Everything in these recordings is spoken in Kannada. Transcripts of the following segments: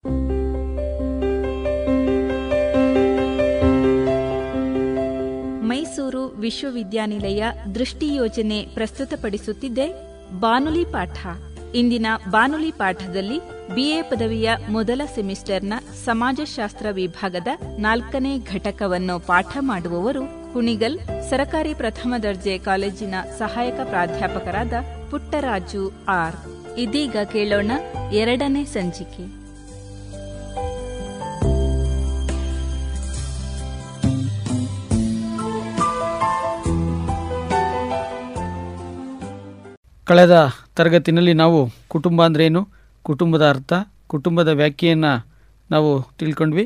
ಮೈಸೂರು ವಿಶ್ವವಿದ್ಯಾನಿಲಯ ದೃಷ್ಟಿ ಯೋಜನೆ ಪ್ರಸ್ತುತಪಡಿಸುತ್ತಿದೆ ಬಾನುಲಿ ಪಾಠ ಇಂದಿನ ಬಾನುಲಿ ಪಾಠದಲ್ಲಿ ಬಿಎ ಪದವಿಯ ಮೊದಲ ಸೆಮಿಸ್ಟರ್ನ ಸಮಾಜಶಾಸ್ತ್ರ ವಿಭಾಗದ ನಾಲ್ಕನೇ ಘಟಕವನ್ನು ಪಾಠ ಮಾಡುವವರು ಕುಣಿಗಲ್ ಸರಕಾರಿ ಪ್ರಥಮ ದರ್ಜೆ ಕಾಲೇಜಿನ ಸಹಾಯಕ ಪ್ರಾಧ್ಯಾಪಕರಾದ ಪುಟ್ಟರಾಜು ಆರ್ ಇದೀಗ ಕೇಳೋಣ ಎರಡನೇ ಸಂಚಿಕೆ ಕಳೆದ ತರಗತಿನಲ್ಲಿ ನಾವು ಕುಟುಂಬ ಅಂದ್ರೇನು ಕುಟುಂಬದ ಅರ್ಥ ಕುಟುಂಬದ ವ್ಯಾಖ್ಯೆಯನ್ನು ನಾವು ತಿಳ್ಕೊಂಡ್ವಿ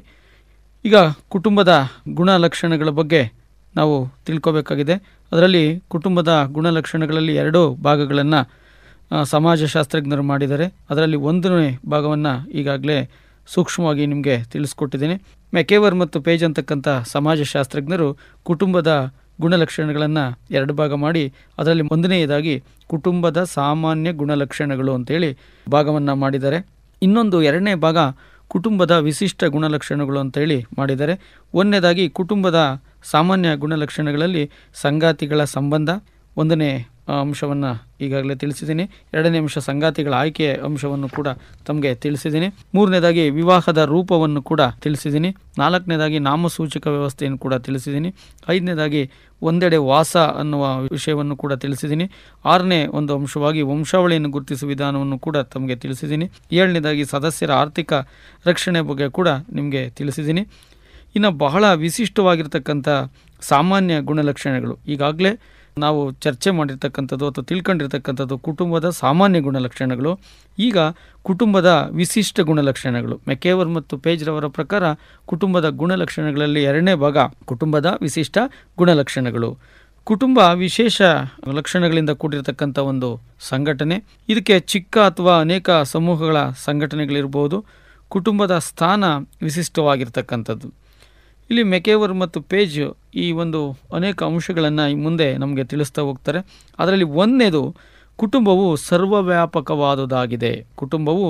ಈಗ ಕುಟುಂಬದ ಗುಣಲಕ್ಷಣಗಳ ಬಗ್ಗೆ ನಾವು ತಿಳ್ಕೋಬೇಕಾಗಿದೆ ಅದರಲ್ಲಿ ಕುಟುಂಬದ ಗುಣಲಕ್ಷಣಗಳಲ್ಲಿ ಎರಡು ಭಾಗಗಳನ್ನು ಸಮಾಜಶಾಸ್ತ್ರಜ್ಞರು ಮಾಡಿದ್ದಾರೆ ಅದರಲ್ಲಿ ಒಂದನೇ ಭಾಗವನ್ನು ಈಗಾಗಲೇ ಸೂಕ್ಷ್ಮವಾಗಿ ನಿಮಗೆ ತಿಳಿಸ್ಕೊಟ್ಟಿದ್ದೀನಿ ಮೆಕೇವರ್ ಮತ್ತು ಪೇಜ್ ಅಂತಕ್ಕಂಥ ಸಮಾಜಶಾಸ್ತ್ರಜ್ಞರು ಕುಟುಂಬದ ಗುಣಲಕ್ಷಣಗಳನ್ನು ಎರಡು ಭಾಗ ಮಾಡಿ ಅದರಲ್ಲಿ ಒಂದನೆಯದಾಗಿ ಕುಟುಂಬದ ಸಾಮಾನ್ಯ ಗುಣಲಕ್ಷಣಗಳು ಅಂತೇಳಿ ಭಾಗವನ್ನು ಮಾಡಿದ್ದಾರೆ ಇನ್ನೊಂದು ಎರಡನೇ ಭಾಗ ಕುಟುಂಬದ ವಿಶಿಷ್ಟ ಗುಣಲಕ್ಷಣಗಳು ಅಂತೇಳಿ ಮಾಡಿದ್ದಾರೆ ಒಂದನೇದಾಗಿ ಕುಟುಂಬದ ಸಾಮಾನ್ಯ ಗುಣಲಕ್ಷಣಗಳಲ್ಲಿ ಸಂಗಾತಿಗಳ ಸಂಬಂಧ ಒಂದನೇ ಅಂಶವನ್ನು ಈಗಾಗಲೇ ತಿಳಿಸಿದ್ದೀನಿ ಎರಡನೇ ಅಂಶ ಸಂಗಾತಿಗಳ ಆಯ್ಕೆಯ ಅಂಶವನ್ನು ಕೂಡ ತಮಗೆ ತಿಳಿಸಿದ್ದೀನಿ ಮೂರನೇದಾಗಿ ವಿವಾಹದ ರೂಪವನ್ನು ಕೂಡ ತಿಳಿಸಿದ್ದೀನಿ ನಾಲ್ಕನೇದಾಗಿ ನಾಮಸೂಚಕ ವ್ಯವಸ್ಥೆಯನ್ನು ಕೂಡ ತಿಳಿಸಿದ್ದೀನಿ ಐದನೇದಾಗಿ ಒಂದೆಡೆ ವಾಸ ಅನ್ನುವ ವಿಷಯವನ್ನು ಕೂಡ ತಿಳಿಸಿದ್ದೀನಿ ಆರನೇ ಒಂದು ಅಂಶವಾಗಿ ವಂಶಾವಳಿಯನ್ನು ಗುರುತಿಸುವ ವಿಧಾನವನ್ನು ಕೂಡ ತಮಗೆ ತಿಳಿಸಿದ್ದೀನಿ ಏಳನೇದಾಗಿ ಸದಸ್ಯರ ಆರ್ಥಿಕ ರಕ್ಷಣೆ ಬಗ್ಗೆ ಕೂಡ ನಿಮಗೆ ತಿಳಿಸಿದ್ದೀನಿ ಇನ್ನು ಬಹಳ ವಿಶಿಷ್ಟವಾಗಿರ್ತಕ್ಕಂಥ ಸಾಮಾನ್ಯ ಗುಣಲಕ್ಷಣಗಳು ಈಗಾಗಲೇ ನಾವು ಚರ್ಚೆ ಮಾಡಿರ್ತಕ್ಕಂಥದ್ದು ಅಥವಾ ತಿಳ್ಕೊಂಡಿರ್ತಕ್ಕಂಥದ್ದು ಕುಟುಂಬದ ಸಾಮಾನ್ಯ ಗುಣಲಕ್ಷಣಗಳು ಈಗ ಕುಟುಂಬದ ವಿಶಿಷ್ಟ ಗುಣಲಕ್ಷಣಗಳು ಮೆಕೇವರ್ ಮತ್ತು ಪೇಜ್ರವರ ಪ್ರಕಾರ ಕುಟುಂಬದ ಗುಣಲಕ್ಷಣಗಳಲ್ಲಿ ಎರಡನೇ ಭಾಗ ಕುಟುಂಬದ ವಿಶಿಷ್ಟ ಗುಣಲಕ್ಷಣಗಳು ಕುಟುಂಬ ವಿಶೇಷ ಲಕ್ಷಣಗಳಿಂದ ಕೂಡಿರತಕ್ಕಂಥ ಒಂದು ಸಂಘಟನೆ ಇದಕ್ಕೆ ಚಿಕ್ಕ ಅಥವಾ ಅನೇಕ ಸಮೂಹಗಳ ಸಂಘಟನೆಗಳಿರ್ಬೋದು ಕುಟುಂಬದ ಸ್ಥಾನ ವಿಶಿಷ್ಟವಾಗಿರ್ತಕ್ಕಂಥದ್ದು ಇಲ್ಲಿ ಮೆಕೇವರ್ ಮತ್ತು ಪೇಜ್ ಈ ಒಂದು ಅನೇಕ ಅಂಶಗಳನ್ನು ಮುಂದೆ ನಮಗೆ ತಿಳಿಸ್ತಾ ಹೋಗ್ತಾರೆ ಅದರಲ್ಲಿ ಒಂದನೇದು ಕುಟುಂಬವು ಸರ್ವವ್ಯಾಪಕವಾದುದಾಗಿದೆ ಕುಟುಂಬವು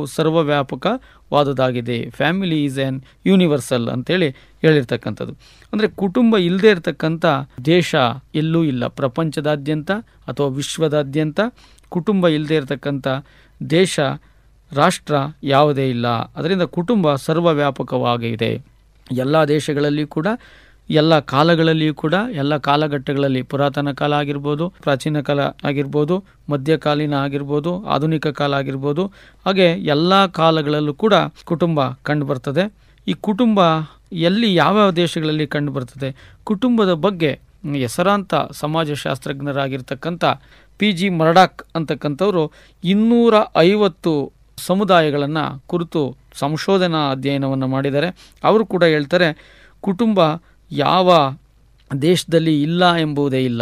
ಸರ್ವವ್ಯಾಪಕವಾದುದಾಗಿದೆ ಫ್ಯಾಮಿಲಿ ಈಸ್ ಆ್ಯನ್ ಯೂನಿವರ್ಸಲ್ ಅಂತೇಳಿ ಹೇಳಿರ್ತಕ್ಕಂಥದ್ದು ಅಂದರೆ ಕುಟುಂಬ ಇಲ್ಲದೆ ಇರತಕ್ಕಂಥ ದೇಶ ಎಲ್ಲೂ ಇಲ್ಲ ಪ್ರಪಂಚದಾದ್ಯಂತ ಅಥವಾ ವಿಶ್ವದಾದ್ಯಂತ ಕುಟುಂಬ ಇಲ್ಲದೆ ಇರತಕ್ಕಂಥ ದೇಶ ರಾಷ್ಟ್ರ ಯಾವುದೇ ಇಲ್ಲ ಅದರಿಂದ ಕುಟುಂಬ ಸರ್ವವ್ಯಾಪಕವಾಗಿದೆ ಎಲ್ಲ ದೇಶಗಳಲ್ಲಿ ಕೂಡ ಎಲ್ಲ ಕಾಲಗಳಲ್ಲಿಯೂ ಕೂಡ ಎಲ್ಲ ಕಾಲಘಟ್ಟಗಳಲ್ಲಿ ಪುರಾತನ ಕಾಲ ಆಗಿರ್ಬೋದು ಪ್ರಾಚೀನ ಕಾಲ ಆಗಿರ್ಬೋದು ಮಧ್ಯಕಾಲೀನ ಆಗಿರ್ಬೋದು ಆಧುನಿಕ ಕಾಲ ಆಗಿರ್ಬೋದು ಹಾಗೆ ಎಲ್ಲ ಕಾಲಗಳಲ್ಲೂ ಕೂಡ ಕುಟುಂಬ ಕಂಡುಬರ್ತದೆ ಈ ಕುಟುಂಬ ಎಲ್ಲಿ ಯಾವ್ಯಾವ ದೇಶಗಳಲ್ಲಿ ಕಂಡುಬರ್ತದೆ ಕುಟುಂಬದ ಬಗ್ಗೆ ಹೆಸರಾಂತ ಸಮಾಜಶಾಸ್ತ್ರಜ್ಞರಾಗಿರ್ತಕ್ಕಂಥ ಪಿ ಜಿ ಮರ್ಡಾಕ್ ಅಂತಕ್ಕಂಥವರು ಇನ್ನೂರ ಐವತ್ತು ಸಮುದಾಯಗಳನ್ನು ಕುರಿತು ಸಂಶೋಧನಾ ಅಧ್ಯಯನವನ್ನು ಮಾಡಿದ್ದಾರೆ ಅವರು ಕೂಡ ಹೇಳ್ತಾರೆ ಕುಟುಂಬ ಯಾವ ದೇಶದಲ್ಲಿ ಇಲ್ಲ ಎಂಬುದೇ ಇಲ್ಲ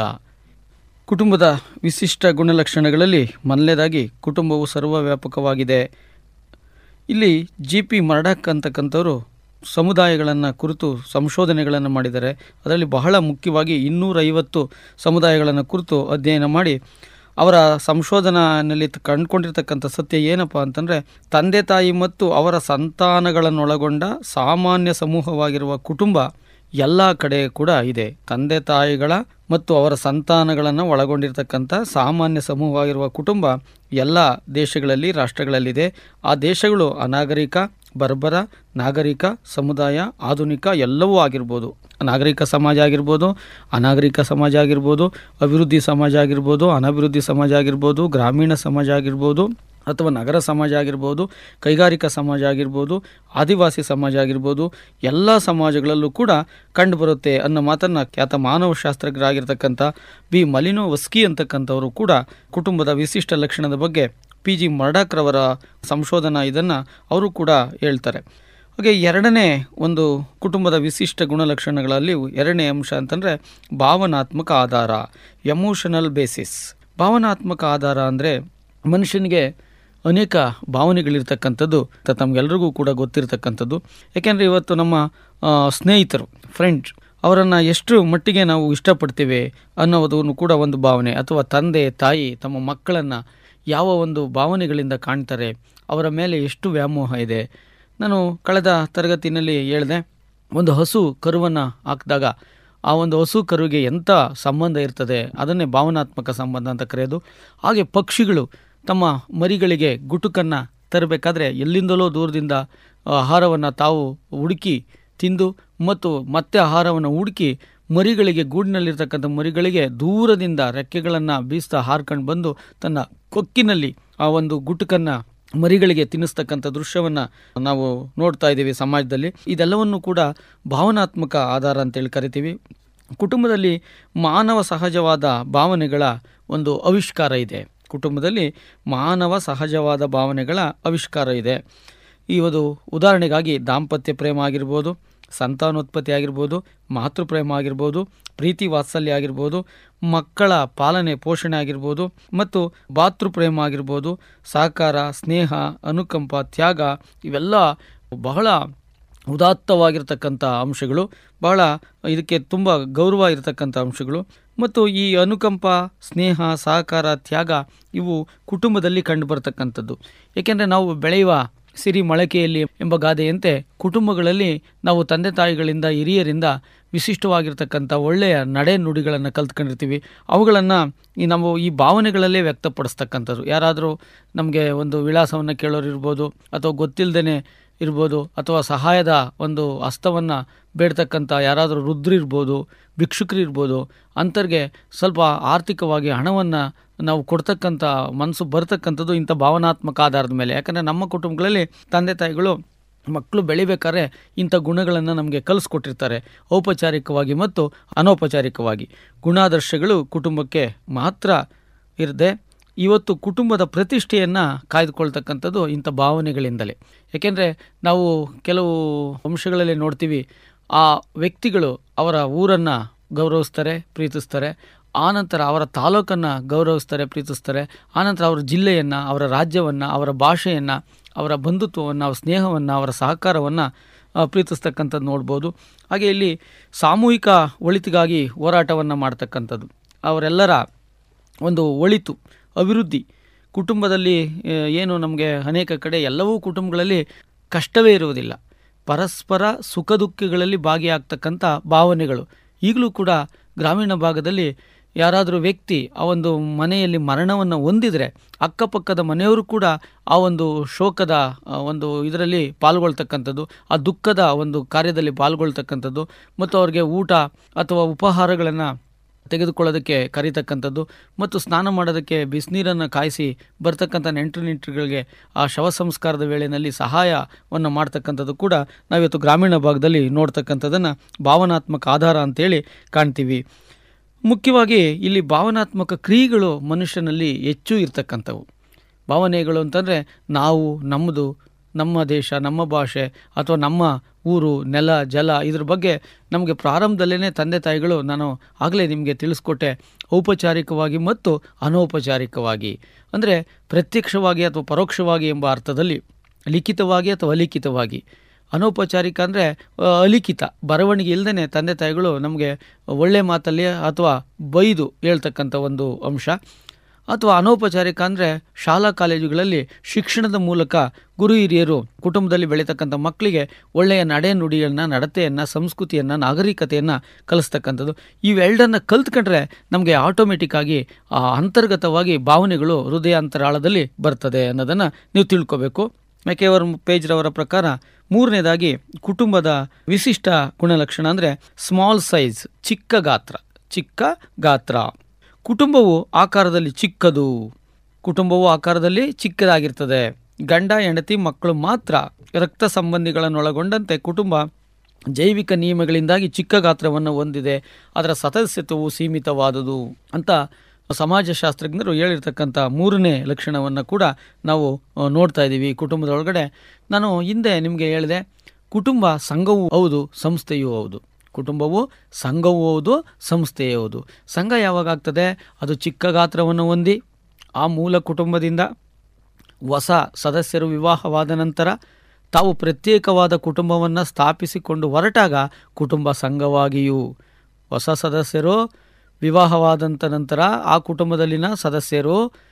ಕುಟುಂಬದ ವಿಶಿಷ್ಟ ಗುಣಲಕ್ಷಣಗಳಲ್ಲಿ ಮೊದಲನೇದಾಗಿ ಕುಟುಂಬವು ಸರ್ವವ್ಯಾಪಕವಾಗಿದೆ ಇಲ್ಲಿ ಜಿ ಪಿ ಮರ್ಡಾಕ್ ಅಂತಕ್ಕಂಥವರು ಸಮುದಾಯಗಳನ್ನು ಕುರಿತು ಸಂಶೋಧನೆಗಳನ್ನು ಮಾಡಿದ್ದಾರೆ ಅದರಲ್ಲಿ ಬಹಳ ಮುಖ್ಯವಾಗಿ ಇನ್ನೂರೈವತ್ತು ಸಮುದಾಯಗಳನ್ನು ಕುರಿತು ಅಧ್ಯಯನ ಮಾಡಿ ಅವರ ಸಂಶೋಧನೆಯಲ್ಲಿ ಕಂಡುಕೊಂಡಿರ್ತಕ್ಕಂಥ ಸತ್ಯ ಏನಪ್ಪ ಅಂತಂದರೆ ತಂದೆ ತಾಯಿ ಮತ್ತು ಅವರ ಸಂತಾನಗಳನ್ನೊಳಗೊಂಡ ಸಾಮಾನ್ಯ ಸಮೂಹವಾಗಿರುವ ಕುಟುಂಬ ಎಲ್ಲ ಕಡೆ ಕೂಡ ಇದೆ ತಂದೆ ತಾಯಿಗಳ ಮತ್ತು ಅವರ ಸಂತಾನಗಳನ್ನು ಒಳಗೊಂಡಿರ್ತಕ್ಕಂಥ ಸಾಮಾನ್ಯ ಸಮೂಹವಾಗಿರುವ ಕುಟುಂಬ ಎಲ್ಲ ದೇಶಗಳಲ್ಲಿ ರಾಷ್ಟ್ರಗಳಲ್ಲಿದೆ ಆ ದೇಶಗಳು ಅನಾಗರಿಕ ಬರ್ಬರ ನಾಗರಿಕ ಸಮುದಾಯ ಆಧುನಿಕ ಎಲ್ಲವೂ ಆಗಿರ್ಬೋದು ನಾಗರಿಕ ಸಮಾಜ ಆಗಿರ್ಬೋದು ಅನಾಗರಿಕ ಸಮಾಜ ಆಗಿರ್ಬೋದು ಅಭಿವೃದ್ಧಿ ಸಮಾಜ ಆಗಿರ್ಬೋದು ಅನಭಿವೃದ್ಧಿ ಸಮಾಜ ಆಗಿರ್ಬೋದು ಗ್ರಾಮೀಣ ಸಮಾಜ ಆಗಿರ್ಬೋದು ಅಥವಾ ನಗರ ಸಮಾಜ ಆಗಿರ್ಬೋದು ಕೈಗಾರಿಕಾ ಸಮಾಜ ಆಗಿರ್ಬೋದು ಆದಿವಾಸಿ ಸಮಾಜ ಆಗಿರ್ಬೋದು ಎಲ್ಲ ಸಮಾಜಗಳಲ್ಲೂ ಕೂಡ ಕಂಡುಬರುತ್ತೆ ಅನ್ನೋ ಮಾತನ್ನು ಖ್ಯಾತ ಮಾನವಶಾಸ್ತ್ರಜ್ಞರಾಗಿರ್ತಕ್ಕಂಥ ಬಿ ಮಲಿನೋವಸ್ಕಿ ಅಂತಕ್ಕಂಥವರು ಕೂಡ ಕುಟುಂಬದ ವಿಶಿಷ್ಟ ಲಕ್ಷಣದ ಬಗ್ಗೆ ಪಿ ಜಿ ಮರ್ಡಾಕ್ರವರ ಸಂಶೋಧನಾ ಇದನ್ನು ಅವರು ಕೂಡ ಹೇಳ್ತಾರೆ ಹಾಗೆ ಎರಡನೇ ಒಂದು ಕುಟುಂಬದ ವಿಶಿಷ್ಟ ಗುಣಲಕ್ಷಣಗಳಲ್ಲಿ ಎರಡನೇ ಅಂಶ ಅಂತಂದರೆ ಭಾವನಾತ್ಮಕ ಆಧಾರ ಎಮೋಷನಲ್ ಬೇಸಿಸ್ ಭಾವನಾತ್ಮಕ ಆಧಾರ ಅಂದರೆ ಮನುಷ್ಯನಿಗೆ ಅನೇಕ ಭಾವನೆಗಳಿರ್ತಕ್ಕಂಥದ್ದು ತಮಗೆಲ್ರಿಗೂ ಕೂಡ ಗೊತ್ತಿರತಕ್ಕಂಥದ್ದು ಯಾಕೆಂದರೆ ಇವತ್ತು ನಮ್ಮ ಸ್ನೇಹಿತರು ಫ್ರೆಂಡ್ಸ್ ಅವರನ್ನು ಎಷ್ಟು ಮಟ್ಟಿಗೆ ನಾವು ಇಷ್ಟಪಡ್ತೀವಿ ಅನ್ನೋದನ್ನು ಕೂಡ ಒಂದು ಭಾವನೆ ಅಥವಾ ತಂದೆ ತಾಯಿ ತಮ್ಮ ಮಕ್ಕಳನ್ನು ಯಾವ ಒಂದು ಭಾವನೆಗಳಿಂದ ಕಾಣ್ತಾರೆ ಅವರ ಮೇಲೆ ಎಷ್ಟು ವ್ಯಾಮೋಹ ಇದೆ ನಾನು ಕಳೆದ ತರಗತಿಯಲ್ಲಿ ಹೇಳಿದೆ ಒಂದು ಹಸು ಕರುವನ್ನು ಹಾಕಿದಾಗ ಆ ಒಂದು ಹಸು ಕರುವಿಗೆ ಎಂಥ ಸಂಬಂಧ ಇರ್ತದೆ ಅದನ್ನೇ ಭಾವನಾತ್ಮಕ ಸಂಬಂಧ ಅಂತ ಕರೆಯೋದು ಹಾಗೆ ಪಕ್ಷಿಗಳು ತಮ್ಮ ಮರಿಗಳಿಗೆ ಗುಟುಕನ್ನು ತರಬೇಕಾದ್ರೆ ಎಲ್ಲಿಂದಲೋ ದೂರದಿಂದ ಆಹಾರವನ್ನು ತಾವು ಹುಡುಕಿ ತಿಂದು ಮತ್ತು ಮತ್ತೆ ಆಹಾರವನ್ನು ಹುಡುಕಿ ಮರಿಗಳಿಗೆ ಗೂಡಿನಲ್ಲಿರ್ತಕ್ಕಂಥ ಮರಿಗಳಿಗೆ ದೂರದಿಂದ ರೆಕ್ಕೆಗಳನ್ನು ಬೀಸ್ತಾ ಹಾರ್ಕೊಂಡು ಬಂದು ತನ್ನ ಕೊಕ್ಕಿನಲ್ಲಿ ಆ ಒಂದು ಗುಟುಕನ್ನು ಮರಿಗಳಿಗೆ ತಿನ್ನಿಸ್ತಕ್ಕಂಥ ದೃಶ್ಯವನ್ನು ನಾವು ನೋಡ್ತಾ ಇದ್ದೀವಿ ಸಮಾಜದಲ್ಲಿ ಇದೆಲ್ಲವನ್ನು ಕೂಡ ಭಾವನಾತ್ಮಕ ಆಧಾರ ಅಂತೇಳಿ ಕರಿತೀವಿ ಕುಟುಂಬದಲ್ಲಿ ಮಾನವ ಸಹಜವಾದ ಭಾವನೆಗಳ ಒಂದು ಆವಿಷ್ಕಾರ ಇದೆ ಕುಟುಂಬದಲ್ಲಿ ಮಾನವ ಸಹಜವಾದ ಭಾವನೆಗಳ ಆವಿಷ್ಕಾರ ಇದೆ ಈ ಒಂದು ಉದಾಹರಣೆಗಾಗಿ ದಾಂಪತ್ಯ ಪ್ರೇಮ ಆಗಿರ್ಬೋದು ಸಂತಾನೋತ್ಪತ್ತಿ ಆಗಿರ್ಬೋದು ಮಾತೃಪ್ರೇಮ ಆಗಿರ್ಬೋದು ಪ್ರೀತಿ ವಾತ್ಸಲ್ಯ ಆಗಿರ್ಬೋದು ಮಕ್ಕಳ ಪಾಲನೆ ಪೋಷಣೆ ಆಗಿರ್ಬೋದು ಮತ್ತು ಭಾತೃಪ್ರೇಮ ಆಗಿರ್ಬೋದು ಸಹಕಾರ ಸ್ನೇಹ ಅನುಕಂಪ ತ್ಯಾಗ ಇವೆಲ್ಲ ಬಹಳ ಉದಾತ್ತವಾಗಿರ್ತಕ್ಕಂಥ ಅಂಶಗಳು ಬಹಳ ಇದಕ್ಕೆ ತುಂಬ ಗೌರವ ಇರತಕ್ಕಂಥ ಅಂಶಗಳು ಮತ್ತು ಈ ಅನುಕಂಪ ಸ್ನೇಹ ಸಹಕಾರ ತ್ಯಾಗ ಇವು ಕುಟುಂಬದಲ್ಲಿ ಕಂಡುಬರ್ತಕ್ಕಂಥದ್ದು ಏಕೆಂದರೆ ನಾವು ಬೆಳೆಯುವ ಸಿರಿ ಮೊಳಕೆಯಲ್ಲಿ ಎಂಬ ಗಾದೆಯಂತೆ ಕುಟುಂಬಗಳಲ್ಲಿ ನಾವು ತಂದೆ ತಾಯಿಗಳಿಂದ ಹಿರಿಯರಿಂದ ವಿಶಿಷ್ಟವಾಗಿರ್ತಕ್ಕಂಥ ಒಳ್ಳೆಯ ನಡೆ ನುಡಿಗಳನ್ನು ಕಲ್ತ್ಕೊಂಡಿರ್ತೀವಿ ಅವುಗಳನ್ನು ಈ ನಾವು ಈ ಭಾವನೆಗಳಲ್ಲೇ ವ್ಯಕ್ತಪಡಿಸ್ತಕ್ಕಂಥದ್ದು ಯಾರಾದರೂ ನಮಗೆ ಒಂದು ವಿಳಾಸವನ್ನು ಕೇಳೋರು ಇರ್ಬೋದು ಅಥವಾ ಗೊತ್ತಿಲ್ಲದೇ ಇರ್ಬೋದು ಅಥವಾ ಸಹಾಯದ ಒಂದು ಹಸ್ತವನ್ನು ಬೇಡ್ತಕ್ಕಂಥ ಯಾರಾದರೂ ರುದ್ರಿರ್ಬೋದು ಭಿಕ್ಷುಕರು ಇರ್ಬೋದು ಅಂಥವ್ರಿಗೆ ಸ್ವಲ್ಪ ಆರ್ಥಿಕವಾಗಿ ಹಣವನ್ನು ನಾವು ಕೊಡ್ತಕ್ಕಂಥ ಮನಸ್ಸು ಬರ್ತಕ್ಕಂಥದ್ದು ಇಂಥ ಭಾವನಾತ್ಮಕ ಆಧಾರದ ಮೇಲೆ ಯಾಕಂದರೆ ನಮ್ಮ ಕುಟುಂಬಗಳಲ್ಲಿ ತಂದೆ ತಾಯಿಗಳು ಮಕ್ಕಳು ಬೆಳಿಬೇಕಾದ್ರೆ ಇಂಥ ಗುಣಗಳನ್ನು ನಮಗೆ ಕಲಿಸ್ಕೊಟ್ಟಿರ್ತಾರೆ ಔಪಚಾರಿಕವಾಗಿ ಮತ್ತು ಅನೌಪಚಾರಿಕವಾಗಿ ಗುಣಾದರ್ಶಗಳು ಕುಟುಂಬಕ್ಕೆ ಮಾತ್ರ ಇರದೆ ಇವತ್ತು ಕುಟುಂಬದ ಪ್ರತಿಷ್ಠೆಯನ್ನು ಕಾಯ್ದುಕೊಳ್ತಕ್ಕಂಥದ್ದು ಇಂಥ ಭಾವನೆಗಳಿಂದಲೇ ಏಕೆಂದರೆ ನಾವು ಕೆಲವು ಅಂಶಗಳಲ್ಲಿ ನೋಡ್ತೀವಿ ಆ ವ್ಯಕ್ತಿಗಳು ಅವರ ಊರನ್ನು ಗೌರವಿಸ್ತಾರೆ ಪ್ರೀತಿಸ್ತಾರೆ ಆನಂತರ ಅವರ ತಾಲೂಕನ್ನು ಗೌರವಿಸ್ತಾರೆ ಪ್ರೀತಿಸ್ತಾರೆ ಆನಂತರ ಅವರ ಜಿಲ್ಲೆಯನ್ನು ಅವರ ರಾಜ್ಯವನ್ನು ಅವರ ಭಾಷೆಯನ್ನು ಅವರ ಬಂಧುತ್ವವನ್ನು ಅವರ ಸ್ನೇಹವನ್ನು ಅವರ ಸಹಕಾರವನ್ನು ಪ್ರೀತಿಸ್ತಕ್ಕಂಥದ್ದು ನೋಡ್ಬೋದು ಹಾಗೆ ಇಲ್ಲಿ ಸಾಮೂಹಿಕ ಒಳಿತಿಗಾಗಿ ಹೋರಾಟವನ್ನು ಮಾಡ್ತಕ್ಕಂಥದ್ದು ಅವರೆಲ್ಲರ ಒಂದು ಒಳಿತು ಅಭಿವೃದ್ಧಿ ಕುಟುಂಬದಲ್ಲಿ ಏನು ನಮಗೆ ಅನೇಕ ಕಡೆ ಎಲ್ಲವೂ ಕುಟುಂಬಗಳಲ್ಲಿ ಕಷ್ಟವೇ ಇರುವುದಿಲ್ಲ ಪರಸ್ಪರ ಸುಖ ದುಃಖಗಳಲ್ಲಿ ಭಾಗಿಯಾಗ್ತಕ್ಕಂಥ ಭಾವನೆಗಳು ಈಗಲೂ ಕೂಡ ಗ್ರಾಮೀಣ ಭಾಗದಲ್ಲಿ ಯಾರಾದರೂ ವ್ಯಕ್ತಿ ಆ ಒಂದು ಮನೆಯಲ್ಲಿ ಮರಣವನ್ನು ಹೊಂದಿದರೆ ಅಕ್ಕಪಕ್ಕದ ಮನೆಯವರು ಕೂಡ ಆ ಒಂದು ಶೋಕದ ಒಂದು ಇದರಲ್ಲಿ ಪಾಲ್ಗೊಳ್ತಕ್ಕಂಥದ್ದು ಆ ದುಃಖದ ಒಂದು ಕಾರ್ಯದಲ್ಲಿ ಪಾಲ್ಗೊಳ್ತಕ್ಕಂಥದ್ದು ಮತ್ತು ಅವ್ರಿಗೆ ಊಟ ಅಥವಾ ಉಪಹಾರಗಳನ್ನು ತೆಗೆದುಕೊಳ್ಳೋದಕ್ಕೆ ಕರೀತಕ್ಕಂಥದ್ದು ಮತ್ತು ಸ್ನಾನ ಮಾಡೋದಕ್ಕೆ ಬಿಸಿನೀರನ್ನು ಕಾಯಿಸಿ ಬರ್ತಕ್ಕಂಥ ನೆಂಟರು ನೆಂಟರುಗಳಿಗೆ ಆ ಶವ ಸಂಸ್ಕಾರದ ವೇಳೆಯಲ್ಲಿ ಸಹಾಯವನ್ನು ಮಾಡ್ತಕ್ಕಂಥದ್ದು ಕೂಡ ನಾವಿವತ್ತು ಗ್ರಾಮೀಣ ಭಾಗದಲ್ಲಿ ನೋಡ್ತಕ್ಕಂಥದ್ದನ್ನು ಭಾವನಾತ್ಮಕ ಆಧಾರ ಅಂತೇಳಿ ಕಾಣ್ತೀವಿ ಮುಖ್ಯವಾಗಿ ಇಲ್ಲಿ ಭಾವನಾತ್ಮಕ ಕ್ರಿಯೆಗಳು ಮನುಷ್ಯನಲ್ಲಿ ಹೆಚ್ಚು ಇರ್ತಕ್ಕಂಥವು ಭಾವನೆಗಳು ಅಂತಂದರೆ ನಾವು ನಮ್ಮದು ನಮ್ಮ ದೇಶ ನಮ್ಮ ಭಾಷೆ ಅಥವಾ ನಮ್ಮ ಊರು ನೆಲ ಜಲ ಇದ್ರ ಬಗ್ಗೆ ನಮಗೆ ಪ್ರಾರಂಭದಲ್ಲೇ ತಂದೆ ತಾಯಿಗಳು ನಾನು ಆಗಲೇ ನಿಮಗೆ ತಿಳಿಸ್ಕೊಟ್ಟೆ ಔಪಚಾರಿಕವಾಗಿ ಮತ್ತು ಅನೌಪಚಾರಿಕವಾಗಿ ಅಂದರೆ ಪ್ರತ್ಯಕ್ಷವಾಗಿ ಅಥವಾ ಪರೋಕ್ಷವಾಗಿ ಎಂಬ ಅರ್ಥದಲ್ಲಿ ಲಿಖಿತವಾಗಿ ಅಥವಾ ಅಲಿಖಿತವಾಗಿ ಅನೌಪಚಾರಿಕ ಅಂದರೆ ಅಲಿಖಿತ ಬರವಣಿಗೆ ಇಲ್ಲದೇ ತಂದೆ ತಾಯಿಗಳು ನಮಗೆ ಒಳ್ಳೆ ಮಾತಲ್ಲಿ ಅಥವಾ ಬೈದು ಹೇಳ್ತಕ್ಕಂಥ ಒಂದು ಅಂಶ ಅಥವಾ ಅನೌಪಚಾರಿಕ ಅಂದರೆ ಶಾಲಾ ಕಾಲೇಜುಗಳಲ್ಲಿ ಶಿಕ್ಷಣದ ಮೂಲಕ ಗುರು ಹಿರಿಯರು ಕುಟುಂಬದಲ್ಲಿ ಬೆಳೀತಕ್ಕಂಥ ಮಕ್ಕಳಿಗೆ ಒಳ್ಳೆಯ ನಡೆ ನುಡಿಯನ್ನು ನಡತೆಯನ್ನು ಸಂಸ್ಕೃತಿಯನ್ನು ನಾಗರಿಕತೆಯನ್ನು ಕಲಿಸ್ತಕ್ಕಂಥದ್ದು ಇವೆರಡನ್ನು ಕಲ್ತ್ಕೊಂಡ್ರೆ ನಮಗೆ ಆಟೋಮೆಟಿಕ್ ಆಗಿ ಆ ಅಂತರ್ಗತವಾಗಿ ಭಾವನೆಗಳು ಹೃದಯಾಂತರಾಳದಲ್ಲಿ ಬರ್ತದೆ ಅನ್ನೋದನ್ನು ನೀವು ತಿಳ್ಕೋಬೇಕು ಮೆಕೆವರ್ ಪೇಜ್ರವರ ಪ್ರಕಾರ ಮೂರನೇದಾಗಿ ಕುಟುಂಬದ ವಿಶಿಷ್ಟ ಗುಣಲಕ್ಷಣ ಅಂದರೆ ಸ್ಮಾಲ್ ಸೈಜ್ ಚಿಕ್ಕ ಗಾತ್ರ ಚಿಕ್ಕ ಗಾತ್ರ ಕುಟುಂಬವು ಆಕಾರದಲ್ಲಿ ಚಿಕ್ಕದು ಕುಟುಂಬವು ಆಕಾರದಲ್ಲಿ ಚಿಕ್ಕದಾಗಿರ್ತದೆ ಗಂಡ ಹೆಂಡತಿ ಮಕ್ಕಳು ಮಾತ್ರ ರಕ್ತ ಸಂಬಂಧಿಗಳನ್ನೊಳಗೊಂಡಂತೆ ಕುಟುಂಬ ಜೈವಿಕ ನಿಯಮಗಳಿಂದಾಗಿ ಚಿಕ್ಕ ಗಾತ್ರವನ್ನು ಹೊಂದಿದೆ ಅದರ ಸದಸ್ಯತ್ವವು ಸೀಮಿತವಾದುದು ಅಂತ ಸಮಾಜಶಾಸ್ತ್ರಜ್ಞರು ಹೇಳಿರ್ತಕ್ಕಂಥ ಮೂರನೇ ಲಕ್ಷಣವನ್ನು ಕೂಡ ನಾವು ನೋಡ್ತಾ ಇದ್ದೀವಿ ಕುಟುಂಬದೊಳಗಡೆ ನಾನು ಹಿಂದೆ ನಿಮಗೆ ಹೇಳಿದೆ ಕುಟುಂಬ ಸಂಘವೂ ಹೌದು ಸಂಸ್ಥೆಯೂ ಹೌದು ಕುಟುಂಬವು ಸಂಘವೂ ಹೌದು ಸಂಸ್ಥೆಯೂ ಹೌದು ಸಂಘ ಯಾವಾಗ ಆಗ್ತದೆ ಅದು ಚಿಕ್ಕ ಗಾತ್ರವನ್ನು ಹೊಂದಿ ಆ ಮೂಲ ಕುಟುಂಬದಿಂದ ಹೊಸ ಸದಸ್ಯರು ವಿವಾಹವಾದ ನಂತರ ತಾವು ಪ್ರತ್ಯೇಕವಾದ ಕುಟುಂಬವನ್ನು ಸ್ಥಾಪಿಸಿಕೊಂಡು ಹೊರಟಾಗ ಕುಟುಂಬ ಸಂಘವಾಗಿಯೂ ಹೊಸ ಸದಸ್ಯರು ವಿವಾಹವಾದಂಥ ನಂತರ ಆ ಕುಟುಂಬದಲ್ಲಿನ ಸದಸ್ಯರು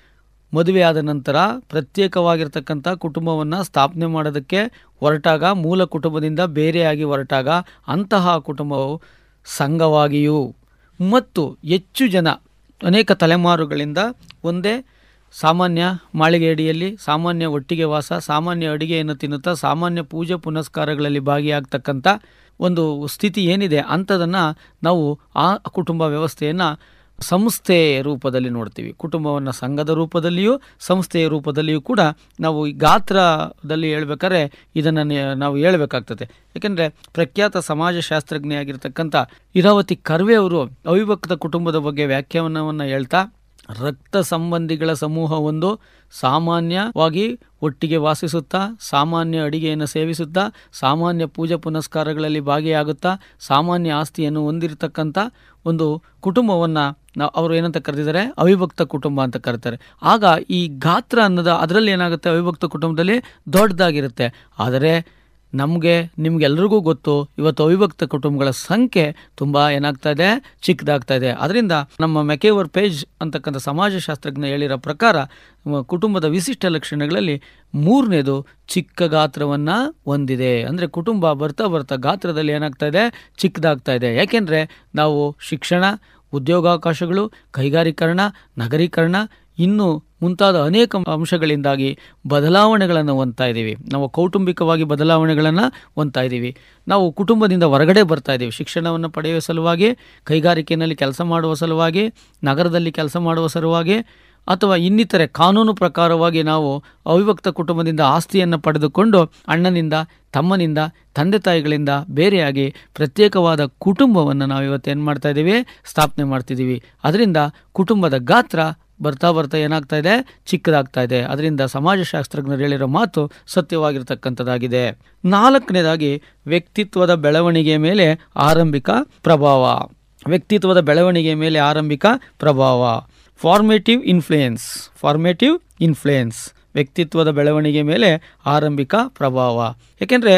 ಮದುವೆಯಾದ ನಂತರ ಪ್ರತ್ಯೇಕವಾಗಿರ್ತಕ್ಕಂಥ ಕುಟುಂಬವನ್ನು ಸ್ಥಾಪನೆ ಮಾಡೋದಕ್ಕೆ ಹೊರಟಾಗ ಮೂಲ ಕುಟುಂಬದಿಂದ ಬೇರೆಯಾಗಿ ಹೊರಟಾಗ ಅಂತಹ ಕುಟುಂಬವು ಸಂಘವಾಗಿಯೂ ಮತ್ತು ಹೆಚ್ಚು ಜನ ಅನೇಕ ತಲೆಮಾರುಗಳಿಂದ ಒಂದೇ ಸಾಮಾನ್ಯ ಮಾಳಿಗೆ ಅಡಿಯಲ್ಲಿ ಸಾಮಾನ್ಯ ಒಟ್ಟಿಗೆ ವಾಸ ಸಾಮಾನ್ಯ ಅಡಿಗೆಯನ್ನು ತಿನ್ನುತ್ತಾ ಸಾಮಾನ್ಯ ಪೂಜೆ ಪುನಸ್ಕಾರಗಳಲ್ಲಿ ಭಾಗಿಯಾಗ್ತಕ್ಕಂಥ ಒಂದು ಸ್ಥಿತಿ ಏನಿದೆ ಅಂಥದನ್ನು ನಾವು ಆ ಕುಟುಂಬ ವ್ಯವಸ್ಥೆಯನ್ನು ಸಂಸ್ಥೆ ರೂಪದಲ್ಲಿ ನೋಡ್ತೀವಿ ಕುಟುಂಬವನ್ನು ಸಂಘದ ರೂಪದಲ್ಲಿಯೂ ಸಂಸ್ಥೆಯ ರೂಪದಲ್ಲಿಯೂ ಕೂಡ ನಾವು ಈ ಗಾತ್ರದಲ್ಲಿ ಹೇಳ್ಬೇಕಾದ್ರೆ ಇದನ್ನು ನಾವು ಹೇಳ್ಬೇಕಾಗ್ತದೆ ಯಾಕೆಂದರೆ ಪ್ರಖ್ಯಾತ ಸಮಾಜಶಾಸ್ತ್ರಜ್ಞೆಯಾಗಿರ್ತಕ್ಕಂಥ ಇರಾವತಿ ಕರ್ವೆ ಅವರು ಅವಿಭಕ್ತ ಕುಟುಂಬದ ಬಗ್ಗೆ ವ್ಯಾಖ್ಯಾನವನ್ನು ಹೇಳ್ತಾ ರಕ್ತ ಸಂಬಂಧಿಗಳ ಸಮೂಹವೊಂದು ಸಾಮಾನ್ಯವಾಗಿ ಒಟ್ಟಿಗೆ ವಾಸಿಸುತ್ತಾ ಸಾಮಾನ್ಯ ಅಡಿಗೆಯನ್ನು ಸೇವಿಸುತ್ತಾ ಸಾಮಾನ್ಯ ಪೂಜೆ ಪುನಸ್ಕಾರಗಳಲ್ಲಿ ಭಾಗಿಯಾಗುತ್ತಾ ಸಾಮಾನ್ಯ ಆಸ್ತಿಯನ್ನು ಹೊಂದಿರತಕ್ಕಂಥ ಒಂದು ಕುಟುಂಬವನ್ನು ನಾವು ಅವರು ಏನಂತ ಕರೆದಿದ್ದಾರೆ ಅವಿಭಕ್ತ ಕುಟುಂಬ ಅಂತ ಕರೀತಾರೆ ಆಗ ಈ ಗಾತ್ರ ಅನ್ನೋದು ಅದರಲ್ಲಿ ಏನಾಗುತ್ತೆ ಅವಿಭಕ್ತ ಕುಟುಂಬದಲ್ಲಿ ದೊಡ್ಡದಾಗಿರುತ್ತೆ ಆದರೆ ನಮಗೆ ನಿಮ್ಗೆಲ್ರಿಗೂ ಗೊತ್ತು ಇವತ್ತು ಅವಿಭಕ್ತ ಕುಟುಂಬಗಳ ಸಂಖ್ಯೆ ತುಂಬ ಏನಾಗ್ತಾ ಇದೆ ಚಿಕ್ಕದಾಗ್ತಾ ಇದೆ ಅದರಿಂದ ನಮ್ಮ ಮೆಕೇವರ್ ಪೇಜ್ ಅಂತಕ್ಕಂಥ ಸಮಾಜಶಾಸ್ತ್ರಜ್ಞ ಹೇಳಿರೋ ಪ್ರಕಾರ ಮ- ಕುಟುಂಬದ ವಿಶಿಷ್ಟ ಲಕ್ಷಣಗಳಲ್ಲಿ ಮೂರನೇದು ಚಿಕ್ಕ ಗಾತ್ರವನ್ನು ಹೊಂದಿದೆ ಅಂದರೆ ಕುಟುಂಬ ಬರ್ತಾ ಬರ್ತಾ ಗಾತ್ರದಲ್ಲಿ ಏನಾಗ್ತಾ ಇದೆ ಚಿಕ್ಕದಾಗ್ತಾ ಇದೆ ಯಾಕೆಂದರೆ ನಾವು ಶಿಕ್ಷಣ ಉದ್ಯೋಗಾವಕಾಶಗಳು ಕೈಗಾರೀಕರಣ ನಗರೀಕರಣ ಇನ್ನು ಮುಂತಾದ ಅನೇಕ ಅಂಶಗಳಿಂದಾಗಿ ಬದಲಾವಣೆಗಳನ್ನು ಹೊಂದ್ತಾ ಇದ್ದೀವಿ ನಾವು ಕೌಟುಂಬಿಕವಾಗಿ ಬದಲಾವಣೆಗಳನ್ನು ಹೊಂದ್ತಾ ಇದ್ದೀವಿ ನಾವು ಕುಟುಂಬದಿಂದ ಹೊರಗಡೆ ಬರ್ತಾ ಇದ್ದೀವಿ ಶಿಕ್ಷಣವನ್ನು ಪಡೆಯುವ ಸಲುವಾಗಿ ಕೈಗಾರಿಕೆಯಲ್ಲಿ ಕೆಲಸ ಮಾಡುವ ಸಲುವಾಗಿ ನಗರದಲ್ಲಿ ಕೆಲಸ ಮಾಡುವ ಸಲುವಾಗಿ ಅಥವಾ ಇನ್ನಿತರೆ ಕಾನೂನು ಪ್ರಕಾರವಾಗಿ ನಾವು ಅವಿಭಕ್ತ ಕುಟುಂಬದಿಂದ ಆಸ್ತಿಯನ್ನು ಪಡೆದುಕೊಂಡು ಅಣ್ಣನಿಂದ ತಮ್ಮನಿಂದ ತಂದೆ ತಾಯಿಗಳಿಂದ ಬೇರೆಯಾಗಿ ಪ್ರತ್ಯೇಕವಾದ ಕುಟುಂಬವನ್ನು ನಾವು ಇವತ್ತು ಏನು ಮಾಡ್ತಾ ಇದ್ದೀವಿ ಸ್ಥಾಪನೆ ಮಾಡ್ತಿದ್ದೀವಿ ಅದರಿಂದ ಕುಟುಂಬದ ಗಾತ್ರ ಬರ್ತಾ ಬರ್ತಾ ಏನಾಗ್ತಾ ಇದೆ ಚಿಕ್ಕದಾಗ್ತಾ ಇದೆ ಅದರಿಂದ ಸಮಾಜಶಾಸ್ತ್ರಜ್ಞರು ಹೇಳಿರೋ ಮಾತು ಸತ್ಯವಾಗಿರ್ತಕ್ಕಂಥದ್ದಾಗಿದೆ ನಾಲ್ಕನೇದಾಗಿ ವ್ಯಕ್ತಿತ್ವದ ಬೆಳವಣಿಗೆಯ ಮೇಲೆ ಆರಂಭಿಕ ಪ್ರಭಾವ ವ್ಯಕ್ತಿತ್ವದ ಬೆಳವಣಿಗೆಯ ಮೇಲೆ ಆರಂಭಿಕ ಪ್ರಭಾವ ಫಾರ್ಮೇಟಿವ್ ಇನ್ಫ್ಲೂಯೆನ್ಸ್ ಫಾರ್ಮೇಟಿವ್ ಇನ್ಫ್ಲೂಯೆನ್ಸ್ ವ್ಯಕ್ತಿತ್ವದ ಬೆಳವಣಿಗೆ ಮೇಲೆ ಆರಂಭಿಕ ಪ್ರಭಾವ ಯಾಕೆಂದರೆ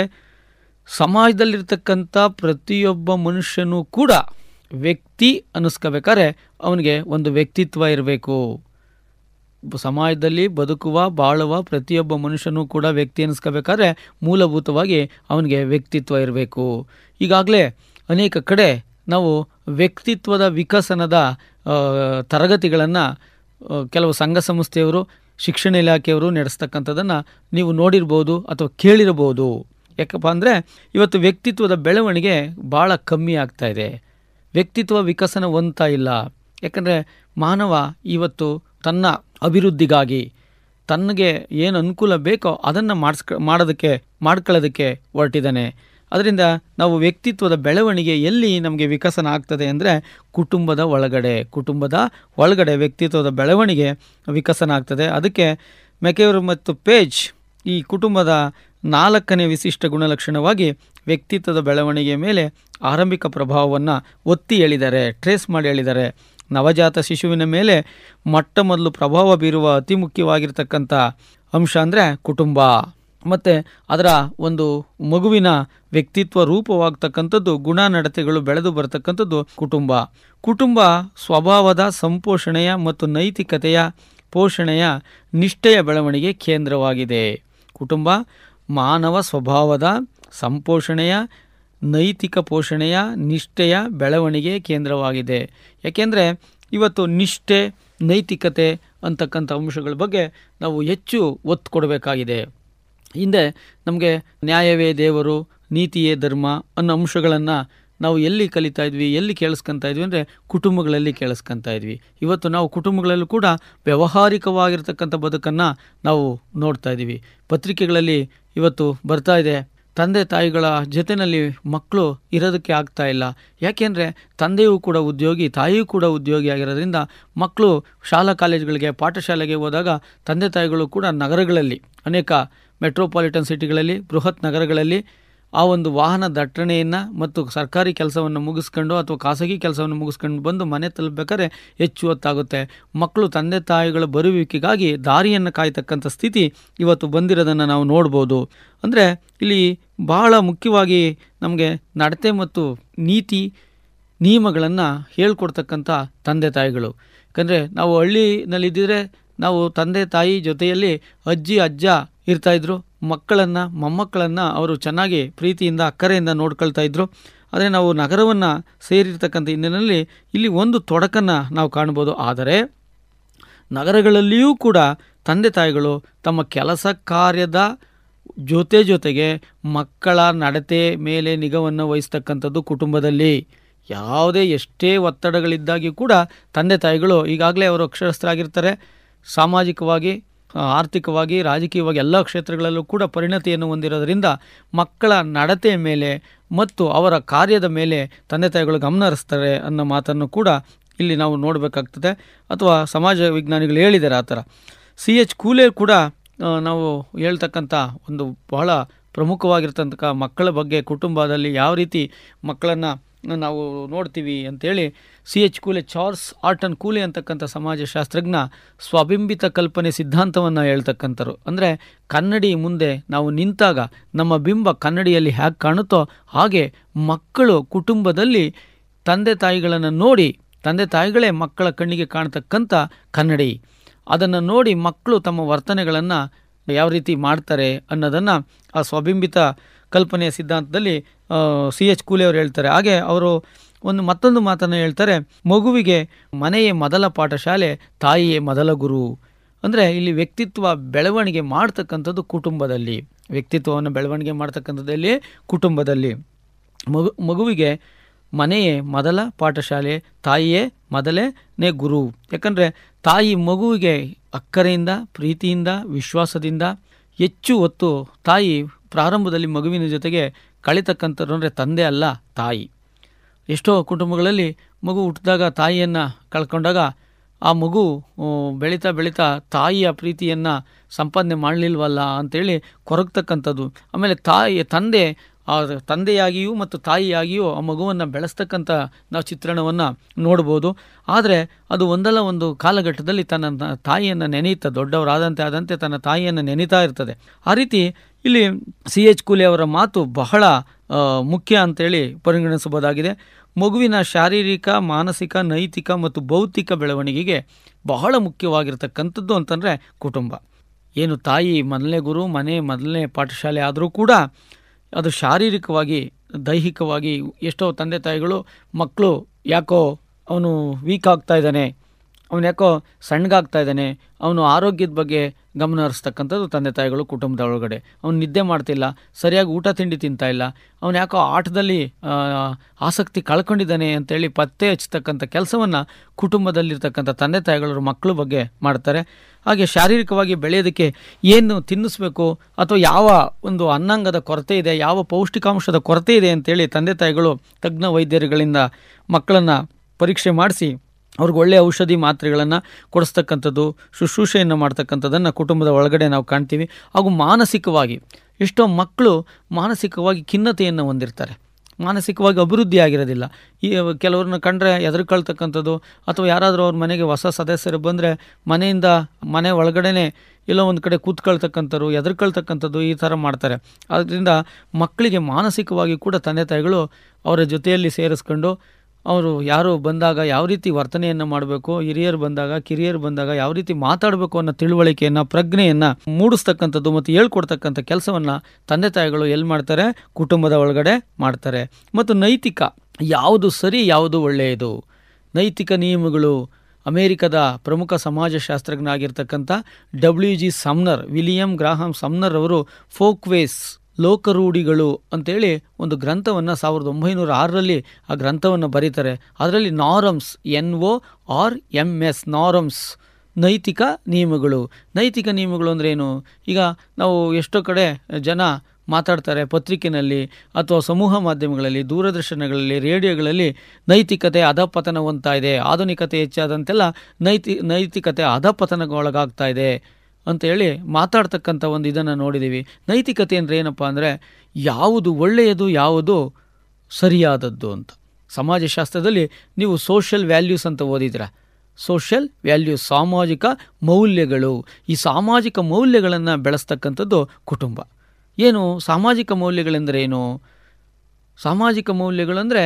ಸಮಾಜದಲ್ಲಿರ್ತಕ್ಕಂಥ ಪ್ರತಿಯೊಬ್ಬ ಮನುಷ್ಯನೂ ಕೂಡ ವ್ಯಕ್ತಿ ಅನ್ನಿಸ್ಕೋಬೇಕಾದ್ರೆ ಅವನಿಗೆ ಒಂದು ವ್ಯಕ್ತಿತ್ವ ಇರಬೇಕು ಸಮಾಜದಲ್ಲಿ ಬದುಕುವ ಬಾಳುವ ಪ್ರತಿಯೊಬ್ಬ ಮನುಷ್ಯನೂ ಕೂಡ ವ್ಯಕ್ತಿ ಅನ್ನಿಸ್ಕೋಬೇಕಾದ್ರೆ ಮೂಲಭೂತವಾಗಿ ಅವನಿಗೆ ವ್ಯಕ್ತಿತ್ವ ಇರಬೇಕು ಈಗಾಗಲೇ ಅನೇಕ ಕಡೆ ನಾವು ವ್ಯಕ್ತಿತ್ವದ ವಿಕಸನದ ತರಗತಿಗಳನ್ನು ಕೆಲವು ಸಂಘ ಸಂಸ್ಥೆಯವರು ಶಿಕ್ಷಣ ಇಲಾಖೆಯವರು ನಡೆಸ್ತಕ್ಕಂಥದ್ದನ್ನು ನೀವು ನೋಡಿರ್ಬೋದು ಅಥವಾ ಕೇಳಿರಬಹುದು ಯಾಕಪ್ಪ ಅಂದರೆ ಇವತ್ತು ವ್ಯಕ್ತಿತ್ವದ ಬೆಳವಣಿಗೆ ಭಾಳ ಕಮ್ಮಿ ಆಗ್ತಾ ಇದೆ ವ್ಯಕ್ತಿತ್ವ ವಿಕಸನ ಹೊಂದ್ತಾ ಇಲ್ಲ ಯಾಕಂದರೆ ಮಾನವ ಇವತ್ತು ತನ್ನ ಅಭಿವೃದ್ಧಿಗಾಗಿ ತನಗೆ ಏನು ಅನುಕೂಲ ಬೇಕೋ ಅದನ್ನು ಮಾಡಿಸ್ಕ ಮಾಡೋದಕ್ಕೆ ಮಾಡ್ಕೊಳ್ಳೋದಕ್ಕೆ ಹೊರಟಿದ್ದಾನೆ ಅದರಿಂದ ನಾವು ವ್ಯಕ್ತಿತ್ವದ ಬೆಳವಣಿಗೆ ಎಲ್ಲಿ ನಮಗೆ ವಿಕಸನ ಆಗ್ತದೆ ಅಂದರೆ ಕುಟುಂಬದ ಒಳಗಡೆ ಕುಟುಂಬದ ಒಳಗಡೆ ವ್ಯಕ್ತಿತ್ವದ ಬೆಳವಣಿಗೆ ವಿಕಸನ ಆಗ್ತದೆ ಅದಕ್ಕೆ ಮೆಕೆವರು ಮತ್ತು ಪೇಜ್ ಈ ಕುಟುಂಬದ ನಾಲ್ಕನೇ ವಿಶಿಷ್ಟ ಗುಣಲಕ್ಷಣವಾಗಿ ವ್ಯಕ್ತಿತ್ವದ ಬೆಳವಣಿಗೆಯ ಮೇಲೆ ಆರಂಭಿಕ ಪ್ರಭಾವವನ್ನು ಒತ್ತಿ ಹೇಳಿದ್ದಾರೆ ಟ್ರೇಸ್ ಮಾಡಿ ಹೇಳಿದ್ದಾರೆ ನವಜಾತ ಶಿಶುವಿನ ಮೇಲೆ ಮೊಟ್ಟ ಮೊದಲು ಪ್ರಭಾವ ಬೀರುವ ಅತಿ ಮುಖ್ಯವಾಗಿರ್ತಕ್ಕಂಥ ಅಂಶ ಅಂದರೆ ಕುಟುಂಬ ಮತ್ತು ಅದರ ಒಂದು ಮಗುವಿನ ವ್ಯಕ್ತಿತ್ವ ರೂಪವಾಗ್ತಕ್ಕಂಥದ್ದು ಗುಣ ನಡತೆಗಳು ಬೆಳೆದು ಬರ್ತಕ್ಕಂಥದ್ದು ಕುಟುಂಬ ಕುಟುಂಬ ಸ್ವಭಾವದ ಸಂಪೋಷಣೆಯ ಮತ್ತು ನೈತಿಕತೆಯ ಪೋಷಣೆಯ ನಿಷ್ಠೆಯ ಬೆಳವಣಿಗೆ ಕೇಂದ್ರವಾಗಿದೆ ಕುಟುಂಬ ಮಾನವ ಸ್ವಭಾವದ ಸಂಪೋಷಣೆಯ ನೈತಿಕ ಪೋಷಣೆಯ ನಿಷ್ಠೆಯ ಬೆಳವಣಿಗೆ ಕೇಂದ್ರವಾಗಿದೆ ಯಾಕೆಂದರೆ ಇವತ್ತು ನಿಷ್ಠೆ ನೈತಿಕತೆ ಅಂತಕ್ಕಂಥ ಅಂಶಗಳ ಬಗ್ಗೆ ನಾವು ಹೆಚ್ಚು ಒತ್ತು ಕೊಡಬೇಕಾಗಿದೆ ಹಿಂದೆ ನಮಗೆ ನ್ಯಾಯವೇ ದೇವರು ನೀತಿಯೇ ಧರ್ಮ ಅನ್ನೋ ಅಂಶಗಳನ್ನು ನಾವು ಎಲ್ಲಿ ಕಲಿತಾ ಇದ್ವಿ ಎಲ್ಲಿ ಕೇಳಿಸ್ಕೊತಾ ಇದ್ವಿ ಅಂದರೆ ಕುಟುಂಬಗಳಲ್ಲಿ ಕೇಳಿಸ್ಕೊತಾ ಇದ್ವಿ ಇವತ್ತು ನಾವು ಕುಟುಂಬಗಳಲ್ಲೂ ಕೂಡ ವ್ಯಾವಹಾರಿಕವಾಗಿರ್ತಕ್ಕಂಥ ಬದುಕನ್ನು ನಾವು ನೋಡ್ತಾ ಇದ್ದೀವಿ ಪತ್ರಿಕೆಗಳಲ್ಲಿ ಇವತ್ತು ಬರ್ತಾ ಇದೆ ತಂದೆ ತಾಯಿಗಳ ಜೊತೆಯಲ್ಲಿ ಮಕ್ಕಳು ಇರೋದಕ್ಕೆ ಆಗ್ತಾ ಇಲ್ಲ ಯಾಕೆಂದರೆ ತಂದೆಯೂ ಕೂಡ ಉದ್ಯೋಗಿ ತಾಯಿಯೂ ಕೂಡ ಉದ್ಯೋಗಿ ಆಗಿರೋದ್ರಿಂದ ಮಕ್ಕಳು ಶಾಲಾ ಕಾಲೇಜುಗಳಿಗೆ ಪಾಠಶಾಲೆಗೆ ಹೋದಾಗ ತಂದೆ ತಾಯಿಗಳು ಕೂಡ ನಗರಗಳಲ್ಲಿ ಅನೇಕ ಮೆಟ್ರೋಪಾಲಿಟನ್ ಸಿಟಿಗಳಲ್ಲಿ ಬೃಹತ್ ನಗರಗಳಲ್ಲಿ ಆ ಒಂದು ವಾಹನ ದಟ್ಟಣೆಯನ್ನು ಮತ್ತು ಸರ್ಕಾರಿ ಕೆಲಸವನ್ನು ಮುಗಿಸ್ಕೊಂಡು ಅಥವಾ ಖಾಸಗಿ ಕೆಲಸವನ್ನು ಮುಗಿಸ್ಕೊಂಡು ಬಂದು ಮನೆ ತಲುಪಬೇಕಾದ್ರೆ ಹೆಚ್ಚು ಹೊತ್ತಾಗುತ್ತೆ ಮಕ್ಕಳು ತಂದೆ ತಾಯಿಗಳ ಬರುವಿಕೆಗಾಗಿ ದಾರಿಯನ್ನು ಕಾಯ್ತಕ್ಕಂಥ ಸ್ಥಿತಿ ಇವತ್ತು ಬಂದಿರೋದನ್ನು ನಾವು ನೋಡ್ಬೋದು ಅಂದರೆ ಇಲ್ಲಿ ಬಹಳ ಮುಖ್ಯವಾಗಿ ನಮಗೆ ನಡತೆ ಮತ್ತು ನೀತಿ ನಿಯಮಗಳನ್ನು ಹೇಳ್ಕೊಡ್ತಕ್ಕಂಥ ತಂದೆ ತಾಯಿಗಳು ಯಾಕಂದರೆ ನಾವು ಹಳ್ಳಿನಲ್ಲಿದ್ದರೆ ನಾವು ತಂದೆ ತಾಯಿ ಜೊತೆಯಲ್ಲಿ ಅಜ್ಜಿ ಅಜ್ಜ ಇರ್ತಾಯಿದ್ರು ಮಕ್ಕಳನ್ನು ಮೊಮ್ಮಕ್ಕಳನ್ನು ಅವರು ಚೆನ್ನಾಗಿ ಪ್ರೀತಿಯಿಂದ ಅಕ್ಕರೆಯಿಂದ ನೋಡ್ಕೊಳ್ತಾ ಇದ್ರು ಆದರೆ ನಾವು ನಗರವನ್ನು ಸೇರಿರ್ತಕ್ಕಂಥ ಹಿನ್ನೆಲೆಯಲ್ಲಿ ಇಲ್ಲಿ ಒಂದು ತೊಡಕನ್ನು ನಾವು ಕಾಣ್ಬೋದು ಆದರೆ ನಗರಗಳಲ್ಲಿಯೂ ಕೂಡ ತಂದೆ ತಾಯಿಗಳು ತಮ್ಮ ಕೆಲಸ ಕಾರ್ಯದ ಜೊತೆ ಜೊತೆಗೆ ಮಕ್ಕಳ ನಡತೆ ಮೇಲೆ ನಿಗವನ್ನು ವಹಿಸ್ತಕ್ಕಂಥದ್ದು ಕುಟುಂಬದಲ್ಲಿ ಯಾವುದೇ ಎಷ್ಟೇ ಒತ್ತಡಗಳಿದ್ದಾಗಿ ಕೂಡ ತಂದೆ ತಾಯಿಗಳು ಈಗಾಗಲೇ ಅವರು ಅಕ್ಷರಸ್ಥರಾಗಿರ್ತಾರೆ ಸಾಮಾಜಿಕವಾಗಿ ಆ, ಆರ್ಥಿಕವಾಗಿ ರಾಜಕೀಯವಾಗಿ ಎಲ್ಲ ಕ್ಷೇತ್ರಗಳಲ್ಲೂ ಕೂಡ ಪರಿಣತಿಯನ್ನು ಹೊಂದಿರೋದ್ರಿಂದ ಮಕ್ಕಳ ನಡತೆಯ ಮೇಲೆ ಮತ್ತು ಅವರ ಕಾರ್ಯದ ಮೇಲೆ ತಂದೆ ತಾಯಿಗಳು ಗಮನ ಹರಿಸ್ತಾರೆ ಅನ್ನೋ ಮಾತನ್ನು ಕೂಡ ಇಲ್ಲಿ ನಾವು ನೋಡಬೇಕಾಗ್ತದೆ ಅಥವಾ ಸಮಾಜ ವಿಜ್ಞಾನಿಗಳು ಹೇಳಿದ್ದಾರೆ ಆ ಥರ ಸಿ ಎಚ್ ಕೂಲೆ ಕೂಡ ಆ, ನಾವು ಹೇಳ್ತಕ್ಕಂಥ ಒಂದು ಬಹಳ ಪ್ರಮುಖವಾಗಿರ್ತಕ್ಕಂಥ ಮಕ್ಕಳ ಬಗ್ಗೆ ಕುಟುಂಬದಲ್ಲಿ ಯಾವ ರೀತಿ ಮಕ್ಕಳನ್ನು ನಾವು ನೋಡ್ತೀವಿ ಅಂತೇಳಿ C H Cooley Charles Horton Cooley ಅಂತಕ್ಕಂಥ ಸಮಾಜಶಾಸ್ತ್ರಜ್ಞ ಸ್ವಾಬಿಂಬಿತ ಕಲ್ಪನೆ ಸಿದ್ಧಾಂತವನ್ನು ಹೇಳ್ತಕ್ಕಂಥರು ಅಂದರೆ ಕನ್ನಡಿ ಮುಂದೆ ನಾವು ನಿಂತಾಗ ನಮ್ಮ ಬಿಂಬ ಕನ್ನಡಿಯಲ್ಲಿ ಹೇಗೆ ಕಾಣುತ್ತೋ ಹಾಗೆ ಮಕ್ಕಳು ಕುಟುಂಬದಲ್ಲಿ ತಂದೆ ತಾಯಿಗಳನ್ನು ನೋಡಿ ತಂದೆ ತಾಯಿಗಳೇ ಮಕ್ಕಳ ಕಣ್ಣಿಗೆ ಕಾಣ್ತಕ್ಕಂಥ ಕನ್ನಡಿ ಅದನ್ನು ನೋಡಿ ಮಕ್ಕಳು ತಮ್ಮ ವರ್ತನೆಗಳನ್ನು ಯಾವ ರೀತಿ ಮಾಡ್ತಾರೆ ಅನ್ನೋದನ್ನು ಆ ಸ್ವಬಿಂಬಿತ ಕಲ್ಪನೆಯ ಸಿದ್ಧಾಂತದಲ್ಲಿ ಸಿ ಎಚ್ ಕೂಲೆ ಅವರು ಹೇಳ್ತಾರೆ ಹಾಗೆ ಅವರು ಒಂದು ಮತ್ತೊಂದು ಮಾತನ್ನು ಹೇಳ್ತಾರೆ ಮಗುವಿಗೆ ಮನೆಯೇ ಮೊದಲ ಪಾಠಶಾಲೆ ತಾಯಿಯೇ ಮೊದಲ ಗುರು ಅಂದರೆ ಇಲ್ಲಿ ವ್ಯಕ್ತಿತ್ವ ಬೆಳವಣಿಗೆ ಮಾಡ್ತಕ್ಕಂಥದ್ದು ಕುಟುಂಬದಲ್ಲಿ ವ್ಯಕ್ತಿತ್ವವನ್ನು ಬೆಳವಣಿಗೆ ಮಾಡ್ತಕ್ಕಂಥದ್ದಲ್ಲಿ ಕುಟುಂಬದಲ್ಲಿ ಮಗು ಮಗುವಿಗೆ ಮನೆಯೇ ಮೊದಲ ಪಾಠಶಾಲೆ ತಾಯಿಯೇ ಮೊದಲನೇ ಗುರು ಯಾಕಂದರೆ ತಾಯಿ ಮಗುವಿಗೆ ಅಕ್ಕರೆಯಿಂದ ಪ್ರೀತಿಯಿಂದ ವಿಶ್ವಾಸದಿಂದ ಹೆಚ್ಚು ಹೊತ್ತು ತಾಯಿ ಪ್ರಾರಂಭದಲ್ಲಿ ಮಗುವಿನ ಜೊತೆಗೆ ಕಳಿತಕ್ಕಂಥದ್ದು ಅಂದರೆ ತಂದೆ ಅಲ್ಲ ತಾಯಿ ಎಷ್ಟೋ ಕುಟುಂಬಗಳಲ್ಲಿ ಮಗು ಹುಟ್ಟಿದಾಗ ತಾಯಿಯನ್ನು ಕಳ್ಕೊಂಡಾಗ ಆ ಮಗು ಆ, ಬೆಳೀತಾ ಬೆಳೀತಾ ತಾಯಿಯ ಪ್ರೀತಿಯನ್ನು ಸಂಪಾದನೆ ಮಾಡಲಿಲ್ವಲ್ಲ ಅಂತೇಳಿ ಕೊರಗ್ತಕ್ಕಂಥದ್ದು ಆಮೇಲೆ ತಾಯಿ ತಂದೆ ಆ ತಂದೆಯಾಗಿಯೂ ಮತ್ತು ತಾಯಿಯಾಗಿಯೂ ಆ ಮಗುವನ್ನು ಬೆಳೆಸ್ತಕ್ಕಂಥ ನಾವು ಚಿತ್ರಣವನ್ನು ನೋಡ್ಬೋದು ಆದರೆ ಅದು ಒಂದಲ್ಲ ಒಂದು ಕಾಲಘಟ್ಟದಲ್ಲಿ ತನ್ನ ತ- ತಾಯಿಯನ್ನು ನೆನೆಯುತ್ತೆ ದೊಡ್ಡವರಾದಂತೆ ಆದಂತೆ ತನ್ನ ತಾಯಿಯನ್ನು ನೆನೀತಾ ಇರ್ತದೆ ಆ ರೀತಿ ಇಲ್ಲಿ ಸಿ ಎಚ್ ಕೂಲೆ ಅವರ ಮಾತು ಬಹಳ ಆ, ಮುಖ್ಯ ಅಂತೇಳಿ ಪರಿಗಣಿಸಬಹುದಾಗಿದೆ ಮಗುವಿನ ಶಾರೀರಿಕ ಮಾನಸಿಕ ನೈತಿಕ ಮತ್ತು ಭೌತಿಕ ಬೆಳವಣಿಗೆಗೆ ಬಹಳ ಮುಖ್ಯವಾಗಿರ್ತಕ್ಕಂಥದ್ದು ಅಂತಂದರೆ ಕುಟುಂಬ ಏನು ತಾಯಿ ಮೊದಲನೇ ಗುರು ಮನೆ ಮೊದಲನೇ ಪಾಠಶಾಲೆ ಆದರೂ ಕೂಡ ಅದು ಶಾರೀರಿಕವಾಗಿ ದೈಹಿಕವಾಗಿ ಎಷ್ಟೋ ತಂದೆ ತಾಯಿಗಳು ಮಕ್ಕಳು ಯಾಕೋ ಅವನು ವೀಕ್ ಆಗ್ತಾ ಇದ್ದಾನೆ ಅವನು ಯಾಕೋ ಸಣ್ಣಗಾಗ್ತಾ ಇದ್ದಾನೆ ಅವನು ಆರೋಗ್ಯದ ಬಗ್ಗೆ ಗಮನ ಹರಿಸ್ತಕ್ಕಂಥದ್ದು ತಂದೆ ತಾಯಿಗಳು ಕುಟುಂಬದ ಒಳಗಡೆ ಅವನು ನಿದ್ದೆ ಮಾಡ್ತಿಲ್ಲ ಸರಿಯಾಗಿ ಊಟ ತಿಂಡಿ ತಿಂತಾ ಇಲ್ಲ ಅವನು ಯಾಕೋ ಆಟದಲ್ಲಿ ಆ, ಆಸಕ್ತಿ ಕಳ್ಕೊಂಡಿದ್ದಾನೆ ಅಂತೇಳಿ ಪತ್ತೆ ಹಚ್ಚತಕ್ಕಂಥ ಕೆಲಸವನ್ನು ಕುಟುಂಬದಲ್ಲಿರ್ತಕ್ಕಂಥ ತಂದೆ ತಾಯಿಗಳು ಮಕ್ಕಳ ಬಗ್ಗೆ ಮಾಡ್ತಾರೆ ಹಾಗೆ ಶಾರೀರಿಕವಾಗಿ ಬೆಳೆಯೋದಕ್ಕೆ ಏನು ತಿನ್ನಿಸ್ಬೇಕು ಅಥವಾ ಯಾವ ಒಂದು ಅನ್ನಾಂಗದ ಕೊರತೆ ಇದೆ ಯಾವ ಪೌಷ್ಟಿಕಾಂಶದ ಕೊರತೆ ಇದೆ ಅಂತೇಳಿ ತಂದೆ ತಾಯಿಗಳು ತಜ್ಞ ವೈದ್ಯರುಗಳಿಂದ ಮಕ್ಕಳನ್ನು ಪರೀಕ್ಷೆ ಮಾಡಿಸಿ ಅವ್ರಿಗೆ ಒಳ್ಳೆಯ ಔಷಧಿ ಮಾತ್ರೆಗಳನ್ನು ಕೊಡಿಸ್ತಕ್ಕಂಥದ್ದು ಶುಶ್ರೂಷೆಯನ್ನು ಮಾಡ್ತಕ್ಕಂಥದ್ದನ್ನು ಕುಟುಂಬದ ಒಳಗಡೆ ನಾವು ಕಾಣ್ತೀವಿ ಹಾಗೂ ಮಾನಸಿಕವಾಗಿ ಎಷ್ಟೋ ಮಕ್ಕಳು ಮಾನಸಿಕವಾಗಿ ಖಿನ್ನತೆಯನ್ನು ಹೊಂದಿರ್ತಾರೆ ಮಾನಸಿಕವಾಗಿ ಅಭಿವೃದ್ಧಿ ಆಗಿರೋದಿಲ್ಲ ಈ ಕೆಲವ್ರನ್ನ ಕಂಡ್ರೆ ಹೆದರ್ಕೊಳ್ತಕ್ಕಂಥದ್ದು ಅಥವಾ ಯಾರಾದರೂ ಅವ್ರ ಮನೆಗೆ ಹೊಸ ಸದಸ್ಯರು ಬಂದರೆ ಮನೆಯಿಂದ ಮನೆ ಒಳಗಡೆನೆ ಎಲ್ಲೋ ಒಂದು ಕಡೆ ಕೂತ್ಕೊಳ್ತಕ್ಕಂಥವ್ರು ಎದುರ್ಕೊಳ್ತಕ್ಕಂಥದ್ದು ಈ ಥರ ಮಾಡ್ತಾರೆ ಆದ್ದರಿಂದ ಮಕ್ಕಳಿಗೆ ಮಾನಸಿಕವಾಗಿ ಕೂಡ ತಂದೆ ತಾಯಿಗಳು ಅವರ ಜೊತೆಯಲ್ಲಿ ಸೇರಿಸ್ಕೊಂಡು ಅವರು ಯಾರು ಬಂದಾಗ ಯಾವ ರೀತಿ ವರ್ತನೆಯನ್ನು ಮಾಡಬೇಕು ಹಿರಿಯರು ಬಂದಾಗ ಕಿರಿಯರು ಬಂದಾಗ ಯಾವ ರೀತಿ ಮಾತಾಡಬೇಕು ಅನ್ನೋ ತಿಳುವಳಿಕೆಯನ್ನು ಪ್ರಜ್ಞೆಯನ್ನು ಮೂಡಿಸ್ತಕ್ಕಂಥದ್ದು ಮತ್ತು ಹೇಳ್ಕೊಡ್ತಕ್ಕಂಥ ಕೆಲಸವನ್ನು ತಂದೆ ತಾಯಿಗಳು ಎಲ್ಲಿ ಮಾಡ್ತಾರೆ ಕುಟುಂಬದ ಒಳಗಡೆ ಮಾಡ್ತಾರೆ ಮತ್ತು ನೈತಿಕ ಯಾವುದು ಸರಿ ಯಾವುದು ಒಳ್ಳೆಯದು ನೈತಿಕ ನಿಯಮಗಳು ಅಮೇರಿಕದ ಪ್ರಮುಖ ಸಮಾಜಶಾಸ್ತ್ರಜ್ಞ ಆಗಿರ್ತಕ್ಕಂಥ W G Sumner William Graham Sumner ಅವರು ಫೋಕ್ವೇಸ್ ಲೋಕರೂಢಿಗಳು ಅಂತೇಳಿ ಒಂದು ಗ್ರಂಥವನ್ನು ಸಾವಿರದ ಒಂಬೈನೂರ ಆರರಲ್ಲಿ ಆ ಗ್ರಂಥವನ್ನು ಬರೀತಾರೆ ಅದರಲ್ಲಿ norms N O R M S norms ನೈತಿಕ ನಿಯಮಗಳು ನೈತಿಕ ನಿಯಮಗಳು ಅಂದ್ರೆ ಏನು ಈಗ ನಾವು ಎಷ್ಟೋ ಕಡೆ ಜನ ಮಾತಾಡ್ತಾರೆ ಪತ್ರಿಕೆಯಲ್ಲಿ ಅಥವಾ ಸಮೂಹ ಮಾಧ್ಯಮಗಳಲ್ಲಿ ದೂರದರ್ಶನಗಳಲ್ಲಿ ರೇಡಿಯೋಗಳಲ್ಲಿ ನೈತಿಕತೆ ಅಧಪತನ ಹೊಂದ್ತಾ ಇದೆ ಆಧುನಿಕತೆ ಹೆಚ್ಚಾದಂತೆಲ್ಲ ನೈತಿ ನೈತಿಕತೆ ಅಧಪತನಗೊಳಗಾಗ್ತಾ ಇದೆ ಅಂತೇಳಿ ಮಾತಾಡ್ತಕ್ಕಂಥ ಒಂದು ಇದನ್ನು ನೋಡಿದ್ದೀವಿ ನೈತಿಕತೆ ಅಂದರೆ ಏನಪ್ಪ ಅಂದರೆ ಯಾವುದು ಒಳ್ಳೆಯದು ಯಾವುದು ಸರಿಯಾದದ್ದು ಅಂತ ಸಮಾಜಶಾಸ್ತ್ರದಲ್ಲಿ ನೀವು ಸೋಷಿಯಲ್ ವ್ಯಾಲ್ಯೂಸ್ ಅಂತ ಓದಿದ್ದೀರಾ ಸೋಷಿಯಲ್ ವ್ಯಾಲ್ಯೂಸ್ ಸಾಮಾಜಿಕ ಮೌಲ್ಯಗಳು ಈ ಸಾಮಾಜಿಕ ಮೌಲ್ಯಗಳನ್ನು ಬೆಳೆಸ್ತಕ್ಕಂಥದ್ದು ಕುಟುಂಬ ಏನು ಸಾಮಾಜಿಕ ಮೌಲ್ಯಗಳೆಂದರೆ ಏನು ಸಾಮಾಜಿಕ ಮೌಲ್ಯಗಳಂದರೆ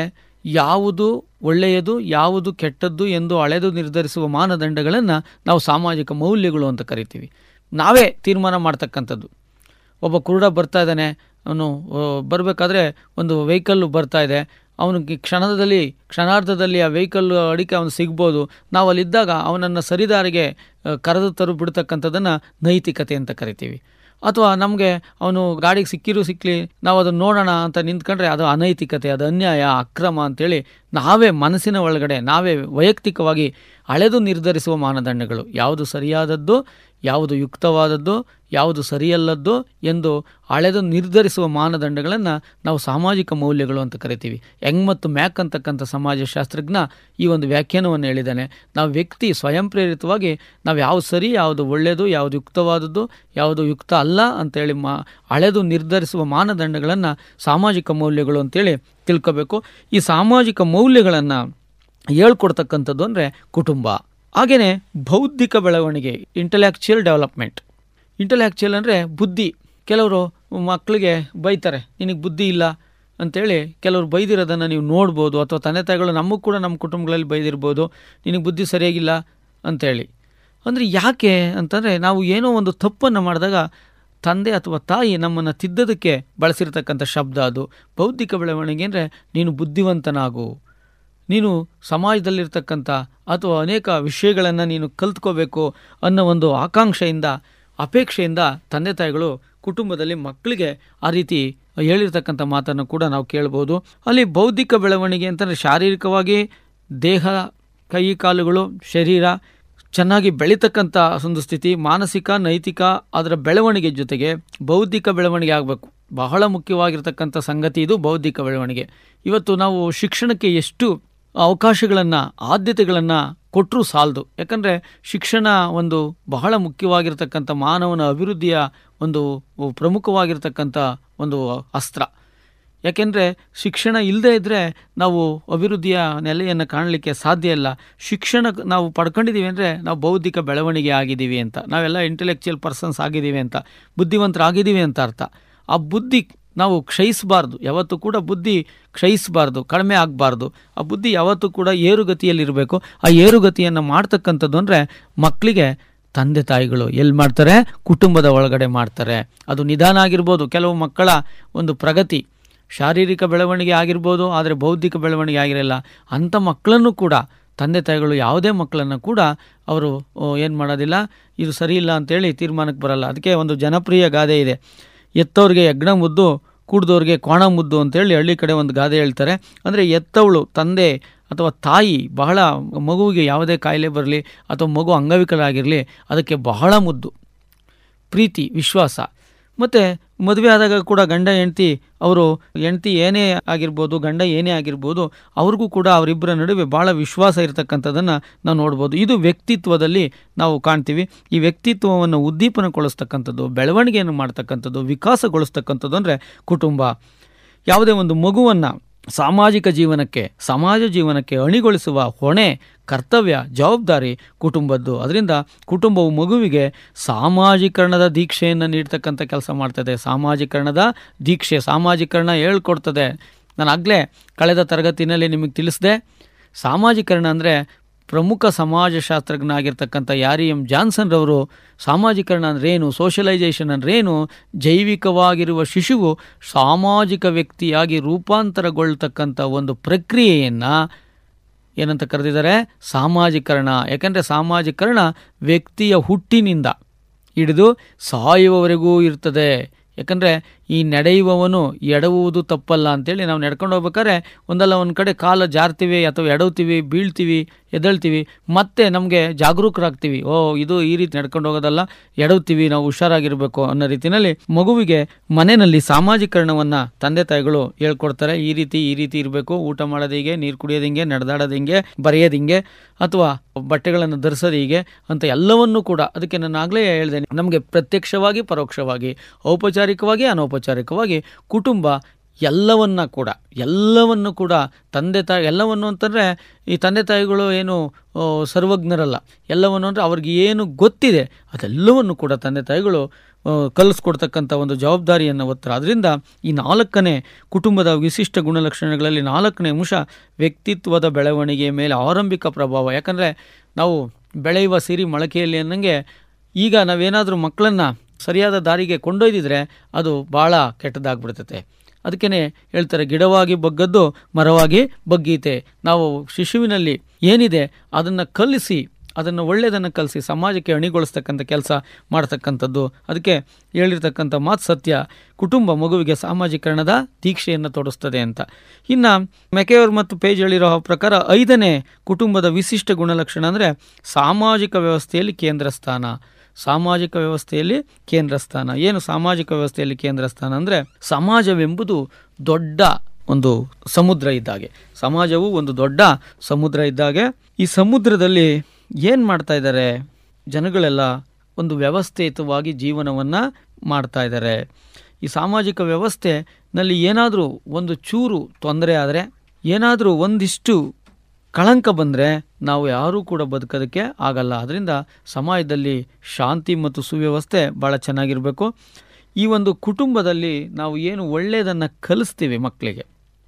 ಯಾವುದು ಒಳ್ಳೆಯದು ಯಾವುದು ಕೆಟ್ಟದ್ದು ಎಂದು ಅಳೆದು ನಿರ್ಧರಿಸುವ ಮಾನದಂಡಗಳನ್ನು ನಾವು ಸಾಮಾಜಿಕ ಮೌಲ್ಯಗಳು ಅಂತ ಕರಿತೀವಿ ನಾವೇ ತೀರ್ಮಾನ ಮಾಡ್ತಕ್ಕಂಥದ್ದು ಒಬ್ಬ ಕುರುಡ ಬರ್ತಾ ಇದ್ದಾನೆ ಅವನು ಬರಬೇಕಾದ್ರೆ ಒಂದು ವೆಹಿಕಲ್ಲು ಬರ್ತಾ ಇದೆ ಅವನಿಗೆ ಕ್ಷಣದಲ್ಲಿ ಕ್ಷಣಾರ್ಧದಲ್ಲಿ ಆ ವೆಹಿಕಲ್ ಅಡಿಕೆ ಅವನು ಸಿಗ್ಬೋದು ನಾವು ಅಲ್ಲಿದ್ದಾಗ ಅವನನ್ನು ಸರಿದಾರಿಗೆ ಆ, ಕರೆದು ತರು ಬಿಡ್ತಕ್ಕಂಥದ್ದನ್ನು ನೈತಿಕತೆ ಅಂತ ಕರಿತೀವಿ ಅಥವಾ ನಮಗೆ ಅವನು ಗಾಡಿಗೆ ಸಿಕ್ಕಿರೂ ಸಿಕ್ಕಲಿ ನಾವು ಅದನ್ನು ನೋಡೋಣ ಅಂತ ನಿಂತ್ಕೊಂಡ್ರೆ ಅದು ಅನೈತಿಕತೆ ಅದು ಅನ್ಯಾಯ ಅಕ್ರಮ ಅಂತೇಳಿ ನಾವೇ ಮನಸ್ಸಿನ ಒಳಗಡೆ ನಾವೇ ವೈಯಕ್ತಿಕವಾಗಿ ಅಳೆದು ನಿರ್ಧರಿಸುವ ಮಾನದಂಡಗಳು ಯಾವುದು ಸರಿಯಾದದ್ದು ಯಾವುದು ಯುಕ್ತವಾದದ್ದು ಯಾವುದು ಸರಿಯಲ್ಲದ್ದು ಎಂದು ಅಳೆದು ನಿರ್ಧರಿಸುವ ಮಾನದಂಡಗಳನ್ನು ನಾವು ಸಾಮಾಜಿಕ ಮೌಲ್ಯಗಳು ಅಂತ ಕರಿತೀವಿ ಯಂಗ್ ಮತ್ತು ಮ್ಯಾಕ್ ಅಂತಕ್ಕಂಥ ಸಮಾಜಶಾಸ್ತ್ರಜ್ಞ ಈ ಒಂದು ವ್ಯಾಖ್ಯಾನವನ್ನು ಹೇಳಿದ್ದಾನೆ ನಾವು ವ್ಯಕ್ತಿ ಸ್ವಯಂ ಪ್ರೇರಿತವಾಗಿ ನಾವು ಯಾವುದು ಸರಿ ಯಾವುದು ಒಳ್ಳೆಯದು ಯಾವುದು ಯುಕ್ತವಾದದ್ದು ಯಾವುದು ಯುಕ್ತ ಅಲ್ಲ ಅಂತೇಳಿ ಮಾ ಅಳೆದು ನಿರ್ಧರಿಸುವ ಮಾನದಂಡಗಳನ್ನು ಸಾಮಾಜಿಕ ಮೌಲ್ಯಗಳು ಅಂತೇಳಿ ತಿಳ್ಕೋಬೇಕು ಈ ಸಾಮಾಜಿಕ ಮೌಲ್ಯಗಳನ್ನು ಹೇಳ್ಕೊಡ್ತಕ್ಕಂಥದ್ದು ಅಂದರೆ ಕುಟುಂಬ ಹಾಗೆಯೇ ಬೌದ್ಧಿಕ ಬೆಳವಣಿಗೆ ಇಂಟಲೆಕ್ಚುಯಲ್ ಡೆವಲಪ್ಮೆಂಟ್ ಇಂಟಲೆಕ್ಚುಯಲ್ ಅಂದರೆ ಬುದ್ಧಿ ಕೆಲವರು ಮಕ್ಕಳಿಗೆ ಬೈತಾರೆ ನಿನಗೆ ಬುದ್ಧಿ ಇಲ್ಲ ಅಂತೇಳಿ ಕೆಲವರು ಬೈದಿರೋದನ್ನು ನೀವು ನೋಡ್ಬೋದು ಅಥವಾ ತಂದೆ ತಾಯಿಗಳು ನಮಗೂ ಕೂಡ ನಮ್ಮ ಕುಟುಂಬಗಳಲ್ಲಿ ಬೈದಿರ್ಬೋದು ನಿನಗೆ ಬುದ್ಧಿ ಸರಿಯಾಗಿಲ್ಲ ಅಂತೇಳಿ ಅಂದರೆ ಯಾಕೆ ಅಂತಂದರೆ ನಾವು ಏನೋ ಒಂದು ತಪ್ಪನ್ನು ಮಾಡಿದಾಗ ತಂದೆ ಅಥವಾ ತಾಯಿ ನಮ್ಮನ್ನು ತಿದ್ದೋದಕ್ಕೆ ಬಳಸಿರ್ತಕ್ಕಂಥ ಶಬ್ದ ಅದು ಬೌದ್ಧಿಕ ಬೆಳವಣಿಗೆ ಅಂದರೆ ನೀನು ಬುದ್ಧಿವಂತನಾಗು ನೀನು ಸಮಾಜದಲ್ಲಿರ್ತಕ್ಕಂಥ ಅಥವಾ ಅನೇಕ ವಿಷಯಗಳನ್ನು ನೀನು ಕಲ್ತ್ಕೋಬೇಕು ಅನ್ನೋ ಒಂದು ಆಕಾಂಕ್ಷೆಯಿಂದ ಅಪೇಕ್ಷೆಯಿಂದ ತಂದೆ ತಾಯಿಗಳು ಕುಟುಂಬದಲ್ಲಿ ಮಕ್ಕಳಿಗೆ ಆ ರೀತಿ ಹೇಳಿರ್ತಕ್ಕಂಥ ಮಾತನ್ನು ಕೂಡ ನಾವು ಕೇಳ್ಬೋದು ಅಲ್ಲಿ ಬೌದ್ಧಿಕ ಬೆಳವಣಿಗೆ ಅಂತಂದರೆ ಶಾರೀರಿಕವಾಗಿ ದೇಹ ಕೈ ಕಾಲುಗಳು ಶರೀರ ಚೆನ್ನಾಗಿ ಬೆಳೀತಕ್ಕಂಥ ಒಂದು ಸ್ಥಿತಿ ಮಾನಸಿಕ ನೈತಿಕ ಅದರ ಬೆಳವಣಿಗೆ ಜೊತೆಗೆ ಬೌದ್ಧಿಕ ಬೆಳವಣಿಗೆ ಆಗಬೇಕು ಬಹಳ ಮುಖ್ಯವಾಗಿರ್ತಕ್ಕಂಥ ಸಂಗತಿ ಇದು ಬೌದ್ಧಿಕ ಬೆಳವಣಿಗೆ ಇವತ್ತು ನಾವು ಶಿಕ್ಷಣಕ್ಕೆ ಎಷ್ಟು ಅವಕಾಶಗಳನ್ನು ಆದ್ಯತೆಗಳನ್ನು ಕೊಟ್ಟರೂ ಸಾಲದು ಯಾಕಂದರೆ ಶಿಕ್ಷಣ ಒಂದು ಬಹಳ ಮುಖ್ಯವಾಗಿರ್ತಕ್ಕಂಥ ಮಾನವನ ಅಭಿವೃದ್ಧಿಯ ಒಂದು ಪ್ರಮುಖವಾಗಿರ್ತಕ್ಕಂಥ ಒಂದು ಅಸ್ತ್ರ ಯಾಕೆಂದರೆ ಶಿಕ್ಷಣ ಇಲ್ಲದೇ ಇದ್ದರೆ ನಾವು ಅಭಿವೃದ್ಧಿಯ ನೆಲೆಯನ್ನು ಕಾಣಲಿಕ್ಕೆ ಸಾಧ್ಯ ಇಲ್ಲ ಶಿಕ್ಷಣ ನಾವು ಪಡ್ಕೊಂಡಿದ್ದೀವಿ ಅಂದರೆ ನಾವು ಬೌದ್ಧಿಕ ಬೆಳವಣಿಗೆ ಆಗಿದ್ದೀವಿ ಅಂತ ನಾವೆಲ್ಲ ಇಂಟೆಲೆಕ್ಚುಯಲ್ ಪರ್ಸನ್ಸ್ ಆಗಿದ್ದೀವಿ ಅಂತ ಬುದ್ಧಿವಂತರಾಗಿದ್ದೀವಿ ಅಂತ ಅರ್ಥ ಆ ಬುದ್ಧಿ ನಾವು ಕ್ಷಯಿಸಬಾರ್ದು ಯಾವತ್ತೂ ಕೂಡ ಬುದ್ಧಿ ಕ್ಷಯಿಸಬಾರ್ದು ಕಡಿಮೆ ಆಗಬಾರ್ದು ಆ ಬುದ್ಧಿ ಯಾವತ್ತೂ ಕೂಡ ಏರುಗತಿಯಲ್ಲಿರಬೇಕು ಆ ಏರುಗತಿಯನ್ನು ಮಾಡ್ತಕ್ಕಂಥದ್ದು ಅಂದರೆ ಮಕ್ಕಳಿಗೆ ತಂದೆ ತಾಯಿಗಳು ಎಲ್ಲಿ ಮಾಡ್ತಾರೆ ಕುಟುಂಬದ ಒಳಗಡೆ ಮಾಡ್ತಾರೆ ಅದು ನಿಧಾನ ಆಗಿರ್ಬೋದು ಕೆಲವು ಮಕ್ಕಳ ಒಂದು ಪ್ರಗತಿ ಶಾರೀರಿಕ ಬೆಳವಣಿಗೆ ಆಗಿರ್ಬೋದು ಆದರೆ ಬೌದ್ಧಿಕ ಬೆಳವಣಿಗೆ ಆಗಿರಲ್ಲ ಅಂಥ ಮಕ್ಕಳನ್ನು ಕೂಡ ತಂದೆ ತಾಯಿಗಳು ಯಾವುದೇ ಮಕ್ಕಳನ್ನು ಕೂಡ ಅವರು ಏನು ಮಾಡೋದಿಲ್ಲ ಇದು ಸರಿ ಇಲ್ಲ ಅಂತೇಳಿ ತೀರ್ಮಾನಕ್ಕೆ ಬರಲ್ಲ ಅದಕ್ಕೆ ಒಂದು ಜನಪ್ರಿಯ ಗಾದೆ ಇದೆ ಎತ್ತವ್ರಿಗೆ ಯಜ್ಞ ಮುದ್ದು ಕೂಡ್ದವ್ರಿಗೆ ಕೋಣ ಮುದ್ದು ಅಂತೇಳಿ ಹಳ್ಳಿ ಕಡೆ ಒಂದು ಗಾದೆ ಹೇಳ್ತಾರೆ ಅಂದರೆ ಎತ್ತವಳು ತಂದೆ ಅಥವಾ ತಾಯಿ ಬಹಳ ಮಗುವಿಗೆ ಯಾವುದೇ ಕಾಯಿಲೆ ಬರಲಿ ಅಥವಾ ಮಗು ಅಂಗವಿಕಲಾಗಿರಲಿ ಅದಕ್ಕೆ ಬಹಳ ಮುದ್ದು ಪ್ರೀತಿ ವಿಶ್ವಾಸ ಮತ್ತು ಮದುವೆ ಆದಾಗ ಕೂಡ ಗಂಡ ಹೆಂಡ್ತಿ ಅವರು ಹೆಂಡ್ತಿ ಏನೇ ಆಗಿರ್ಬೋದು ಗಂಡ ಏನೇ ಆಗಿರ್ಬೋದು ಅವ್ರಿಗೂ ಕೂಡ ಅವರಿಬ್ಬರ ನಡುವೆ ಭಾಳ ವಿಶ್ವಾಸ ಇರತಕ್ಕಂಥದ್ದನ್ನು ನಾವು ನೋಡ್ಬೋದು ಇದು ವ್ಯಕ್ತಿತ್ವದಲ್ಲಿ ನಾವು ಕಾಣ್ತೀವಿ ಈ ವ್ಯಕ್ತಿತ್ವವನ್ನು ಉದ್ದೀಪನಗೊಳಿಸ್ತಕ್ಕಂಥದ್ದು ಬೆಳವಣಿಗೆಯನ್ನು ಮಾಡ್ತಕ್ಕಂಥದ್ದು ವಿಕಾಸಗೊಳಿಸ್ತಕ್ಕಂಥದ್ದು ಅಂದರೆ ಕುಟುಂಬ ಯಾವುದೇ ಒಂದು ಮಗುವನ್ನು ಸಾಮಾಜಿಕ ಜೀವನಕ್ಕೆ ಸಮಾಜ ಜೀವನಕ್ಕೆ ಅಣಿಗೊಳಿಸುವ ಹೊಣೆ ಕರ್ತವ್ಯ ಜವಾಬ್ದಾರಿ ಕುಟುಂಬದ್ದು ಅದರಿಂದ ಕುಟುಂಬವು ಮಗುವಿಗೆ ಸಾಮಾಜೀಕರಣದ ದೀಕ್ಷೆಯನ್ನು ನೀಡ್ತಕ್ಕಂಥ ಕೆಲಸ ಮಾಡ್ತದೆ ಸಾಮಾಜೀಕರಣದ ದೀಕ್ಷೆ ಸಾಮಾಜೀಕರಣ ಹೇಳ್ಕೊಡ್ತದೆ ನಾನು ಆಗಲೇ ಕಳೆದ ತರಗತಿನಲ್ಲಿ ನಿಮಗೆ ತಿಳಿಸಿದೆ ಸಾಮಾಜೀಕರಣ ಅಂದರೆ ಪ್ರಮುಖ ಸಮಾಜಶಾಸ್ತ್ರಜ್ಞ ಆಗಿರ್ತಕ್ಕಂಥ ಯಾರಿ ಎಂ ಜಾನ್ಸನ್ ರವರು ಸಾಮಾಜೀಕರಣ ಅಂದ್ರೇನು ಸೋಷಲೈಸೇಷನ್ ಅಂದ್ರೇನು ಜೈವಿಕವಾಗಿರುವ ಶಿಶುವು ಸಾಮಾಜಿಕ ವ್ಯಕ್ತಿಯಾಗಿ ರೂಪಾಂತರಗೊಳ್ತಕ್ಕಂಥ ಒಂದು ಪ್ರಕ್ರಿಯೆಯನ್ನು ಏನಂತ ಕರೆದಿದ್ದಾರೆ ಸಾಮಾಜೀಕರಣ ಯಾಕಂದರೆ ಸಾಮಾಜೀಕರಣ ವ್ಯಕ್ತಿಯ ಹುಟ್ಟಿನಿಂದ ಹಿಡಿದು ಸಾಯುವವರೆಗೂ ಇರ್ತದೆ ಯಾಕಂದರೆ ಈ ನಡೆಯುವವನು ಎಡವುವುದು ತಪ್ಪಲ್ಲ ಅಂತೇಳಿ ನಾವು ನಡ್ಕೊಂಡು ಹೋಗ್ಬೇಕಾದ್ರೆ ಒಂದಲ್ಲ ಒಂದು ಕಡೆ ಕಾಲ ಜಾರ್ತೀವಿ ಅಥವಾ ಎಡವ್ತೀವಿ ಬೀಳ್ತೀವಿ ಎದ್ದೇಳ್ತೀವಿ ಮತ್ತೆ ನಮಗೆ ಜಾಗರೂಕರಾಗ್ತೀವಿ ಓ ಇದು ಈ ರೀತಿ ನಡ್ಕೊಂಡು ಹೋಗೋದಲ್ಲ ಎಡವ್ತೀವಿ ನಾವು ಹುಷಾರಾಗಿರಬೇಕು ಅನ್ನೋ ರೀತಿಯಲ್ಲಿ ಮಗುವಿಗೆ ಮನೆಯಲ್ಲಿ ಸಾಮಾಜೀಕರಣವನ್ನು ತಂದೆ ತಾಯಿಗಳು ಹೇಳ್ಕೊಡ್ತಾರೆ ಈ ರೀತಿ ಈ ರೀತಿ ಇರಬೇಕು ಊಟ ಮಾಡೋದು ಹೀಗೆ ನೀರು ಕುಡಿಯೋದು ಹಿಂಗೆ ನಡೆದಾಡೋದು ಹಿಂಗೆ ಬರೆಯೋದು ಹಿಂಗೆ ಅಥವಾ ಬಟ್ಟೆಗಳನ್ನು ಧರಿಸೋದು ಹೀಗೆ ಅಂತ ಎಲ್ಲವನ್ನೂ ಕೂಡ ಅದಕ್ಕೆ ನಾನು ಆಗಲೇ ಹೇಳಿದೆ ನಮಗೆ ಪ್ರತ್ಯಕ್ಷವಾಗಿ ಪರೋಕ್ಷವಾಗಿ ಔಪಚಾರಿಕವಾಗಿ ಅನೌಪಚಾರಿಕವಾಗಿ ಕುಟುಂಬ ಎಲ್ಲವನ್ನ ಕೂಡ ಎಲ್ಲವನ್ನು ಕೂಡ ತಂದೆ ತಾಯಿ ಎಲ್ಲವನ್ನು ಅಂತಂದರೆ ಈ ತಂದೆ ತಾಯಿಗಳು ಏನು ಸರ್ವಜ್ಞರಲ್ಲ ಎಲ್ಲವನ್ನು ಅಂದರೆ ಅವ್ರಿಗೆ ಏನು ಗೊತ್ತಿದೆ ಅದೆಲ್ಲವನ್ನು ಕೂಡ ತಂದೆ ತಾಯಿಗಳು ಆ, ಕಲಿಸ್ಕೊಡ್ತಕ್ಕಂಥ ಒಂದು ಜವಾಬ್ದಾರಿಯನ್ನು ಹೊತ್ತಾರೆ ಅದರಿಂದ ಈ ನಾಲ್ಕನೇ ಕುಟುಂಬದ ವಿಶಿಷ್ಟ ಗುಣಲಕ್ಷಣಗಳಲ್ಲಿ ನಾಲ್ಕನೇ ಅಂಶ ವ್ಯಕ್ತಿತ್ವದ ಬೆಳವಣಿಗೆಯ ಮೇಲೆ ಆರಂಭಿಕ ಪ್ರಭಾವ ಯಾಕಂದರೆ ನಾವು ಬೆಳೆಯುವ ಸಿರಿ ಮೊಳಕೆಯಲ್ಲಿ ಅನ್ನಂಗೆ ಈಗ ನಾವೇನಾದರೂ ಮಕ್ಕಳನ್ನು ಸರಿಯಾದ ದಾರಿಗೆ ಕೊಂಡೊಯ್ದಿದ್ರೆ ಅದು ಭಾಳ ಕೆಟ್ಟದಾಗ್ಬಿಡ್ತೈತೆ ಅದಕ್ಕೇ ಹೇಳ್ತಾರೆ ಗಿಡವಾಗಿ ಬಗ್ಗದ್ದು ಮರವಾಗಿ ಬಗ್ಗೀತೆ ನಾವು ಶಿಶುವಿನಲ್ಲಿ ಏನಿದೆ ಅದನ್ನು ಕಲಿಸಿ ಅದನ್ನು ಒಳ್ಳೆಯದನ್ನು ಕಲಿಸಿ ಸಮಾಜಕ್ಕೆ ಅಣಿಗೊಳಿಸ್ತಕ್ಕಂಥ ಕೆಲಸ ಮಾಡ್ತಕ್ಕಂಥದ್ದು ಅದಕ್ಕೆ ಹೇಳಿರ್ತಕ್ಕಂಥ ಮಾತು ಸತ್ಯ ಕುಟುಂಬ ಮಗುವಿಗೆ ಸಾಮಾಜೀಕರಣದ ದೀಕ್ಷೆಯನ್ನು ತೋರಿಸ್ತದೆ ಅಂತ ಇನ್ನು ಮೆಕೆಯವ್ರ ಮತ್ತು ಪೇಜ್ ಹೇಳಿರೋ ಪ್ರಕಾರ ಐದನೇ ಕುಟುಂಬದ ವಿಶಿಷ್ಟ ಗುಣಲಕ್ಷಣ ಅಂದರೆ ಸಾಮಾಜಿಕ ವ್ಯವಸ್ಥೆಯಲ್ಲಿ ಕೇಂದ್ರ ಸ್ಥಾನ ಸಾಮಾಜಿಕ ವ್ಯವಸ್ಥೆಯಲ್ಲಿ ಕೇಂದ್ರ ಸ್ಥಾನ ಏನು ಸಾಮಾಜಿಕ ವ್ಯವಸ್ಥೆಯಲ್ಲಿ ಕೇಂದ್ರ ಸ್ಥಾನ ಅಂದರೆ ಸಮಾಜವೆಂಬುದು ದೊಡ್ಡ ಒಂದು ಸಮುದ್ರ ಇದ್ದಾಗೆ ಸಮಾಜವು ಒಂದು ದೊಡ್ಡ ಸಮುದ್ರ ಇದ್ದಾಗೆ ಈ ಸಮುದ್ರದಲ್ಲಿ ಏನು ಮಾಡ್ತಾ ಇದ್ದಾರೆ ಜನಗಳೆಲ್ಲ ಒಂದು ವ್ಯವಸ್ಥಿತವಾಗಿ ಜೀವನವನ್ನು ಮಾಡ್ತಾ ಇದ್ದಾರೆ ಈ ಸಾಮಾಜಿಕ ವ್ಯವಸ್ಥೆನಲ್ಲಿ ಏನಾದರೂ ಒಂದು ಚೂರು ತೊಂದರೆ ಆದರೆ ಏನಾದರೂ ಒಂದಿಷ್ಟು ಕಳಂಕ ಬಂದರೆ ನಾವು ಯಾರೂ ಕೂಡ ಬದುಕೋದಕ್ಕೆ ಆಗಲ್ಲ ಅದರಿಂದ ಸಮಾಜದಲ್ಲಿ ಶಾಂತಿ ಮತ್ತು ಸುವ್ಯವಸ್ಥೆ ಭಾಳ ಚೆನ್ನಾಗಿರಬೇಕು ಈ ಒಂದು ಕುಟುಂಬದಲ್ಲಿ ನಾವು ಏನು ಒಳ್ಳೆಯದನ್ನು ಕಲಿಸ್ತೀವಿ ಮಕ್ಕಳಿಗೆ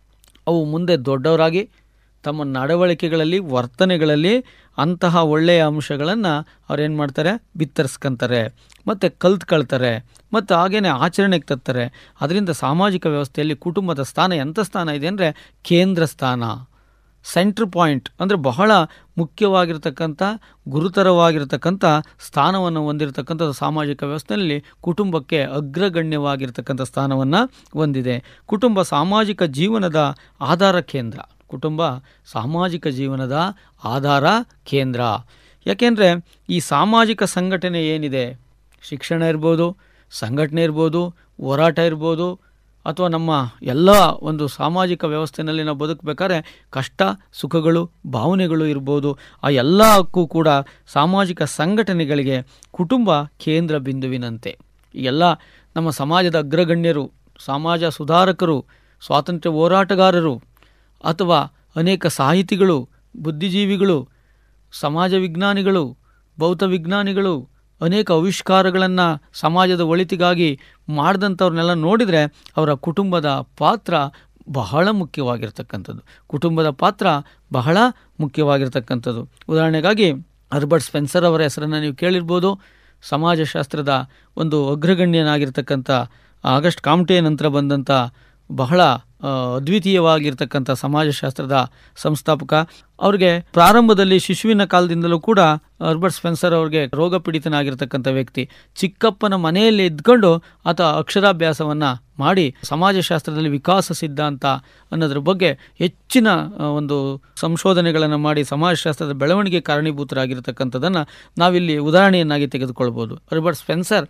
ಅವು ಮುಂದೆ ದೊಡ್ಡವರಾಗಿ ತಮ್ಮ ನಡವಳಿಕೆಗಳಲ್ಲಿ ವರ್ತನೆಗಳಲ್ಲಿ ಅಂತಹ ಒಳ್ಳೆಯ ಅಂಶಗಳನ್ನು ಅವ್ರೇನು ಮಾಡ್ತಾರೆ ಬಿತ್ತರಿಸ್ಕೊಂತಾರೆ ಮತ್ತು ಕಲ್ತ್ಕೊಳ್ತಾರೆ ಮತ್ತು ಹಾಗೇನೆ ಆಚರಣೆಗೆ ತರ್ತಾರೆ ಅದರಿಂದ ಸಾಮಾಜಿಕ ವ್ಯವಸ್ಥೆಯಲ್ಲಿ ಕುಟುಂಬದ ಸ್ಥಾನ ಎಂಥ ಸ್ಥಾನ ಇದೆ ಅಂದರೆ ಕೇಂದ್ರ ಸ್ಥಾನ ಸೆಂಟ್ರ್ ಪಾಯಿಂಟ್ ಅಂದರೆ ಬಹಳ ಮುಖ್ಯವಾಗಿರ್ತಕ್ಕಂಥ ಗುರುತರವಾಗಿರ್ತಕ್ಕಂಥ ಸ್ಥಾನವನ್ನು ಹೊಂದಿರತಕ್ಕಂಥದ್ದು ಸಾಮಾಜಿಕ ವ್ಯವಸ್ಥೆಯಲ್ಲಿ ಕುಟುಂಬಕ್ಕೆ ಅಗ್ರಗಣ್ಯವಾಗಿರ್ತಕ್ಕಂಥ ಸ್ಥಾನವನ್ನು ಹೊಂದಿದೆ ಕುಟುಂಬ ಸಾಮಾಜಿಕ ಜೀವನದ ಆಧಾರ ಕೇಂದ್ರ ಕುಟುಂಬ ಸಾಮಾಜಿಕ ಜೀವನದ ಆಧಾರ ಕೇಂದ್ರ ಯಾಕೆಂದರೆ ಈ ಸಾಮಾಜಿಕ ಸಂಘಟನೆ ಏನಿದೆ ಶಿಕ್ಷಣ ಇರ್ಬೋದು ಸಂಘಟನೆ ಇರ್ಬೋದು ಹೋರಾಟ ಇರ್ಬೋದು ಅಥವಾ ನಮ್ಮ ಎಲ್ಲ ಒಂದು ಸಾಮಾಜಿಕ ವ್ಯವಸ್ಥೆಯಲ್ಲಿ ನಾವು ಬದುಕಬೇಕಾದ್ರೆ ಕಷ್ಟ ಸುಖಗಳು ಭಾವನೆಗಳು ಇರ್ಬೋದು ಆ ಎಲ್ಲಕ್ಕೂ ಕೂಡ ಸಾಮಾಜಿಕ ಸಂಘಟನೆಗಳಿಗೆ ಕುಟುಂಬ ಕೇಂದ್ರ ಬಿಂದುವಿನಂತೆ ಈ ಎಲ್ಲ ನಮ್ಮ ಸಮಾಜದ ಅಗ್ರಗಣ್ಯರು ಸಮಾಜ ಸುಧಾರಕರು ಸ್ವಾತಂತ್ರ್ಯ ಹೋರಾಟಗಾರರು ಅಥವಾ ಅನೇಕ ಸಾಹಿತಿಗಳು ಬುದ್ಧಿಜೀವಿಗಳು ಸಮಾಜ ವಿಜ್ಞಾನಿಗಳು ಭೌತ ವಿಜ್ಞಾನಿಗಳು ಅನೇಕ ಆವಿಷ್ಕಾರಗಳನ್ನು ಸಮಾಜದ ಒಳಿತಿಗಾಗಿ ಮಾಡಿದಂಥವ್ರನ್ನೆಲ್ಲ ನೋಡಿದರೆ ಅವರ ಕುಟುಂಬದ ಪಾತ್ರ ಬಹಳ ಮುಖ್ಯವಾಗಿರ್ತಕ್ಕಂಥದ್ದು ಕುಟುಂಬದ ಪಾತ್ರ ಬಹಳ ಮುಖ್ಯವಾಗಿರ್ತಕ್ಕಂಥದ್ದು ಉದಾಹರಣೆಗಾಗಿ ಹರ್ಬರ್ಟ್ ಸ್ಪೆನ್ಸರ್ ಅವರ ಹೆಸರನ್ನು ನೀವು ಕೇಳಿರ್ಬೋದು ಸಮಾಜಶಾಸ್ತ್ರದ ಒಂದು ಅಗ್ರಗಣ್ಯನಾಗಿರ್ತಕ್ಕಂಥ ಆಗಸ್ಟ್ ಕಾಮ್ಟೆ ನಂತರ ಬಂದಂಥ ಬಹಳ ಆ, ಅದ್ವಿತೀಯವಾಗಿರ್ತಕ್ಕಂಥ ಸಮಾಜಶಾಸ್ತ್ರದ ಸಂಸ್ಥಾಪಕ ಅವ್ರಿಗೆ ಪ್ರಾರಂಭದಲ್ಲಿ ಶಿಶುವಿನ ಕಾಲದಿಂದಲೂ ಕೂಡ ಹರ್ಬರ್ಟ್ ಸ್ಪೆನ್ಸರ್ ಅವ್ರಿಗೆ ರೋಗ ಪೀಡಿತನಾಗಿರ್ತಕ್ಕಂಥ ವ್ಯಕ್ತಿ ಚಿಕ್ಕಪ್ಪನ ಮನೆಯಲ್ಲಿ ಇದ್ಕೊಂಡು ಆತ ಅಕ್ಷರಾಭ್ಯಾಸವನ್ನು ಮಾಡಿ ಸಮಾಜಶಾಸ್ತ್ರದಲ್ಲಿ ವಿಕಾಸ ಸಿದ್ಧಾಂತ ಅನ್ನೋದ್ರ ಬಗ್ಗೆ ಹೆಚ್ಚಿನ ಆ, ಒಂದು ಸಂಶೋಧನೆಗಳನ್ನು ಮಾಡಿ ಸಮಾಜಶಾಸ್ತ್ರದ ಬೆಳವಣಿಗೆ ಕಾರಣೀಭೂತರಾಗಿರ್ತಕ್ಕಂಥದ್ದನ್ನು ನಾವಿಲ್ಲಿ ಉದಾಹರಣೆಯನ್ನಾಗಿ ತೆಗೆದುಕೊಳ್ಬೋದು ಹರ್ಬರ್ಟ್ ಸ್ಪೆನ್ಸರ್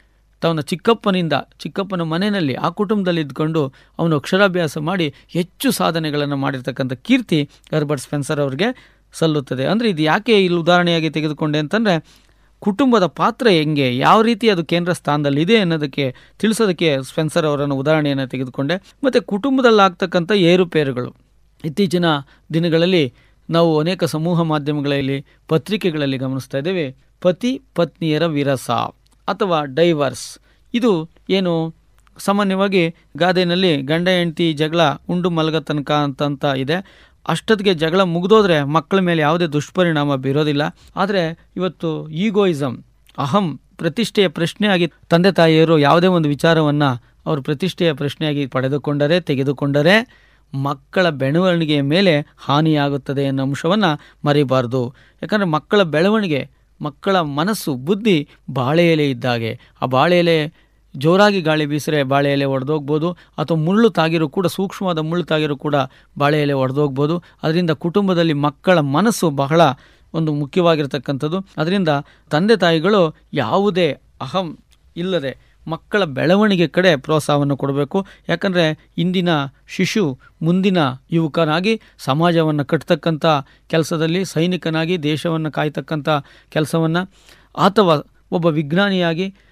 ತವನ ಚಿಕ್ಕಪ್ಪನಿಂದ ಚಿಕ್ಕಪ್ಪನ ಮನೆಯಲ್ಲಿ ಆ ಕುಟುಂಬದಲ್ಲಿ ಇದ್ಕೊಂಡು ಅವನು ಅಕ್ಷರಾಭ್ಯಾಸ ಮಾಡಿ ಹೆಚ್ಚು ಸಾಧನೆಗಳನ್ನು ಮಾಡಿರ್ತಕ್ಕಂಥ ಕೀರ್ತಿ ಹರ್ಬರ್ಟ್ ಸ್ಪೆನ್ಸರ್ ಅವರಿಗೆ ಸಲ್ಲುತ್ತದೆ ಅಂದರೆ ಇದು ಯಾಕೆ ಇಲ್ಲಿ ಉದಾಹರಣೆಯಾಗಿ ತೆಗೆದುಕೊಂಡೆ ಅಂತಂದರೆ ಕುಟುಂಬದ ಪಾತ್ರ ಹೆಂಗೆ ಯಾವ ರೀತಿ ಅದು ಕೇಂದ್ರ ಸ್ಥಾನದಲ್ಲಿದೆ ಅನ್ನೋದಕ್ಕೆ ತಿಳಿಸೋದಕ್ಕೆ ಸ್ಪೆನ್ಸರ್ ಅವರನ್ನು ಉದಾಹರಣೆಯನ್ನು ತೆಗೆದುಕೊಂಡೆ ಮತ್ತು ಕುಟುಂಬದಲ್ಲಿ ಆಗ್ತಕ್ಕಂಥ ಏರುಪೇರುಗಳು ಇತ್ತೀಚಿನ ದಿನಗಳಲ್ಲಿ ನಾವು ಅನೇಕ ಸಮೂಹ ಮಾಧ್ಯಮಗಳಲ್ಲಿ ಪತ್ರಿಕೆಗಳಲ್ಲಿ ಗಮನಿಸ್ತಾ ಇದ್ದೇವೆ ಪತಿ ಪತ್ನಿಯರ ವಿರಸ ಅಥವಾ ಡೈವರ್ಸ್ ಇದು ಏನು ಸಾಮಾನ್ಯವಾಗಿ ಗಾದೆನಲ್ಲಿ ಗಂಡ ಹೆಂಡತಿ ಜಗಳ ಉಂಡು ಮಲಗ ತನಕ ಅಂತಂತ ಇದೆ ಅಷ್ಟೊತ್ತಿಗೆ ಜಗಳ ಮುಗಿದೋದ್ರೆ ಮಕ್ಕಳ ಮೇಲೆ ಯಾವುದೇ ದುಷ್ಪರಿಣಾಮ ಬೀರೋದಿಲ್ಲ ಆದರೆ ಇವತ್ತು ಈಗೋಯಿಸಮ್ ಅಹಂ ಪ್ರತಿಷ್ಠೆಯ ಪ್ರಶ್ನೆಯಾಗಿ ತಂದೆ ತಾಯಿಯರು ಯಾವುದೇ ಒಂದು ವಿಚಾರವನ್ನು ಅವರು ಪ್ರತಿಷ್ಠೆಯ ಪ್ರಶ್ನೆಯಾಗಿ ಪಡೆದುಕೊಂಡರೆ ತೆಗೆದುಕೊಂಡರೆ ಮಕ್ಕಳ ಬೆಳವಣಿಗೆಯ ಮೇಲೆ ಹಾನಿಯಾಗುತ್ತದೆ ಅನ್ನೋ ಅಂಶವನ್ನು ಮರಿಬಾರ್ದು ಯಾಕಂದರೆ ಮಕ್ಕಳ ಬೆಳವಣಿಗೆ ಮಕ್ಕಳ ಮನಸ್ಸು ಬುದ್ಧಿ ಬಾಳೆ ಎಲೆ ಇದ್ದಾಗೆ ಆ ಬಾಳೆ ಎಲೆ ಜೋರಾಗಿ ಗಾಳಿ ಬೀಸಿದ್ರೆ ಬಾಳೆ ಎಲೆ ಒಡೆದೋಗ್ಬೋದು ಅಥವಾ ಮುಳ್ಳು ತಾಗಿರೋ ಕೂಡ ಸೂಕ್ಷ್ಮವಾದ ಮುಳ್ಳು ತಾಗಿರೋ ಕೂಡ ಬಾಳೆ ಎಲೆ ಒಡೆದೋಗ್ಬೋದು ಅದರಿಂದ ಕುಟುಂಬದಲ್ಲಿ ಮಕ್ಕಳ ಮನಸ್ಸು ಬಹಳ ಒಂದು ಮುಖ್ಯವಾಗಿರ್ತಕ್ಕಂಥದ್ದು ಅದರಿಂದ ತಂದೆ ತಾಯಿಗಳು ಯಾವುದೇ ಅಹಂ ಇಲ್ಲದೆ ಮಕ್ಕಳ ಬೆಳವಣಿಗೆ ಕಡೆ ಪ್ರೋತ್ಸಾಹವನ್ನು ಕೊಡಬೇಕು ಯಾಕಂದರೆ ಇಂದಿನ ಶಿಶು ಮುಂದಿನ ಯುವಕನಾಗಿ ಸಮಾಜವನ್ನು ಕಟ್ತಕ್ಕಂಥ ಕೆಲಸದಲ್ಲಿ ಸೈನಿಕನಾಗಿ ದೇಶವನ್ನು ಕಾಯ್ತಕ್ಕಂಥ ಕೆಲಸವನ್ನು ಅಥವಾ ಒಬ್ಬ ವಿಜ್ಞಾನಿಯಾಗಿ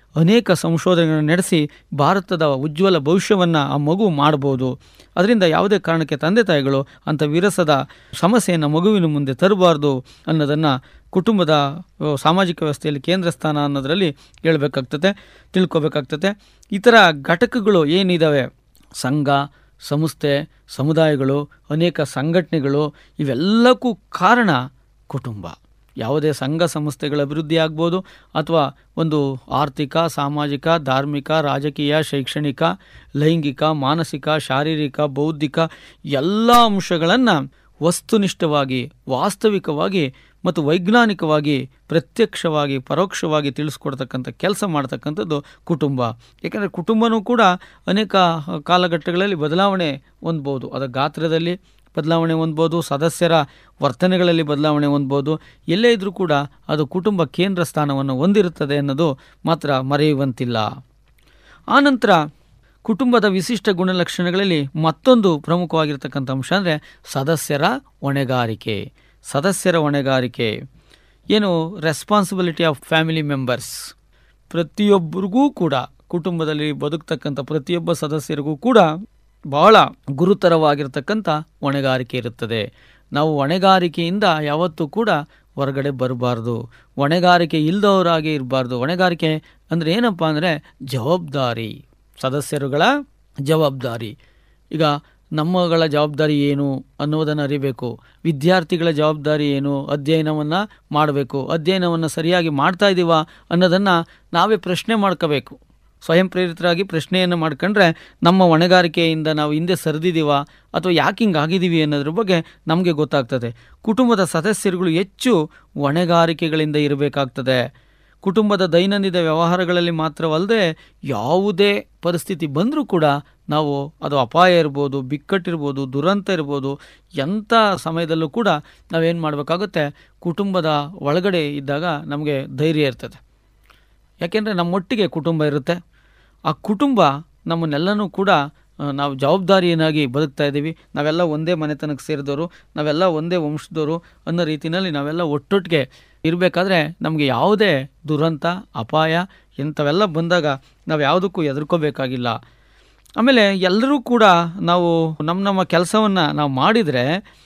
ಅನೇಕ ಸಂಶೋಧನೆಗಳನ್ನು ನಡೆಸಿ ಭಾರತದ ಉಜ್ವಲ ಭವಿಷ್ಯವನ್ನು ಆ ಮಗು ಮಾಡ್ಬೋದು ಅದರಿಂದ ಯಾವುದೇ ಕಾರಣಕ್ಕೆ ತಂದೆ ತಾಯಿಗಳು ಅಂಥ ವಿರಸದ ಸಮಸ್ಯೆಯನ್ನು ಮಗುವಿನ ಮುಂದೆ ತರಬಾರ್ದು ಅನ್ನೋದನ್ನು ಕುಟುಂಬದ ಅ, ಸಾಮಾಜಿಕ ವ್ಯವಸ್ಥೆಯಲ್ಲಿ ಕೇಂದ್ರ ಸ್ಥಾನ ಅನ್ನೋದರಲ್ಲಿ ಹೇಳ್ಬೇಕಾಗ್ತದೆ ತಿಳ್ಕೊಬೇಕಾಗ್ತದೆ ಈ ಥರ ಘಟಕಗಳು ಏನಿದ್ದಾವೆ ಸಂಘ ಸಂಸ್ಥೆ ಸಮುದಾಯಗಳು ಅನೇಕ ಸಂಘಟನೆಗಳು ಇವೆಲ್ಲಕ್ಕೂ ಕಾರಣ ಕುಟುಂಬ ಯಾವುದೇ ಸಂಘ ಸಂಸ್ಥೆಗಳ ಅಭಿವೃದ್ಧಿ ಆಗ್ಬೋದು ಅಥವಾ ಒಂದು ಆರ್ಥಿಕ ಸಾಮಾಜಿಕ ಧಾರ್ಮಿಕ ರಾಜಕೀಯ ಶೈಕ್ಷಣಿಕ ಲೈಂಗಿಕ ಮಾನಸಿಕ ಶಾರೀರಿಕ ಬೌದ್ಧಿಕ ಎಲ್ಲ ಅಂಶಗಳನ್ನು ವಸ್ತುನಿಷ್ಠವಾಗಿ ವಾಸ್ತವಿಕವಾಗಿ ಮತ್ತು ವೈಜ್ಞಾನಿಕವಾಗಿ ಪ್ರತ್ಯಕ್ಷವಾಗಿ ಪರೋಕ್ಷವಾಗಿ ತಿಳಿಸ್ಕೊಡ್ತಕ್ಕಂಥ ಕೆಲಸ ಮಾಡ್ತಕ್ಕಂಥದ್ದು ಕುಟುಂಬ ಏಕೆಂದರೆ ಕುಟುಂಬನೂ ಕೂಡ ಅನೇಕ ಕಾಲಘಟ್ಟಗಳಲ್ಲಿ ಬದಲಾವಣೆ ಹೊಂದ್ಬೋದು ಅದರ ಗಾತ್ರದಲ್ಲಿ ಬದಲಾವಣೆ ಹೊಂದ್ಬೋದು ಸದಸ್ಯರ ವರ್ತನೆಗಳಲ್ಲಿ ಬದಲಾವಣೆ ಹೊಂದ್ಬೋದು ಎಲ್ಲೇ ಇದ್ರೂ ಕೂಡ ಅದು ಕುಟುಂಬ ಕೇಂದ್ರ ಸ್ಥಾನವನ್ನು ಹೊಂದಿರುತ್ತದೆ ಅನ್ನೋದು ಮಾತ್ರ ಮರೆಯುವಂತಿಲ್ಲ ಆನಂತರ ಕುಟುಂಬದ ವಿಶಿಷ್ಟ ಗುಣಲಕ್ಷಣಗಳಲ್ಲಿ ಮತ್ತೊಂದು ಪ್ರಮುಖವಾಗಿರ್ತಕ್ಕಂಥ ಅಂಶ ಅಂದರೆ ಸದಸ್ಯರ ಹೊಣೆಗಾರಿಕೆ ಸದಸ್ಯರ ಹೊಣೆಗಾರಿಕೆ ಏನು ರೆಸ್ಪಾನ್ಸಿಬಿಲಿಟಿ ಆಫ್ ಫ್ಯಾಮಿಲಿ ಮೆಂಬರ್ಸ್ ಪ್ರತಿಯೊಬ್ಬರಿಗೂ ಕೂಡ ಕುಟುಂಬದಲ್ಲಿ ಬದುಕ್ತಕ್ಕಂಥ ಪ್ರತಿಯೊಬ್ಬ ಸದಸ್ಯರಿಗೂ ಕೂಡ ಬಹಳ ಗುರುತರವಾಗಿರ್ತಕ್ಕಂಥ ಹೊಣೆಗಾರಿಕೆ ಇರುತ್ತದೆ ನಾವು ಹೊಣೆಗಾರಿಕೆಯಿಂದ ಯಾವತ್ತೂ ಕೂಡ ಹೊರಗಡೆ ಬರಬಾರ್ದು ಹೊಣೆಗಾರಿಕೆ ಇಲ್ಲದವರಾಗಿ ಇರಬಾರ್ದು ಹೊಣೆಗಾರಿಕೆ ಅಂದರೆ ಏನಪ್ಪ ಅಂದರೆ ಜವಾಬ್ದಾರಿ ಸದಸ್ಯರುಗಳ ಜವಾಬ್ದಾರಿ ಈಗ ನಮ್ಮಗಳ ಜವಾಬ್ದಾರಿ ಏನು ಅನ್ನೋದನ್ನು ಅರಿಬೇಕು ವಿದ್ಯಾರ್ಥಿಗಳ ಜವಾಬ್ದಾರಿ ಏನು ಅಧ್ಯಯನವನ್ನು ಮಾಡಬೇಕು ಅಧ್ಯಯನವನ್ನು ಸರಿಯಾಗಿ ಮಾಡ್ತಾ ಇದ್ದೀವಾ ಅನ್ನೋದನ್ನು ನಾವೇ ಪ್ರಶ್ನೆ ಮಾಡ್ಕೋಬೇಕು ಸ್ವಯಂ ಪ್ರೇರಿತರಾಗಿ ಪ್ರಶ್ನೆಯನ್ನು ಮಾಡ್ಕೊಂಡ್ರೆ ನಮ್ಮ ಹೊಣೆಗಾರಿಕೆಯಿಂದ ನಾವು ಹಿಂದೆ ಸರಿದಿದ್ದೀವಾ ಅಥವಾ ಯಾಕೆ ಹಿಂಗೆ ಆಗಿದ್ದೀವಿ ಅನ್ನೋದ್ರ ಬಗ್ಗೆ ನಮಗೆ ಗೊತ್ತಾಗ್ತದೆ ಕುಟುಂಬದ ಸದಸ್ಯರುಗಳು ಹೆಚ್ಚು ಹೊಣೆಗಾರಿಕೆಗಳಿಂದ ಇರಬೇಕಾಗ್ತದೆ ಕುಟುಂಬದ ದೈನಂದಿನ ವ್ಯವಹಾರಗಳಲ್ಲಿ ಮಾತ್ರವಲ್ಲದೆ ಯಾವುದೇ ಪರಿಸ್ಥಿತಿ ಬಂದರೂ ಕೂಡ ನಾವು ಅದು ಅಪಾಯ ಇರ್ಬೋದು ಬಿಕ್ಕಟ್ಟಿರ್ಬೋದು ದುರಂತ ಇರ್ಬೋದು ಎಂಥ ಸಮಯದಲ್ಲೂ ಕೂಡ ನಾವೇನು ಮಾಡಬೇಕಾಗುತ್ತೆ ಕುಟುಂಬದ ಒಳಗಡೆ ಇದ್ದಾಗ ನಮಗೆ ಧೈರ್ಯ ಇರ್ತದೆ ಯಾಕೆಂದರೆ ನಮ್ಮೊಟ್ಟಿಗೆ ಕುಟುಂಬ ಇರುತ್ತೆ ಆ ಕುಟುಂಬ ನಮ್ಮನ್ನೆಲ್ಲನೂ ಕೂಡ ಆ, ನಾವು ಜವಾಬ್ದಾರಿಯನ್ನಾಗಿ ಬದುಕ್ತಾ ಇದ್ದೀವಿ ನಾವೆಲ್ಲ ಒಂದೇ ಮನೆತನಕ್ಕೆ ಸೇರಿದವರು ನಾವೆಲ್ಲ ಒಂದೇ ವಂಶದವರು ಅನ್ನೋ ರೀತಿಯಲ್ಲಿ ನಾವೆಲ್ಲ ಒಟ್ಟೊಟ್ಟಿಗೆ ಇರಬೇಕಾದ್ರೆ ನಮಗೆ ಯಾವುದೇ ದುರಂತ ಅಪಾಯ ಇಂಥವೆಲ್ಲ ಬಂದಾಗ ನಾವು ಯಾವುದಕ್ಕೂ ಹೆದರ್ಕೋಬೇಕಾಗಿಲ್ಲ ಆಮೇಲೆ ಎಲ್ಲರೂ ಕೂಡ ನಾವು ನಮ್ಮ ನಮ್ಮ ಕೆಲಸವನ್ನು ನಾವು ಮಾಡಿದರೆ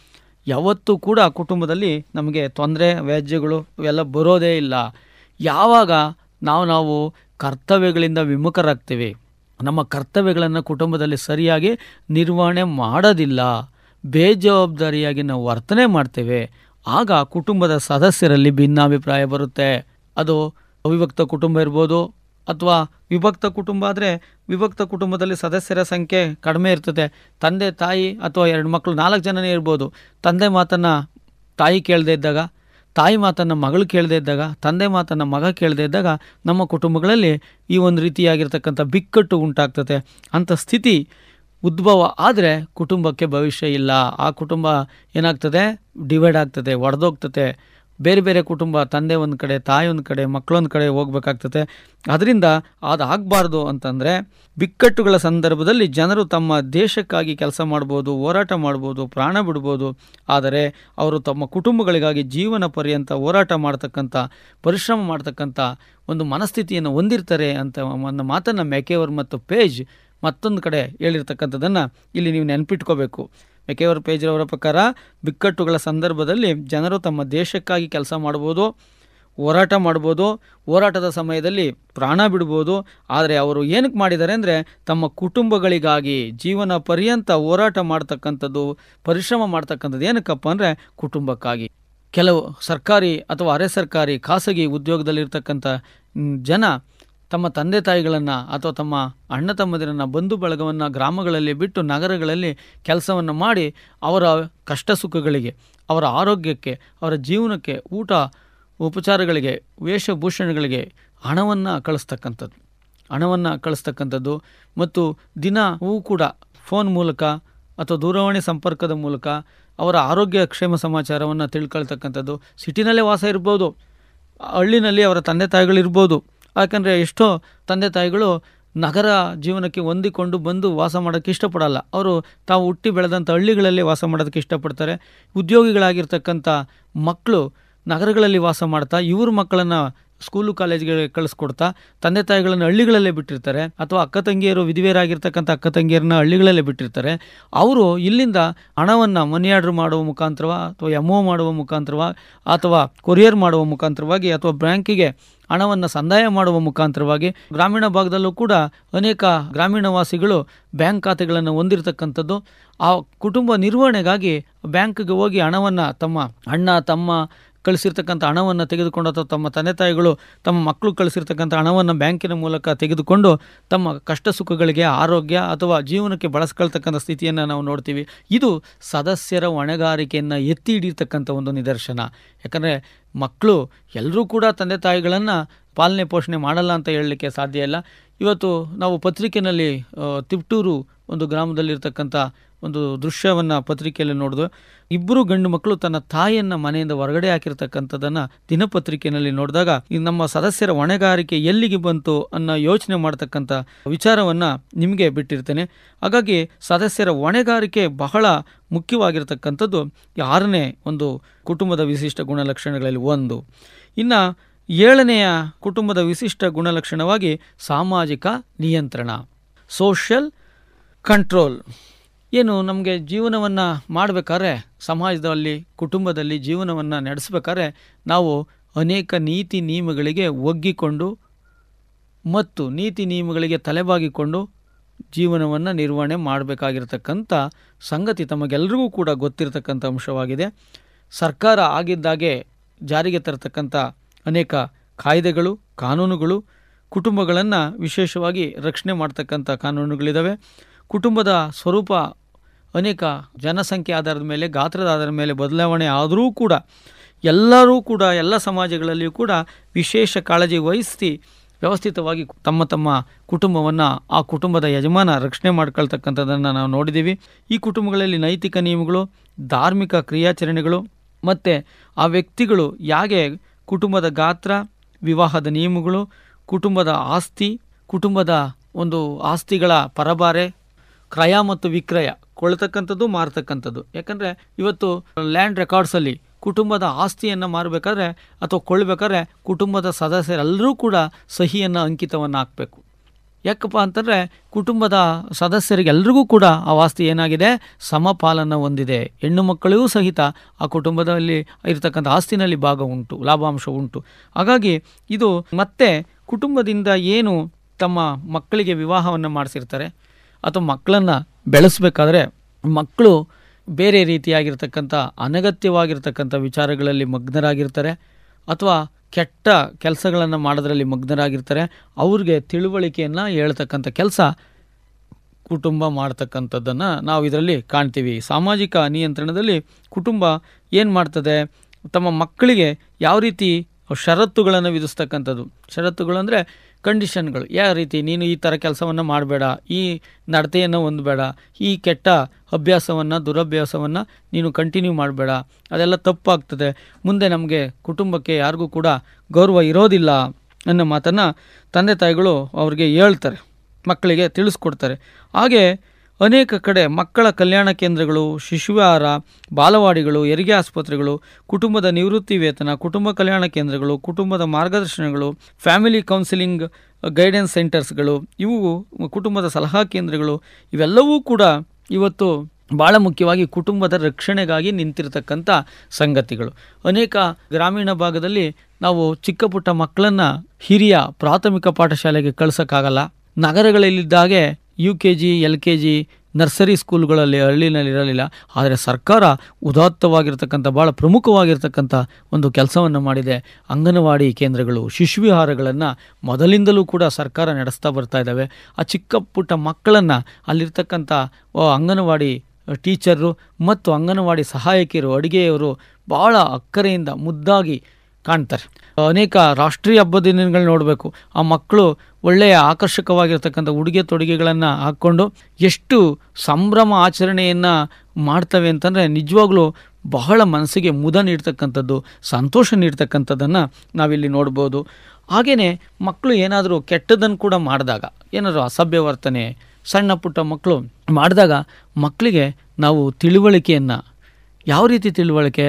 ಯಾವತ್ತೂ ಕೂಡ ಕುಟುಂಬದಲ್ಲಿ ನಮಗೆ ತೊಂದರೆ ವ್ಯಾಜ್ಯಗಳು ಇವೆಲ್ಲ ಬರೋದೇ ಇಲ್ಲ ಯಾವಾಗ ನಾವು ನಾವು ಕರ್ತವ್ಯಗಳಿಂದ ವಿಮುಖರಾಗ್ತೀವಿ ನಮ್ಮ ಕರ್ತವ್ಯಗಳನ್ನು ಕುಟುಂಬದಲ್ಲಿ ಸರಿಯಾಗಿ ನಿರ್ವಹಣೆ ಮಾಡೋದಿಲ್ಲ ಬೇಜವಾಬ್ದಾರಿಯಾಗಿ ನಾವು ವರ್ತನೆ ಮಾಡ್ತೇವೆ ಆಗ ಕುಟುಂಬದ ಸದಸ್ಯರಲ್ಲಿ ಭಿನ್ನಾಭಿಪ್ರಾಯ ಬರುತ್ತೆ ಅದು ಅವಿಭಕ್ತ ಕುಟುಂಬ ಇರ್ಬೋದು ಅಥವಾ ವಿಭಕ್ತ ಕುಟುಂಬ ಆದರೆ ವಿಭಕ್ತ ಕುಟುಂಬದಲ್ಲಿ ಸದಸ್ಯರ ಸಂಖ್ಯೆ ಕಡಿಮೆ ಇರ್ತದೆ ತಂದೆ ತಾಯಿ ಅಥವಾ ಎರಡು ಮಕ್ಕಳು ನಾಲ್ಕು ಜನನೇ ಇರ್ಬೋದು ತಂದೆ ಮಾತನ್ನು ತಾಯಿ ಕೇಳದೇ ಇದ್ದಾಗ ತಾಯಿ ಮಾತನ್ನು ಮಗಳು ಕೇಳದೇ ಇದ್ದಾಗ ತಂದೆ ಮಾತನ್ನು ಮಗ ಕೇಳದೇ ಇದ್ದಾಗ ನಮ್ಮ ಕುಟುಂಬಗಳಲ್ಲಿ ಈ ಒಂದು ರೀತಿಯಾಗಿರ್ತಕ್ಕಂಥ ಬಿಕ್ಕಟ್ಟು ಉಂಟಾಗ್ತದೆ ಅಂಥ ಸ್ಥಿತಿ ಉದ್ಭವ ಆದರೆ ಕುಟುಂಬಕ್ಕೆ ಭವಿಷ್ಯ ಇಲ್ಲ ಆ ಕುಟುಂಬ ಏನಾಗ್ತದೆ ಡಿವೈಡ್ ಆಗ್ತದೆ ಒಡೆದೋಗ್ತದೆ ಬೇರೆ ಬೇರೆ ಕುಟುಂಬ ತಂದೆ ಒಂದು ಕಡೆ ತಾಯಿ ಒಂದು ಕಡೆ ಮಕ್ಕಳೊಂದು ಕಡೆ ಹೋಗ್ಬೇಕಾಗ್ತದೆ ಅದರಿಂದ ಅದು ಆಗಬಾರ್ದು ಅಂತಂದರೆ ಬಿಕ್ಕಟ್ಟುಗಳ ಸಂದರ್ಭದಲ್ಲಿ ಜನರು ತಮ್ಮ ದೇಶಕ್ಕಾಗಿ ಕೆಲಸ ಮಾಡ್ಬೋದು ಹೋರಾಟ ಮಾಡ್ಬೋದು ಪ್ರಾಣ ಬಿಡ್ಬೋದು ಆದರೆ ಅವರು ತಮ್ಮ ಕುಟುಂಬಗಳಿಗಾಗಿ ಜೀವನ ಪರ್ಯಂತ ಹೋರಾಟ ಮಾಡ್ತಕ್ಕಂಥ ಪರಿಶ್ರಮ ಮಾಡ್ತಕ್ಕಂಥ ಒಂದು ಮನಸ್ಥಿತಿಯನ್ನು ಹೊಂದಿರ್ತಾರೆ ಅಂತ ಒಂದು ಮಾತನ್ನು ಮೆಕೆವರ್ ಮತ್ತು ಪೇಜ್ ಮತ್ತೊಂದು ಕಡೆ ಹೇಳಿರ್ತಕ್ಕಂಥದ್ದನ್ನು ಇಲ್ಲಿ ನೀವು ನೆನಪಿಟ್ಕೋಬೇಕು ಮೆಕೆವರ್ ಪೇಜ್ರವರ ಪ್ರಕಾರ ಬಿಕ್ಕಟ್ಟುಗಳ ಸಂದರ್ಭದಲ್ಲಿ ಜನರು ತಮ್ಮ ದೇಶಕ್ಕಾಗಿ ಕೆಲಸ ಮಾಡ್ಬೋದು ಹೋರಾಟ ಮಾಡ್ಬೋದು ಹೋರಾಟದ ಸಮಯದಲ್ಲಿ ಪ್ರಾಣ ಬಿಡ್ಬೋದು ಆದರೆ ಅವರು ಏನಕ್ಕೆ ಮಾಡಿದ್ದಾರೆ ಅಂದರೆ ತಮ್ಮ ಕುಟುಂಬಗಳಿಗಾಗಿ ಜೀವನ ಪರ್ಯಂತ ಹೋರಾಟ ಮಾಡ್ತಕ್ಕಂಥದ್ದು ಪರಿಶ್ರಮ ಮಾಡ್ತಕ್ಕಂಥದ್ದು ಏನಕ್ಕಪ್ಪ ಅಂದರೆ ಕುಟುಂಬಕ್ಕಾಗಿ ಕೆಲವು ಸರ್ಕಾರಿ ಅಥವಾ ಅರೆ ಸರ್ಕಾರಿ ಖಾಸಗಿ ಉದ್ಯೋಗದಲ್ಲಿರ್ತಕ್ಕಂಥ ಮ್, ಜನ ತಮ್ಮ ತಂದೆ ತಾಯಿಗಳನ್ನು ಅಥವಾ ತಮ್ಮ ಅಣ್ಣ ತಮ್ಮದಿರನ್ನು ಬಂಧು ಬಳಗವನ್ನು ಗ್ರಾಮಗಳಲ್ಲಿ ಬಿಟ್ಟು ನಗರಗಳಲ್ಲಿ ಕೆಲಸವನ್ನು ಮಾಡಿ ಅವರ ಕಷ್ಟ ಸುಖಗಳಿಗೆ ಅವರ ಆರೋಗ್ಯಕ್ಕೆ ಅವರ ಜೀವನಕ್ಕೆ ಊಟ ಉಪಚಾರಗಳಿಗೆ ವೇಷಭೂಷಣಗಳಿಗೆ ಹಣವನ್ನು ಕಳಿಸ್ತಕ್ಕಂಥದ್ದು ಹಣವನ್ನು ಕಳಿಸ್ತಕ್ಕಂಥದ್ದು ಮತ್ತು ದಿನವೂ ಕೂಡ ಫೋನ್ ಮೂಲಕ ಅಥವಾ ದೂರವಾಣಿ ಸಂಪರ್ಕದ ಮೂಲಕ ಅವರ ಆರೋಗ್ಯ ಕ್ಷೇಮ ಸಮಾಚಾರವನ್ನು ತಿಳ್ಕೊಳ್ತಕ್ಕಂಥದ್ದು ಸಿಟಿನಲ್ಲೇ ವಾಸ ಇರ್ಬೋದು ಹಳ್ಳಿನಲ್ಲಿ ಅವರ ತಂದೆ ತಾಯಿಗಳಿರ್ಬೋದು ಯಾಕಂದರೆ ಎಷ್ಟೋ ತಂದೆ ತಾಯಿಗಳು ನಗರ ಜೀವನಕ್ಕೆ ಹೊಂದಿಕೊಂಡು ಬಂದು ವಾಸ ಮಾಡೋಕ್ಕೆ ಇಷ್ಟಪಡಲ್ಲ ಅವರು ತಾವು ಹುಟ್ಟಿ ಬೆಳೆದಂಥ ಹಳ್ಳಿಗಳಲ್ಲಿ ವಾಸ ಮಾಡೋದಕ್ಕೆ ಇಷ್ಟಪಡ್ತಾರೆ ಉದ್ಯೋಗಿಗಳಾಗಿರ್ತಕ್ಕಂಥ ಮಕ್ಕಳು ನಗರಗಳಲ್ಲಿ ವಾಸ ಮಾಡ್ತಾ ಇವ್ರ ಮಕ್ಕಳನ್ನು ಸ್ಕೂಲು ಕಾಲೇಜ್ಗಳಿಗೆ ಕಳಿಸ್ಕೊಡ್ತಾ ತಂದೆ ತಾಯಿಗಳನ್ನು ಹಳ್ಳಿಗಳಲ್ಲೇ ಬಿಟ್ಟಿರ್ತಾರೆ ಅಥವಾ ಅಕ್ಕ ತಂಗಿಯರು ವಿಧಿವೇರಾಗಿರ್ತಕ್ಕಂಥ ಅಕ್ಕ ತಂಗಿಯರನ್ನ ಹಳ್ಳಿಗಳಲ್ಲೇ ಬಿಟ್ಟಿರ್ತಾರೆ ಅವರು ಇಲ್ಲಿಂದ ಹಣವನ್ನು ಮನಿ ಆರ್ಡರ್ ಮಾಡುವ ಮುಖಾಂತರವ ಅಥವಾ ಎಮ್ ಒ ಮಾಡುವ ಮುಖಾಂತರವ ಅಥವಾ ಕೊರಿಯರ್ ಮಾಡುವ ಮುಖಾಂತರವಾಗಿ ಅಥವಾ ಬ್ಯಾಂಕಿಗೆ ಹಣವನ್ನು ಸಂದಾಯ ಮಾಡುವ ಮುಖಾಂತರವಾಗಿ ಗ್ರಾಮೀಣ ಭಾಗದಲ್ಲೂ ಕೂಡ ಅನೇಕ ಗ್ರಾಮೀಣ ವಾಸಿಗಳು ಬ್ಯಾಂಕ್ ಖಾತೆಗಳನ್ನು ಹೊಂದಿರತಕ್ಕಂಥದ್ದು ಆ ಕುಟುಂಬ ನಿರ್ವಹಣೆಗಾಗಿ ಬ್ಯಾಂಕ್ಗೆ ಹೋಗಿ ಹಣವನ್ನು ತಮ್ಮ ಅಣ್ಣ ತಮ್ಮ ಕಳಿಸಿರ್ತಕ್ಕಂಥ ಹಣವನ್ನು ತೆಗೆದುಕೊಂಡು ಅಥವಾ ತಮ್ಮ ತಂದೆ ತಾಯಿಗಳು ತಮ್ಮ ಮಕ್ಕಳು ಕಳಿಸಿರ್ತಕ್ಕಂಥ ಹಣವನ್ನು ಬ್ಯಾಂಕಿನ ಮೂಲಕ ತೆಗೆದುಕೊಂಡು ತಮ್ಮ ಕಷ್ಟ ಸುಖಗಳಿಗೆ ಆರೋಗ್ಯ ಅಥವಾ ಜೀವನಕ್ಕೆ ಬಳಸ್ಕೊಳ್ತಕ್ಕಂಥ ಸ್ಥಿತಿಯನ್ನು ನಾವು ನೋಡ್ತೀವಿ ಇದು ಸದಸ್ಯರ ಹೊಣೆಗಾರಿಕೆಯನ್ನು ಎತ್ತಿ ಹಿಡಿಯತಕ್ಕಂಥ ಒಂದು ನಿದರ್ಶನ ಯಾಕಂದರೆ ಮಕ್ಕಳು ಎಲ್ಲರೂ ಕೂಡ ತಂದೆ ತಾಯಿಗಳನ್ನು ಪಾಲನೆ ಪೋಷಣೆ ಮಾಡಲ್ಲ ಅಂತ ಹೇಳಲಿಕ್ಕೆ ಸಾಧ್ಯ ಇಲ್ಲ ಇವತ್ತು ನಾವು ಪತ್ರಿಕೆಯಲ್ಲಿ ಆ, ತಿಪ್ಟೂರು ಒಂದು ಗ್ರಾಮದಲ್ಲಿರ್ತಕ್ಕಂಥ ಒಂದು ದೃಶ್ಯವನ್ನು ಪತ್ರಿಕೆಯಲ್ಲಿ ನೋಡಿದ್ವು ಇಬ್ಬರು ಗಂಡು ಮಕ್ಕಳು ತನ್ನ ತಾಯಿಯನ್ನು ಮನೆಯಿಂದ ಹೊರಗಡೆ ಹಾಕಿರ್ತಕ್ಕಂಥದ್ದನ್ನು ದಿನಪತ್ರಿಕೆಯಲ್ಲಿ ನೋಡಿದಾಗ ಈ ನಮ್ಮ ಸದಸ್ಯರ ಹೊಣೆಗಾರಿಕೆ ಎಲ್ಲಿಗೆ ಬಂತು ಅನ್ನೋ ಯೋಚನೆ ಮಾಡ್ತಕ್ಕಂಥ ವಿಚಾರವನ್ನು ನಿಮಗೆ ಬಿಟ್ಟಿರ್ತೇನೆ ಹಾಗಾಗಿ ಸದಸ್ಯರ ಹೊಣೆಗಾರಿಕೆ ಬಹಳ ಮುಖ್ಯವಾಗಿರ್ತಕ್ಕಂಥದ್ದು ಈ ಆರನೇ ಒಂದು ಕುಟುಂಬದ ವಿಶಿಷ್ಟ ಗುಣಲಕ್ಷಣಗಳಲ್ಲಿ ಒಂದು ಇನ್ನು ಏಳನೆಯ ಕುಟುಂಬದ ವಿಶಿಷ್ಟ ಗುಣಲಕ್ಷಣವಾಗಿ ಸಾಮಾಜಿಕ ನಿಯಂತ್ರಣ ಸೋಷಿಯಲ್ ಕಂಟ್ರೋಲ್ ಏನು ನಮಗೆ ಜೀವನವನ್ನು ಮಾಡಬೇಕಾದ್ರೆ ಸಮಾಜದಲ್ಲಿ ಕುಟುಂಬದಲ್ಲಿ ಜೀವನವನ್ನು ನಡೆಸಬೇಕಾದ್ರೆ ನಾವು ಅನೇಕ ನೀತಿ ನಿಯಮಗಳಿಗೆ ಒಗ್ಗಿಕೊಂಡು ಮತ್ತು ನೀತಿ ನಿಯಮಗಳಿಗೆ ತಲೆಬಾಗಿಕೊಂಡು ಜೀವನವನ್ನು ನಿರ್ವಹಣೆ ಮಾಡಬೇಕಾಗಿರ್ತಕ್ಕಂಥ ಸಂಗತಿ ತಮಗೆಲ್ಲರಿಗೂ ಕೂಡ ಗೊತ್ತಿರತಕ್ಕಂಥ ಅಂಶವಾಗಿದೆ ಸರ್ಕಾರ ಆಗಿದ್ದಾಗೆ ಜಾರಿಗೆ ತರತಕ್ಕಂಥ ಅನೇಕ ಕಾಯ್ದೆಗಳು ಕಾನೂನುಗಳು ಕುಟುಂಬಗಳನ್ನು ವಿಶೇಷವಾಗಿ ರಕ್ಷಣೆ ಮಾಡ್ತಕ್ಕಂಥ ಕಾನೂನುಗಳಿದ್ದಾವೆ ಕುಟುಂಬದ ಸ್ವರೂಪ ಅನೇಕ ಜನಸಂಖ್ಯೆ ಆಧಾರದ ಮೇಲೆ ಗಾತ್ರದ ಆಧಾರದ ಮೇಲೆ ಬದಲಾವಣೆ ಆದರೂ ಕೂಡ ಎಲ್ಲರೂ ಕೂಡ ಎಲ್ಲ ಸಮಾಜಗಳಲ್ಲಿಯೂ ಕೂಡ ವಿಶೇಷ ಕಾಳಜಿ ವಹಿಸಿ ವ್ಯವಸ್ಥಿತವಾಗಿ ತಮ್ಮ ತಮ್ಮ ಕುಟುಂಬವನ್ನು ಆ ಕುಟುಂಬದ ಯಜಮಾನ ರಕ್ಷಣೆ ಮಾಡ್ಕೊಳ್ತಕ್ಕಂಥದ್ದನ್ನು ನಾವು ನೋಡಿದ್ದೀವಿ ಈ ಕುಟುಂಬಗಳಲ್ಲಿ ನೈತಿಕ ನಿಯಮಗಳು ಧಾರ್ಮಿಕ ಕ್ರಿಯಾಚರಣೆಗಳು ಮತ್ತು ಆ ವ್ಯಕ್ತಿಗಳು ಹೇಗೆ ಕುಟುಂಬದ ಗಾತ್ರ ವಿವಾಹದ ನಿಯಮಗಳು ಕುಟುಂಬದ ಆಸ್ತಿ ಕುಟುಂಬದ ಒಂದು ಆಸ್ತಿಗಳ ಪರಬಾರೆ ಕ್ರಯ ಮತ್ತು ವಿಕ್ರಯ ಕೊಳ್ಳತಕ್ಕಂಥದ್ದು ಮಾರತಕ್ಕಂಥದ್ದು ಯಾಕಂದರೆ ಇವತ್ತು ಲ್ಯಾಂಡ್ ರೆಕಾರ್ಡ್ಸಲ್ಲಿ ಕುಟುಂಬದ ಆಸ್ತಿಯನ್ನು ಮಾರಬೇಕಾದ್ರೆ ಅಥವಾ ಕೊಳ್ಳಬೇಕಾದ್ರೆ ಕುಟುಂಬದ ಸದಸ್ಯರೆಲ್ಲರೂ ಕೂಡ ಸಹಿಯನ್ನು ಅಂಕಿತವನ್ನು ಹಾಕಬೇಕು ಯಾಕಪ್ಪ ಅಂತಂದರೆ ಕುಟುಂಬದ ಸದಸ್ಯರಿಗೆಲ್ರಿಗೂ ಕೂಡ ಆ ಆಸ್ತಿ ಏನಾಗಿದೆ ಸಮಪಾಲನ್ನು ಹೊಂದಿದೆ ಹೆಣ್ಣು ಮಕ್ಕಳಿಗೂ ಸಹಿತ ಆ ಕುಟುಂಬದಲ್ಲಿ ಇರತಕ್ಕಂಥ ಆಸ್ತಿನಲ್ಲಿ ಭಾಗ ಉಂಟು ಲಾಭಾಂಶ ಉಂಟು ಹಾಗಾಗಿ ಇದು ಮತ್ತೆ ಕುಟುಂಬದಿಂದ ಏನು ತಮ್ಮ ಮಕ್ಕಳಿಗೆ ವಿವಾಹವನ್ನು ಮಾಡಿಸಿರ್ತಾರೆ ಅಥವಾ ಮಕ್ಕಳನ್ನು ಬೆಳೆಸಬೇಕಾದ್ರೆ ಮಕ್ಕಳು ಬೇರೆ ರೀತಿಯಾಗಿರ್ತಕ್ಕಂಥ ಅನಗತ್ಯವಾಗಿರ್ತಕ್ಕಂಥ ವಿಚಾರಗಳಲ್ಲಿ ಮಗ್ನರಾಗಿರ್ತಾರೆ ಅಥವಾ ಕೆಟ್ಟ ಕೆಲಸಗಳನ್ನು ಮಾಡೋದ್ರಲ್ಲಿ ಮಗ್ನರಾಗಿರ್ತಾರೆ ಅವ್ರಿಗೆ ತಿಳುವಳಿಕೆಯನ್ನು ಹೇಳ್ತಕ್ಕಂಥ ಕೆಲಸ ಕುಟುಂಬ ಮಾಡ್ತಕ್ಕಂಥದ್ದನ್ನು ನಾವು ಇದರಲ್ಲಿ ಕಾಣ್ತೀವಿ ಸಾಮಾಜಿಕ ನಿಯಂತ್ರಣದಲ್ಲಿ ಕುಟುಂಬ ಏನು ಮಾಡ್ತದೆ ತಮ್ಮ ಮಕ್ಕಳಿಗೆ ಯಾವ ರೀತಿ ಷರತ್ತುಗಳನ್ನು ವಿಧಿಸ್ತಕ್ಕಂಥದ್ದು ಷರತ್ತುಗಳು ಅಂದರೆ ಕಂಡೀಷನ್ಗಳು ಯಾವ ರೀತಿ ನೀನು ಈ ಥರ ಕೆಲಸವನ್ನು ಮಾಡಬೇಡ ಈ ನಡತೆಯನ್ನು ಹೊಂದಬೇಡ ಈ ಕೆಟ್ಟ ಅಭ್ಯಾಸವನ್ನು ದುರಭ್ಯಾಸವನ್ನು ನೀನು ಕಂಟಿನ್ಯೂ ಮಾಡಬೇಡ ಅದೆಲ್ಲ ತಪ್ಪಾಗ್ತದೆ ಮುಂದೆ ನಮಗೆ ಕುಟುಂಬಕ್ಕೆ ಯಾರಿಗೂ ಕೂಡ ಗೌರವ ಇರೋದಿಲ್ಲ ಅನ್ನೋ ಮಾತನ್ನು ತಂದೆ ತಾಯಿಗಳು ಅವ್ರಿಗೆ ಹೇಳ್ತಾರೆ ಮಕ್ಕಳಿಗೆ ತಿಳಿಸ್ಕೊಡ್ತಾರೆ ಹಾಗೆ ಅನೇಕ ಕಡೆ ಮಕ್ಕಳ ಕಲ್ಯಾಣ ಕೇಂದ್ರಗಳು ಶಿಶುವಿಹಾರ ಬಾಲವಾಡಿಗಳು ಹೆರಿಗೆ ಆಸ್ಪತ್ರೆಗಳು ಕುಟುಂಬದ ನಿವೃತ್ತಿ ವೇತನ ಕುಟುಂಬ ಕಲ್ಯಾಣ ಕೇಂದ್ರಗಳು ಕುಟುಂಬದ ಮಾರ್ಗದರ್ಶನಗಳು ಫ್ಯಾಮಿಲಿ ಕೌನ್ಸಿಲಿಂಗ್ ಗೈಡೆನ್ಸ್ ಸೆಂಟರ್ಸ್ಗಳು ಇವು ಕುಟುಂಬದ ಸಲಹಾ ಕೇಂದ್ರಗಳು ಇವೆಲ್ಲವೂ ಕೂಡ ಇವತ್ತು ಭಾಳ ಮುಖ್ಯವಾಗಿ ಕುಟುಂಬದ ರಕ್ಷಣೆಗಾಗಿ ನಿಂತಿರತಕ್ಕಂಥ ಸಂಗತಿಗಳು ಅನೇಕ ಗ್ರಾಮೀಣ ಭಾಗದಲ್ಲಿ ನಾವು ಚಿಕ್ಕ ಪುಟ್ಟ ಮಕ್ಕಳನ್ನು ಹಿರಿಯ ಪ್ರಾಥಮಿಕ ಪಾಠಶಾಲೆಗೆ ಕಳ್ಸೋಕ್ಕಾಗಲ್ಲ ನಗರಗಳಲ್ಲಿದ್ದಾಗೆ U K G L K G nursery ಸ್ಕೂಲ್ಗಳಲ್ಲಿ ಹಳ್ಳಿನಲ್ಲಿ ಇರಲಿಲ್ಲ ಆದರೆ ಸರ್ಕಾರ ಉದಾತ್ತವಾಗಿರ್ತಕ್ಕಂಥ ಭಾಳ ಪ್ರಮುಖವಾಗಿರ್ತಕ್ಕಂಥ ಒಂದು ಕೆಲಸವನ್ನು ಮಾಡಿದೆ ಅಂಗನವಾಡಿ ಕೇಂದ್ರಗಳು ಶಿಶುವಿಹಾರಗಳನ್ನು ಮೊದಲಿಂದಲೂ ಕೂಡ ಸರ್ಕಾರ ನಡೆಸ್ತಾ ಬರ್ತಾ ಇದ್ದಾವೆ ಆ ಚಿಕ್ಕ ಪುಟ್ಟ ಮಕ್ಕಳನ್ನು ಅಲ್ಲಿರ್ತಕ್ಕಂಥ ಆ, ಅಂಗನವಾಡಿ ಟೀಚರು ಮತ್ತು ಅಂಗನವಾಡಿ ಸಹಾಯಕಿಯರು ಅಡುಗೆಯವರು ಭಾಳ ಅಕ್ಕರೆಯಿಂದ ಮುದ್ದಾಗಿ ಕಾಣ್ತಾರೆ ಅನೇಕ ರಾಷ್ಟ್ರೀಯ ಹಬ್ಬದ ದಿನಗಳು ನೋಡಬೇಕು ಆ ಮಕ್ಕಳು ಒಳ್ಳೆಯ ಆಕರ್ಷಕವಾಗಿರ್ತಕ್ಕಂಥ ಉಡುಗೆ ತೊಡುಗೆಗಳನ್ನು ಹಾಕ್ಕೊಂಡು ಎಷ್ಟು ಸಂಭ್ರಮ ಆಚರಣೆಯನ್ನು ಮಾಡ್ತವೆ ಅಂತಂದರೆ ನಿಜವಾಗ್ಲೂ ಬಹಳ ಮನಸ್ಸಿಗೆ ಮುದ ನೀಡ್ತಕ್ಕಂಥದ್ದು ಸಂತೋಷ ನೀಡ್ತಕ್ಕಂಥದ್ದನ್ನು ನಾವಿಲ್ಲಿ ನೋಡ್ಬೋದು ಹಾಗೆಯೇ ಮಕ್ಕಳು ಏನಾದರೂ ಕೆಟ್ಟದನ್ನು ಕೂಡ ಮಾಡಿದಾಗ ಏನಾದರೂ ಅಸಭ್ಯ ವರ್ತನೆ ಸಣ್ಣ ಪುಟ್ಟ ಮಕ್ಕಳು ಮಾಡಿದಾಗ ಮಕ್ಕಳಿಗೆ ನಾವು ತಿಳುವಳಿಕೆಯನ್ನು ಯಾವ ರೀತಿ ತಿಳುವಳಿಕೆ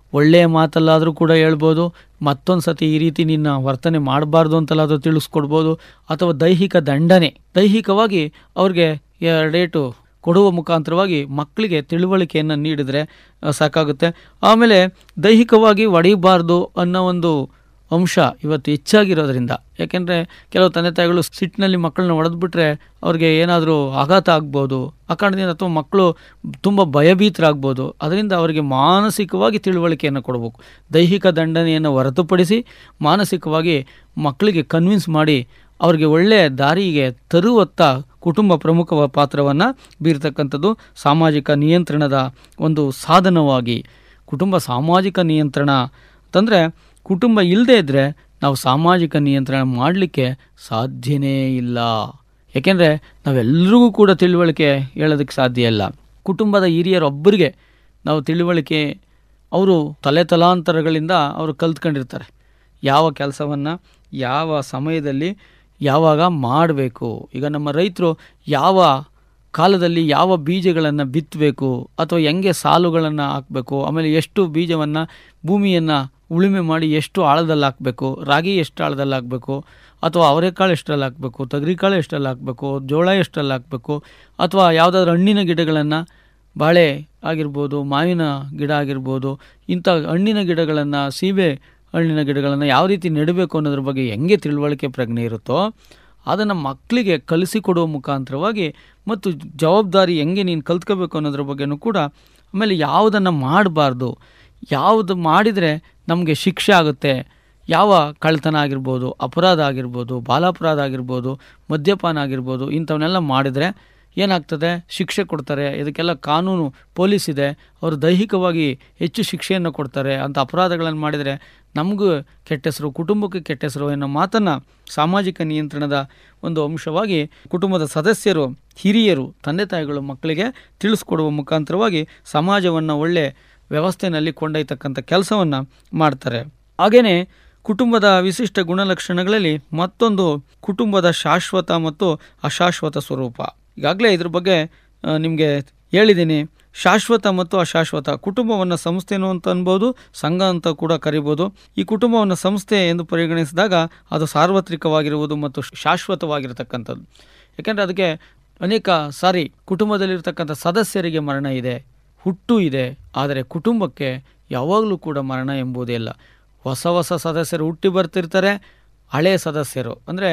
ಒಳ್ಳೆಯ ಮಾತಲ್ಲಾದರೂ ಕೂಡ ಹೇಳ್ಬೋದು ಮತ್ತೊಂದು ಸತಿ ಈ ರೀತಿ ನಿನ್ನ ವರ್ತನೆ ಮಾಡಬಾರ್ದು ಅಂತಲಾದರೂ ತಿಳಿಸ್ಕೊಡ್ಬೋದು ಅಥವಾ ದೈಹಿಕ ದಂಡನೆ ದೈಹಿಕವಾಗಿ ಅವ್ರಿಗೆ ಎರಡೇಟು ಕೊಡುವ ಮುಖಾಂತರವಾಗಿ ಮಕ್ಕಳಿಗೆ ತಿಳುವಳಿಕೆಯನ್ನು ನೀಡಿದರೆ ಆ, ಸಾಕಾಗುತ್ತೆ ಆಮೇಲೆ ದೈಹಿಕವಾಗಿ ಹೊಡಿಬಾರ್ದು ಅನ್ನೋ ಒಂದು ಅಂಶ ಇವತ್ತು ಹೆಚ್ಚಾಗಿರೋದ್ರಿಂದ ಯಾಕೆಂದರೆ ಕೆಲವು ತಂದೆ ತಾಯಿಗಳು ಸಿಟ್ಟಿನಲ್ಲಿ ಮಕ್ಕಳನ್ನ ಹೊಡೆದ್ಬಿಟ್ರೆ ಅವ್ರಿಗೆ ಏನಾದರೂ ಆಘಾತ ಆಗ್ಬೋದು ಆ ಕಾರಣದಿಂದ ಅಥವಾ ಮಕ್ಕಳು ತುಂಬ ಭಯಭೀತರಾಗ್ಬೋದು ಅದರಿಂದ ಅವರಿಗೆ ಮಾನಸಿಕವಾಗಿ ತಿಳುವಳಿಕೆಯನ್ನು ಕೊಡಬೇಕು ದೈಹಿಕ ದಂಡನೆಯನ್ನು ಹೊರತುಪಡಿಸಿ ಮಾನಸಿಕವಾಗಿ ಮಕ್ಕಳಿಗೆ ಕನ್ವಿನ್ಸ್ ಮಾಡಿ ಅವ್ರಿಗೆ ಒಳ್ಳೆಯ ದಾರಿಗೆ ತರುವತ್ತ ಕುಟುಂಬ ಪ್ರಮುಖ ಪಾತ್ರವನ್ನು ಬೀರ್ತಕ್ಕಂಥದ್ದು ಸಾಮಾಜಿಕ ನಿಯಂತ್ರಣದ ಒಂದು ಸಾಧನವಾಗಿ ಕುಟುಂಬ ಸಾಮಾಜಿಕ ನಿಯಂತ್ರಣ ಅಂತಂದರೆ ಕುಟುಂಬ ಇಲ್ಲದೇ ಇದ್ದರೆ ನಾವು ಸಾಮಾಜಿಕ ನಿಯಂತ್ರಣ ಮಾಡಲಿಕ್ಕೆ ಸಾಧ್ಯನೇ ಇಲ್ಲ ಯಾಕೆಂದರೆ ನಾವೆಲ್ಲರಿಗೂ ಕೂಡ ತಿಳುವಳಿಕೆ ಹೇಳೋದಕ್ಕೆ ಸಾಧ್ಯ ಇಲ್ಲ ಕುಟುಂಬದ ಹಿರಿಯರೊಬ್ಬರಿಗೆ ನಾವು ತಿಳುವಳಿಕೆ ಅವರು ತಲೆ ತಲಾಂತರಗಳಿಂದ ಅವರು ಕಲ್ತ್ಕೊಂಡಿರ್ತಾರೆ ಯಾವ ಕೆಲಸವನ್ನು ಯಾವ ಸಮಯದಲ್ಲಿ ಯಾವಾಗ ಮಾಡಬೇಕು ಈಗ ನಮ್ಮ ರೈತರು ಯಾವ ಕಾಲದಲ್ಲಿ ಯಾವ ಬೀಜಗಳನ್ನು ಬಿತ್ತಬೇಕು ಅಥವಾ ಹೆಂಗೆ ಸಾಲುಗಳನ್ನು ಹಾಕಬೇಕು ಆಮೇಲೆ ಎಷ್ಟು ಬೀಜವನ್ನು ಭೂಮಿಯನ್ನು ಉಳುಮೆ ಮಾಡಿ ಎಷ್ಟು ಆಳದಲ್ಲಿ ಹಾಕಬೇಕು ರಾಗಿ ಎಷ್ಟು ಆಳದಲ್ಲಿ ಹಾಕಬೇಕು ಅಥವಾ ಅವರೆಕಾಳು ಎಷ್ಟರಲ್ಲಿ ಹಾಕಬೇಕು ತೊಗರಿಕಾಳು ಎಷ್ಟರಲ್ಲಿ ಹಾಕಬೇಕು ಜೋಳ ಎಷ್ಟರಲ್ಲಿ ಹಾಕಬೇಕು ಅಥವಾ ಯಾವುದಾದ್ರೂ ಹಣ್ಣಿನ ಗಿಡಗಳನ್ನು ಬಾಳೆ ಆಗಿರ್ಬೋದು ಮಾವಿನ ಗಿಡ ಆಗಿರ್ಬೋದು ಇಂಥ ಹಣ್ಣಿನ ಗಿಡಗಳನ್ನು ಸೀಬೆ ಹಣ್ಣಿನ ಗಿಡಗಳನ್ನು ಯಾವ ರೀತಿ ನೆಡಬೇಕು ಅನ್ನೋದ್ರ ಬಗ್ಗೆ ಹೆಂಗೆ ತಿಳುವಳಿಕೆ ಪ್ರಜ್ಞೆ ಇರುತ್ತೋ ಅದನ್ನು ಮಕ್ಕಳಿಗೆ ಕಲಿಸಿಕೊಡುವ ಮುಖಾಂತರವಾಗಿ ಮತ್ತು ಜವಾಬ್ದಾರಿ ಹೆಂಗೆ ನೀನು ಕಲ್ತ್ಕೋಬೇಕು ಅನ್ನೋದ್ರ ಬಗ್ಗೆನೂ ಕೂಡ ಆಮೇಲೆ ಯಾವುದನ್ನು ಮಾಡಬಾರ್ದು ಯಾವುದು ಮಾಡಿದರೆ ನಮಗೆ ಶಿಕ್ಷೆ ಆಗುತ್ತೆ ಯಾವ ಕಳ್ತನ ಆಗಿರ್ಬೋದು ಅಪರಾಧ ಆಗಿರ್ಬೋದು ಬಾಲಾಪರಾಧ ಆಗಿರ್ಬೋದು ಮದ್ಯಪಾನ ಆಗಿರ್ಬೋದು ಇಂಥವನ್ನೆಲ್ಲ ಮಾಡಿದರೆ ಏನಾಗ್ತದೆ ಶಿಕ್ಷೆ ಕೊಡ್ತಾರೆ ಇದಕ್ಕೆಲ್ಲ ಕಾನೂನು ಪೊಲೀಸ್ ಇದೆ ಅವರು ದೈಹಿಕವಾಗಿ ಹೆಚ್ಚು ಶಿಕ್ಷೆಯನ್ನು ಕೊಡ್ತಾರೆ ಅಂಥ ಅಪರಾಧಗಳನ್ನು ಮಾಡಿದರೆ ನಮಗೂ ಕೆಟ್ಟ ಹೆಸರು ಕುಟುಂಬಕ್ಕೆ ಕೆಟ್ಟ ಹೆಸರು ಎನ್ನೋ ಮಾತನ್ನು ಸಾಮಾಜಿಕ ನಿಯಂತ್ರಣದ ಒಂದು ಅಂಶವಾಗಿ ಕುಟುಂಬದ ಸದಸ್ಯರು ಹಿರಿಯರು ತಂದೆ ತಾಯಿಗಳು ಮಕ್ಕಳಿಗೆ ತಿಳಿಸ್ಕೊಡುವ ಮುಖಾಂತರವಾಗಿ ಸಮಾಜವನ್ನು ಒಳ್ಳೆ ವ್ಯವಸ್ಥೆಯಲ್ಲಿ ಕೊಂಡೊಯ್ತಕ್ಕಂಥ ಕೆಲಸವನ್ನು ಮಾಡ್ತಾರೆ ಹಾಗೆಯೇ ಕುಟುಂಬದ ವಿಶಿಷ್ಟ ಗುಣಲಕ್ಷಣಗಳಲ್ಲಿ ಮತ್ತೊಂದು ಕುಟುಂಬದ ಶಾಶ್ವತ ಮತ್ತು ಅಶಾಶ್ವತ ಸ್ವರೂಪ ಈಗಾಗಲೇ ಇದ್ರ ಬಗ್ಗೆ ನಿಮಗೆ ಹೇಳಿದ್ದೀನಿ ಶಾಶ್ವತ ಮತ್ತು ಅಶಾಶ್ವತ ಕುಟುಂಬವನ್ನು ಸಂಸ್ಥೆನೂ ಅಂತ ಅನ್ಬೋದು ಸಂಘ ಅಂತ ಕೂಡ ಕರಿಬೋದು ಈ ಕುಟುಂಬವನ್ನು ಸಂಸ್ಥೆ ಎಂದು ಪರಿಗಣಿಸಿದಾಗ ಅದು ಸಾರ್ವತ್ರಿಕವಾಗಿರುವುದು ಮತ್ತು ಶಾಶ್ವತವಾಗಿರತಕ್ಕಂಥದ್ದು ಯಾಕೆಂದರೆ ಅದಕ್ಕೆ ಅನೇಕ ಸಾರಿ ಕುಟುಂಬದಲ್ಲಿರ್ತಕ್ಕಂಥ ಸದಸ್ಯರಿಗೆ ಮರಣ ಇದೆ ಹುಟ್ಟು ಇದೆ ಆದರೆ ಕುಟುಂಬಕ್ಕೆ ಯಾವಾಗಲೂ ಕೂಡ ಮರಣ ಎಂಬುದೇ ಇಲ್ಲ ಹೊಸ ಹೊಸ ಸದಸ್ಯರು ಹುಟ್ಟಿ ಬರ್ತಿರ್ತಾರೆ ಹಳೆಯ ಸದಸ್ಯರು ಅಂದರೆ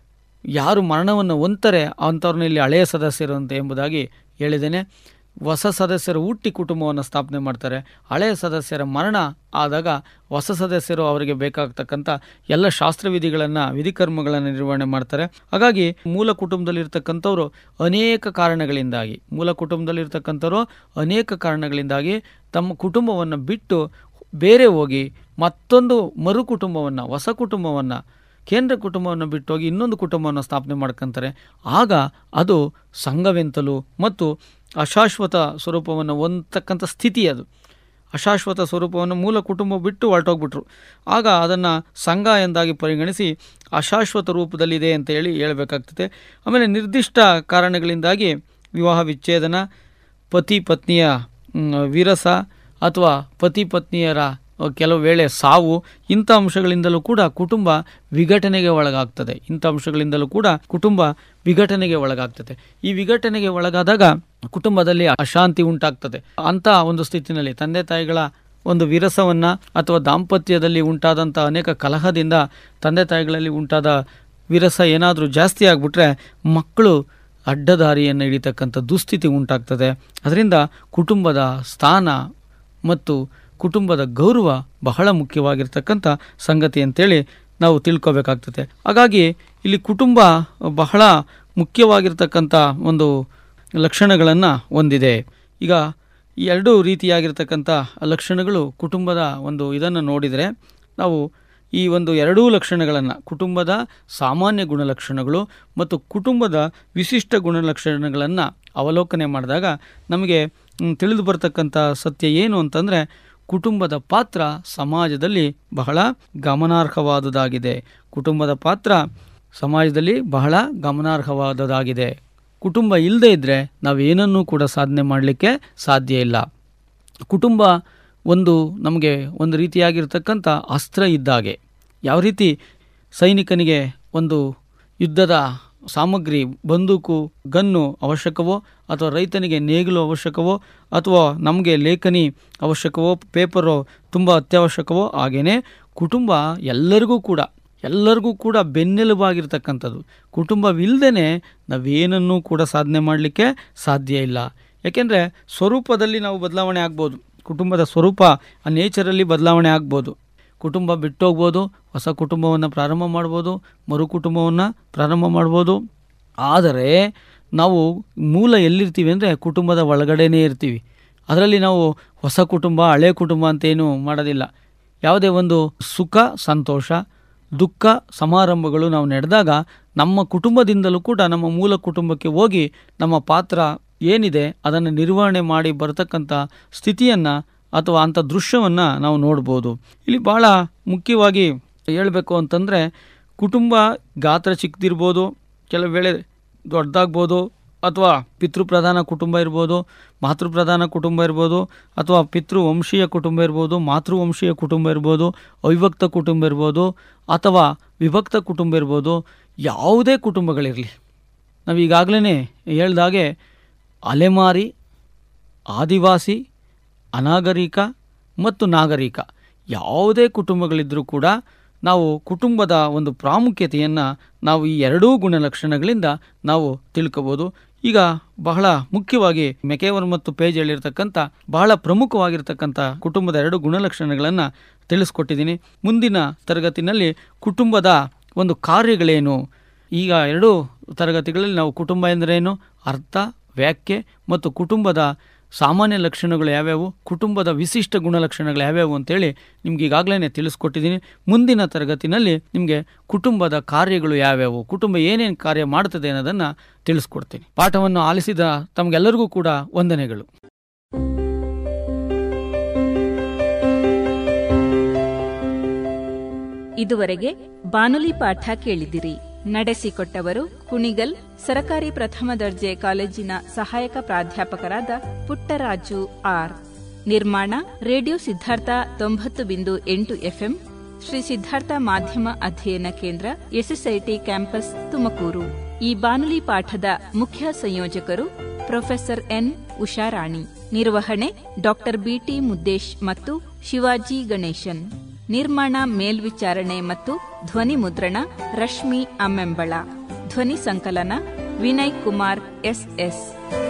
ಯಾರು ಮರಣವನ್ನು ಹೊಂತಾರೆ ಅಂಥವ್ರನ್ನ ಇಲ್ಲಿ ಹಳೆಯ ಸದಸ್ಯರು ಅಂತ ಎಂಬುದಾಗಿ ಹೇಳಿದ್ದೇನೆ ಹೊಸ ಸದಸ್ಯರು ಹುಟ್ಟಿ ಕುಟುಂಬವನ್ನು ಸ್ಥಾಪನೆ ಮಾಡ್ತಾರೆ ಹಳೆಯ ಸದಸ್ಯರ ಮರಣ ಆದಾಗ ಹೊಸ ಸದಸ್ಯರು ಅವರಿಗೆ ಬೇಕಾಗ್ತಕ್ಕಂಥ ಎಲ್ಲ ಶಾಸ್ತ್ರವಿಧಿಗಳನ್ನು ವಿಧಿಕರ್ಮಗಳನ್ನು ನಿರ್ವಹಣೆ ಮಾಡ್ತಾರೆ ಹಾಗಾಗಿ ಮೂಲ ಕುಟುಂಬದಲ್ಲಿರ್ತಕ್ಕಂಥವ್ರು ಅನೇಕ ಕಾರಣಗಳಿಂದಾಗಿ ಮೂಲ ಕುಟುಂಬದಲ್ಲಿರ್ತಕ್ಕಂಥವ್ರು ಅನೇಕ ಕಾರಣಗಳಿಂದಾಗಿ ತಮ್ಮ ಕುಟುಂಬವನ್ನು ಬಿಟ್ಟು ಬೇರೆ ಹೋಗಿ ಮತ್ತೊಂದು ಮರು ಕುಟುಂಬವನ್ನು ಹೊಸ ಕುಟುಂಬವನ್ನು ಕೇಂದ್ರ ಕುಟುಂಬವನ್ನು ಬಿಟ್ಟೋಗಿ ಇನ್ನೊಂದು ಕುಟುಂಬವನ್ನು ಸ್ಥಾಪನೆ ಮಾಡ್ಕೊತಾರೆ ಆಗ ಅದು ಸಂಘವೆಂತಲೂ ಮತ್ತು ಅಶಾಶ್ವತ ಸ್ವರೂಪವನ್ನು ಹೊಂದತಕ್ಕಂಥ ಸ್ಥಿತಿ ಅದು ಅಶಾಶ್ವತ ಸ್ವರೂಪವನ್ನು ಮೂಲ ಕುಟುಂಬ ಬಿಟ್ಟು ಹೊರಟೋಗ್ಬಿಟ್ರು ಆಗ ಅದನ್ನು ಸಂಘ ಎಂದಾಗಿ ಪರಿಗಣಿಸಿ ಅಶಾಶ್ವತ ರೂಪದಲ್ಲಿದೆ ಅಂತ ಹೇಳಿ ಹೇಳಬೇಕಾಗ್ತದೆ ಆಮೇಲೆ ನಿರ್ದಿಷ್ಟ ಕಾರಣಗಳಿಂದಾಗಿ ವಿವಾಹ ವಿಚ್ಛೇದನ ಪತಿ ಪತ್ನಿಯ ವಿರಸ ಅಥವಾ ಪತಿ ಪತ್ನಿಯರ ಕೆಲವು ವೇಳೆ ಸಾವು ಇಂಥ ಅಂಶಗಳಿಂದಲೂ ಕೂಡ ಕುಟುಂಬ ವಿಘಟನೆಗೆ ಒಳಗಾಗ್ತದೆ ಇಂಥ ಅಂಶಗಳಿಂದಲೂ ಕೂಡ ಕುಟುಂಬ ವಿಘಟನೆಗೆ ಒಳಗಾಗ್ತದೆ ಈ ವಿಘಟನೆಗೆ ಒಳಗಾದಾಗ ಕುಟುಂಬದಲ್ಲಿ ಅಶಾಂತಿ ಉಂಟಾಗ್ತದೆ ಅಂಥ ಒಂದು ಸ್ಥಿತಿನಲ್ಲಿ ತಂದೆ ತಾಯಿಗಳ ಒಂದು ವಿರಸವನ್ನು ಅಥವಾ ದಾಂಪತ್ಯದಲ್ಲಿ ಉಂಟಾದಂಥ ಅನೇಕ ಕಲಹದಿಂದ ತಂದೆ ತಾಯಿಗಳಲ್ಲಿ ಉಂಟಾದ ವಿರಸ ಏನಾದರೂ ಜಾಸ್ತಿ ಆಗಿಬಿಟ್ರೆ ಮಕ್ಕಳು ಅಡ್ಡದಾರಿಯನ್ನು ಹಿಡಿತಕ್ಕಂಥ ದುಸ್ಥಿತಿ ಉಂಟಾಗ್ತದೆ ಅದರಿಂದ ಕುಟುಂಬದ ಸ್ಥಾನ ಮತ್ತು ಕುಟುಂಬದ ಗೌರವ ಬಹಳ ಮುಖ್ಯವಾಗಿರ್ತಕ್ಕಂಥ ಸಂಗತಿ ಅಂತೇಳಿ ನಾವು ತಿಳ್ಕೊಬೇಕಾಗ್ತದೆ ಹಾಗಾಗಿ ಇಲ್ಲಿ ಕುಟುಂಬ ಬಹಳ ಮುಖ್ಯವಾಗಿರ್ತಕ್ಕಂಥ ಒಂದು ಲಕ್ಷಣಗಳನ್ನು ಹೊಂದಿದೆ ಈಗ ಈ ಎರಡು ರೀತಿಯಾಗಿರ್ತಕ್ಕಂಥ ಲಕ್ಷಣಗಳು ಕುಟುಂಬದ ಒಂದು ಇದನ್ನು ನೋಡಿದರೆ ನಾವು ಈ ಒಂದು ಎರಡೂ ಲಕ್ಷಣಗಳನ್ನು ಕುಟುಂಬದ ಸಾಮಾನ್ಯ ಗುಣಲಕ್ಷಣಗಳು ಮತ್ತು ಕುಟುಂಬದ ವಿಶಿಷ್ಟ ಗುಣಲಕ್ಷಣಗಳನ್ನು ಅವಲೋಕನೆ ಮಾಡಿದಾಗ ನಮಗೆ ತಿಳಿದು ಬರ್ತಕ್ಕಂಥ ಸತ್ಯ ಏನು ಅಂತಂದರೆ ಕುಟುಂಬದ ಪಾತ್ರ ಸಮಾಜದಲ್ಲಿ ಬಹಳ ಗಮನಾರ್ಹವಾದುದಾಗಿದೆ ಕುಟುಂಬದ ಪಾತ್ರ ಸಮಾಜದಲ್ಲಿ ಬಹಳ ಗಮನಾರ್ಹವಾದದಾಗಿದೆ ಕುಟುಂಬ ಇಲ್ಲದೇ ಇದ್ದರೆ ನಾವೇನನ್ನೂ ಕೂಡ ಸಾಧನೆ ಮಾಡಲಿಕ್ಕೆ ಸಾಧ್ಯ ಇಲ್ಲ ಕುಟುಂಬ ಒಂದು ನಮಗೆ ಒಂದು ರೀತಿಯಾಗಿರ್ತಕ್ಕಂಥ ಅಸ್ತ್ರ ಇದ್ದಾಗೆ ಯಾವ ರೀತಿ ಸೈನಿಕನಿಗೆ ಒಂದು ಯುದ್ಧದ ಸಾಮಗ್ರಿ ಬಂದೂಕು ಗನ್ನು ಅವಶ್ಯಕವೋ ಅಥವಾ ರೈತನಿಗೆ ನೇಗಿಲು ಅವಶ್ಯಕವೋ ಅಥವಾ ನಮಗೆ ಲೇಖನಿ ಅವಶ್ಯಕವೋ ಪೇಪರು ತುಂಬ ಅತ್ಯವಶ್ಯಕವೋ ಹಾಗೆಯೇ ಕುಟುಂಬ ಎಲ್ಲರಿಗೂ ಕೂಡ ಎಲ್ಲರಿಗೂ ಕೂಡ ಬೆನ್ನೆಲುಬಾಗಿರ್ತಕ್ಕಂಥದ್ದು ಕುಟುಂಬವಿಲ್ಲದೇ ನಾವೇನನ್ನೂ ಕೂಡ ಸಾಧನೆ ಮಾಡಲಿಕ್ಕೆ ಸಾಧ್ಯ ಇಲ್ಲ ಯಾಕೆಂದರೆ ಸ್ವರೂಪದಲ್ಲಿ ನಾವು ಬದಲಾವಣೆ ಆಗ್ಬೋದು ಕುಟುಂಬದ ಸ್ವರೂಪ ಆ ನೇಚರಲ್ಲಿ ಬದಲಾವಣೆ ಆಗ್ಬೋದು ಕುಟುಂಬ ಬಿಟ್ಟೋಗ್ಬೋದು ಹೊಸ ಕುಟುಂಬವನ್ನು ಪ್ರಾರಂಭ ಮಾಡ್ಬೋದು ಮರು ಕುಟುಂಬವನ್ನು ಪ್ರಾರಂಭ ಮಾಡ್ಬೋದು ಆದರೆ ನಾವು ಮೂಲ ಎಲ್ಲಿರ್ತೀವಿ ಅಂದರೆ ಕುಟುಂಬದ ಒಳಗಡೆನೇ ಇರ್ತೀವಿ ಅದರಲ್ಲಿ ನಾವು ಹೊಸ ಕುಟುಂಬ ಹಳೆ ಕುಟುಂಬ ಅಂತೇನು ಮಾಡೋದಿಲ್ಲ ಯಾವುದೇ ಒಂದು ಸುಖ ಸಂತೋಷ ದುಃಖ ಸಮಾರಂಭಗಳು ನಾವು ನಡೆದಾಗ ನಮ್ಮ ಕುಟುಂಬದಿಂದಲೂ ಕೂಡ ನಮ್ಮ ಮೂಲ ಕುಟುಂಬಕ್ಕೆ ಹೋಗಿ ನಮ್ಮ ಪಾತ್ರ ಏನಿದೆ ಅದನ್ನು ನಿರ್ವಹಣೆ ಮಾಡಿ ಬರತಕ್ಕಂಥ ಸ್ಥಿತಿಯನ್ನು ಅಥವಾ ಅಂಥ ದೃಶ್ಯವನ್ನು ನಾವು ನೋಡ್ಬೋದು ಇಲ್ಲಿ ಭಾಳ ಮುಖ್ಯವಾಗಿ ಹೇಳಬೇಕು ಅಂತಂದರೆ ಕುಟುಂಬ ಗಾತ್ರ ಚಿಕ್ಕದಿರ್ಬೋದು ಕೆಲವು ವೇಳೆ ದೊಡ್ಡದಾಗ್ಬೋದು ಅಥವಾ ಪಿತೃಪ್ರಧಾನ ಕುಟುಂಬ ಇರ್ಬೋದು ಮಾತೃಪ್ರಧಾನ ಕುಟುಂಬ ಇರ್ಬೋದು ಅಥವಾ ಪಿತೃವಂಶೀಯ ಕುಟುಂಬ ಇರ್ಬೋದು ಮಾತೃವಂಶೀಯ ಕುಟುಂಬ ಇರ್ಬೋದು ಅವಿಭಕ್ತ ಕುಟುಂಬ ಇರ್ಬೋದು ಅಥವಾ ವಿಭಕ್ತ ಕುಟುಂಬ ಇರ್ಬೋದು ಯಾವುದೇ ಕುಟುಂಬಗಳಿರಲಿ ನಾವು ಈಗಾಗಲೇ ಹೇಳ್ದಾಗೆ ಅಲೆಮಾರಿ ಆದಿವಾಸಿ ಅನಾಗರಿಕ ಮತ್ತು ನಾಗರಿಕ ಯಾವುದೇ ಕುಟುಂಬಗಳಿದ್ದರೂ ಕೂಡ ನಾವು ಕುಟುಂಬದ ಒಂದು ಪ್ರಾಮುಖ್ಯತೆಯನ್ನು ನಾವು ಈ ಎರಡೂ ಗುಣಲಕ್ಷಣಗಳಿಂದ ನಾವು ತಿಳ್ಕೋಬೋದು ಈಗ ಬಹಳ ಮುಖ್ಯವಾಗಿ ಮೆಕೇವರ್ ಮತ್ತು ಪೇಜ್ ಹೇಳಿರ್ತಕ್ಕಂಥ ಬಹಳ ಪ್ರಮುಖವಾಗಿರ್ತಕ್ಕಂಥ ಕುಟುಂಬದ ಎರಡು ಗುಣಲಕ್ಷಣಗಳನ್ನು ತಿಳಿಸ್ಕೊಟ್ಟಿದ್ದೀನಿ ಮುಂದಿನ ತರಗತಿನಲ್ಲಿ ಕುಟುಂಬದ ಒಂದು ಕಾರ್ಯಗಳೇನು ಈಗ ಎರಡು ತರಗತಿಗಳಲ್ಲಿ ನಾವು ಕುಟುಂಬ ಎಂದರೇನು ಅರ್ಥ ವ್ಯಾಖ್ಯೆ ಮತ್ತು ಕುಟುಂಬದ ಸಾಮಾನ್ಯ ಲಕ್ಷಣಗಳು ಯಾವ್ಯಾವು ಕುಟುಂಬದ ವಿಶಿಷ್ಟ ಗುಣಲಕ್ಷಣಗಳು ಯಾವ್ಯಾವು ಅಂತೇಳಿ ನಿಮ್ಗೆ ಈಗಾಗಲೇ ತಿಳಿಸ್ಕೊಟ್ಟಿದ್ದೀನಿ ಮುಂದಿನ ತರಗತಿನಲ್ಲಿ ನಿಮಗೆ ಕುಟುಂಬದ ಕಾರ್ಯಗಳು ಯಾವ್ಯಾವು ಕುಟುಂಬ ಏನೇನು ಕಾರ್ಯ ಮಾಡ್ತದೆ ಅನ್ನೋದನ್ನು ತಿಳಿಸ್ಕೊಡ್ತೀನಿ ಪಾಠವನ್ನು ಆಲಿಸಿದ ತಮಗೆಲ್ಲರಿಗೂ ಕೂಡ ವಂದನೆಗಳು ಇದುವರೆಗೆ ಬಾನುಲಿ ಪಾಠ ಕೇಳಿದಿರಿ ನಡೆಸಿಕೊಟ್ಟವರು ಕುಣಿಗಲ್ ಸರಕಾರಿ ಪ್ರಥಮ ದರ್ಜೆ ಕಾಲೇಜಿನ ಸಹಾಯಕ ಪ್ರಾಧ್ಯಾಪಕರಾದ ಪುಟ್ಟರಾಜು ಆರ್ ನಿರ್ಮಾಣ ರೇಡಿಯೋ ಸಿದ್ಧಾರ್ಥ ತೊಂಬತ್ತು ಬಿಂದು ಎಂಟು ಎಫ್ಎಂ ಶ್ರೀ ಸಿದ್ಧಾರ್ಥ ಮಾಧ್ಯಮ ಅಧ್ಯಯನ ಕೇಂದ್ರ ಎಸ್ಎಸ್ಐಟಿ ಕ್ಯಾಂಪಸ್ ತುಮಕೂರು ಈ ಬಾನುಲಿ ಪಾಠದ ಮುಖ್ಯ ಸಂಯೋಜಕರು ಪ್ರೊಫೆಸರ್ ಎನ್ ಉಷಾರಾಣಿ ನಿರ್ವಹಣೆ ಡಾಕ್ಟರ್ ಬಿಟಿ ಮುದ್ದೇಶ್ ಮತ್ತು ಶಿವಾಜಿ ಗಣೇಶನ್ ನಿರ್ಮಾಣ ಮೇಲ್ವಿಚಾರಣೆ ಮತ್ತು ಧ್ವನಿ ಮುದ್ರಣ ರಶ್ಮಿ ಅಮ್ಮೆಂಬಳ ಧ್ವನಿ ಸಂಕಲನ ವಿನಯ್ ಕುಮಾರ್ ಎಸ್ಎಸ್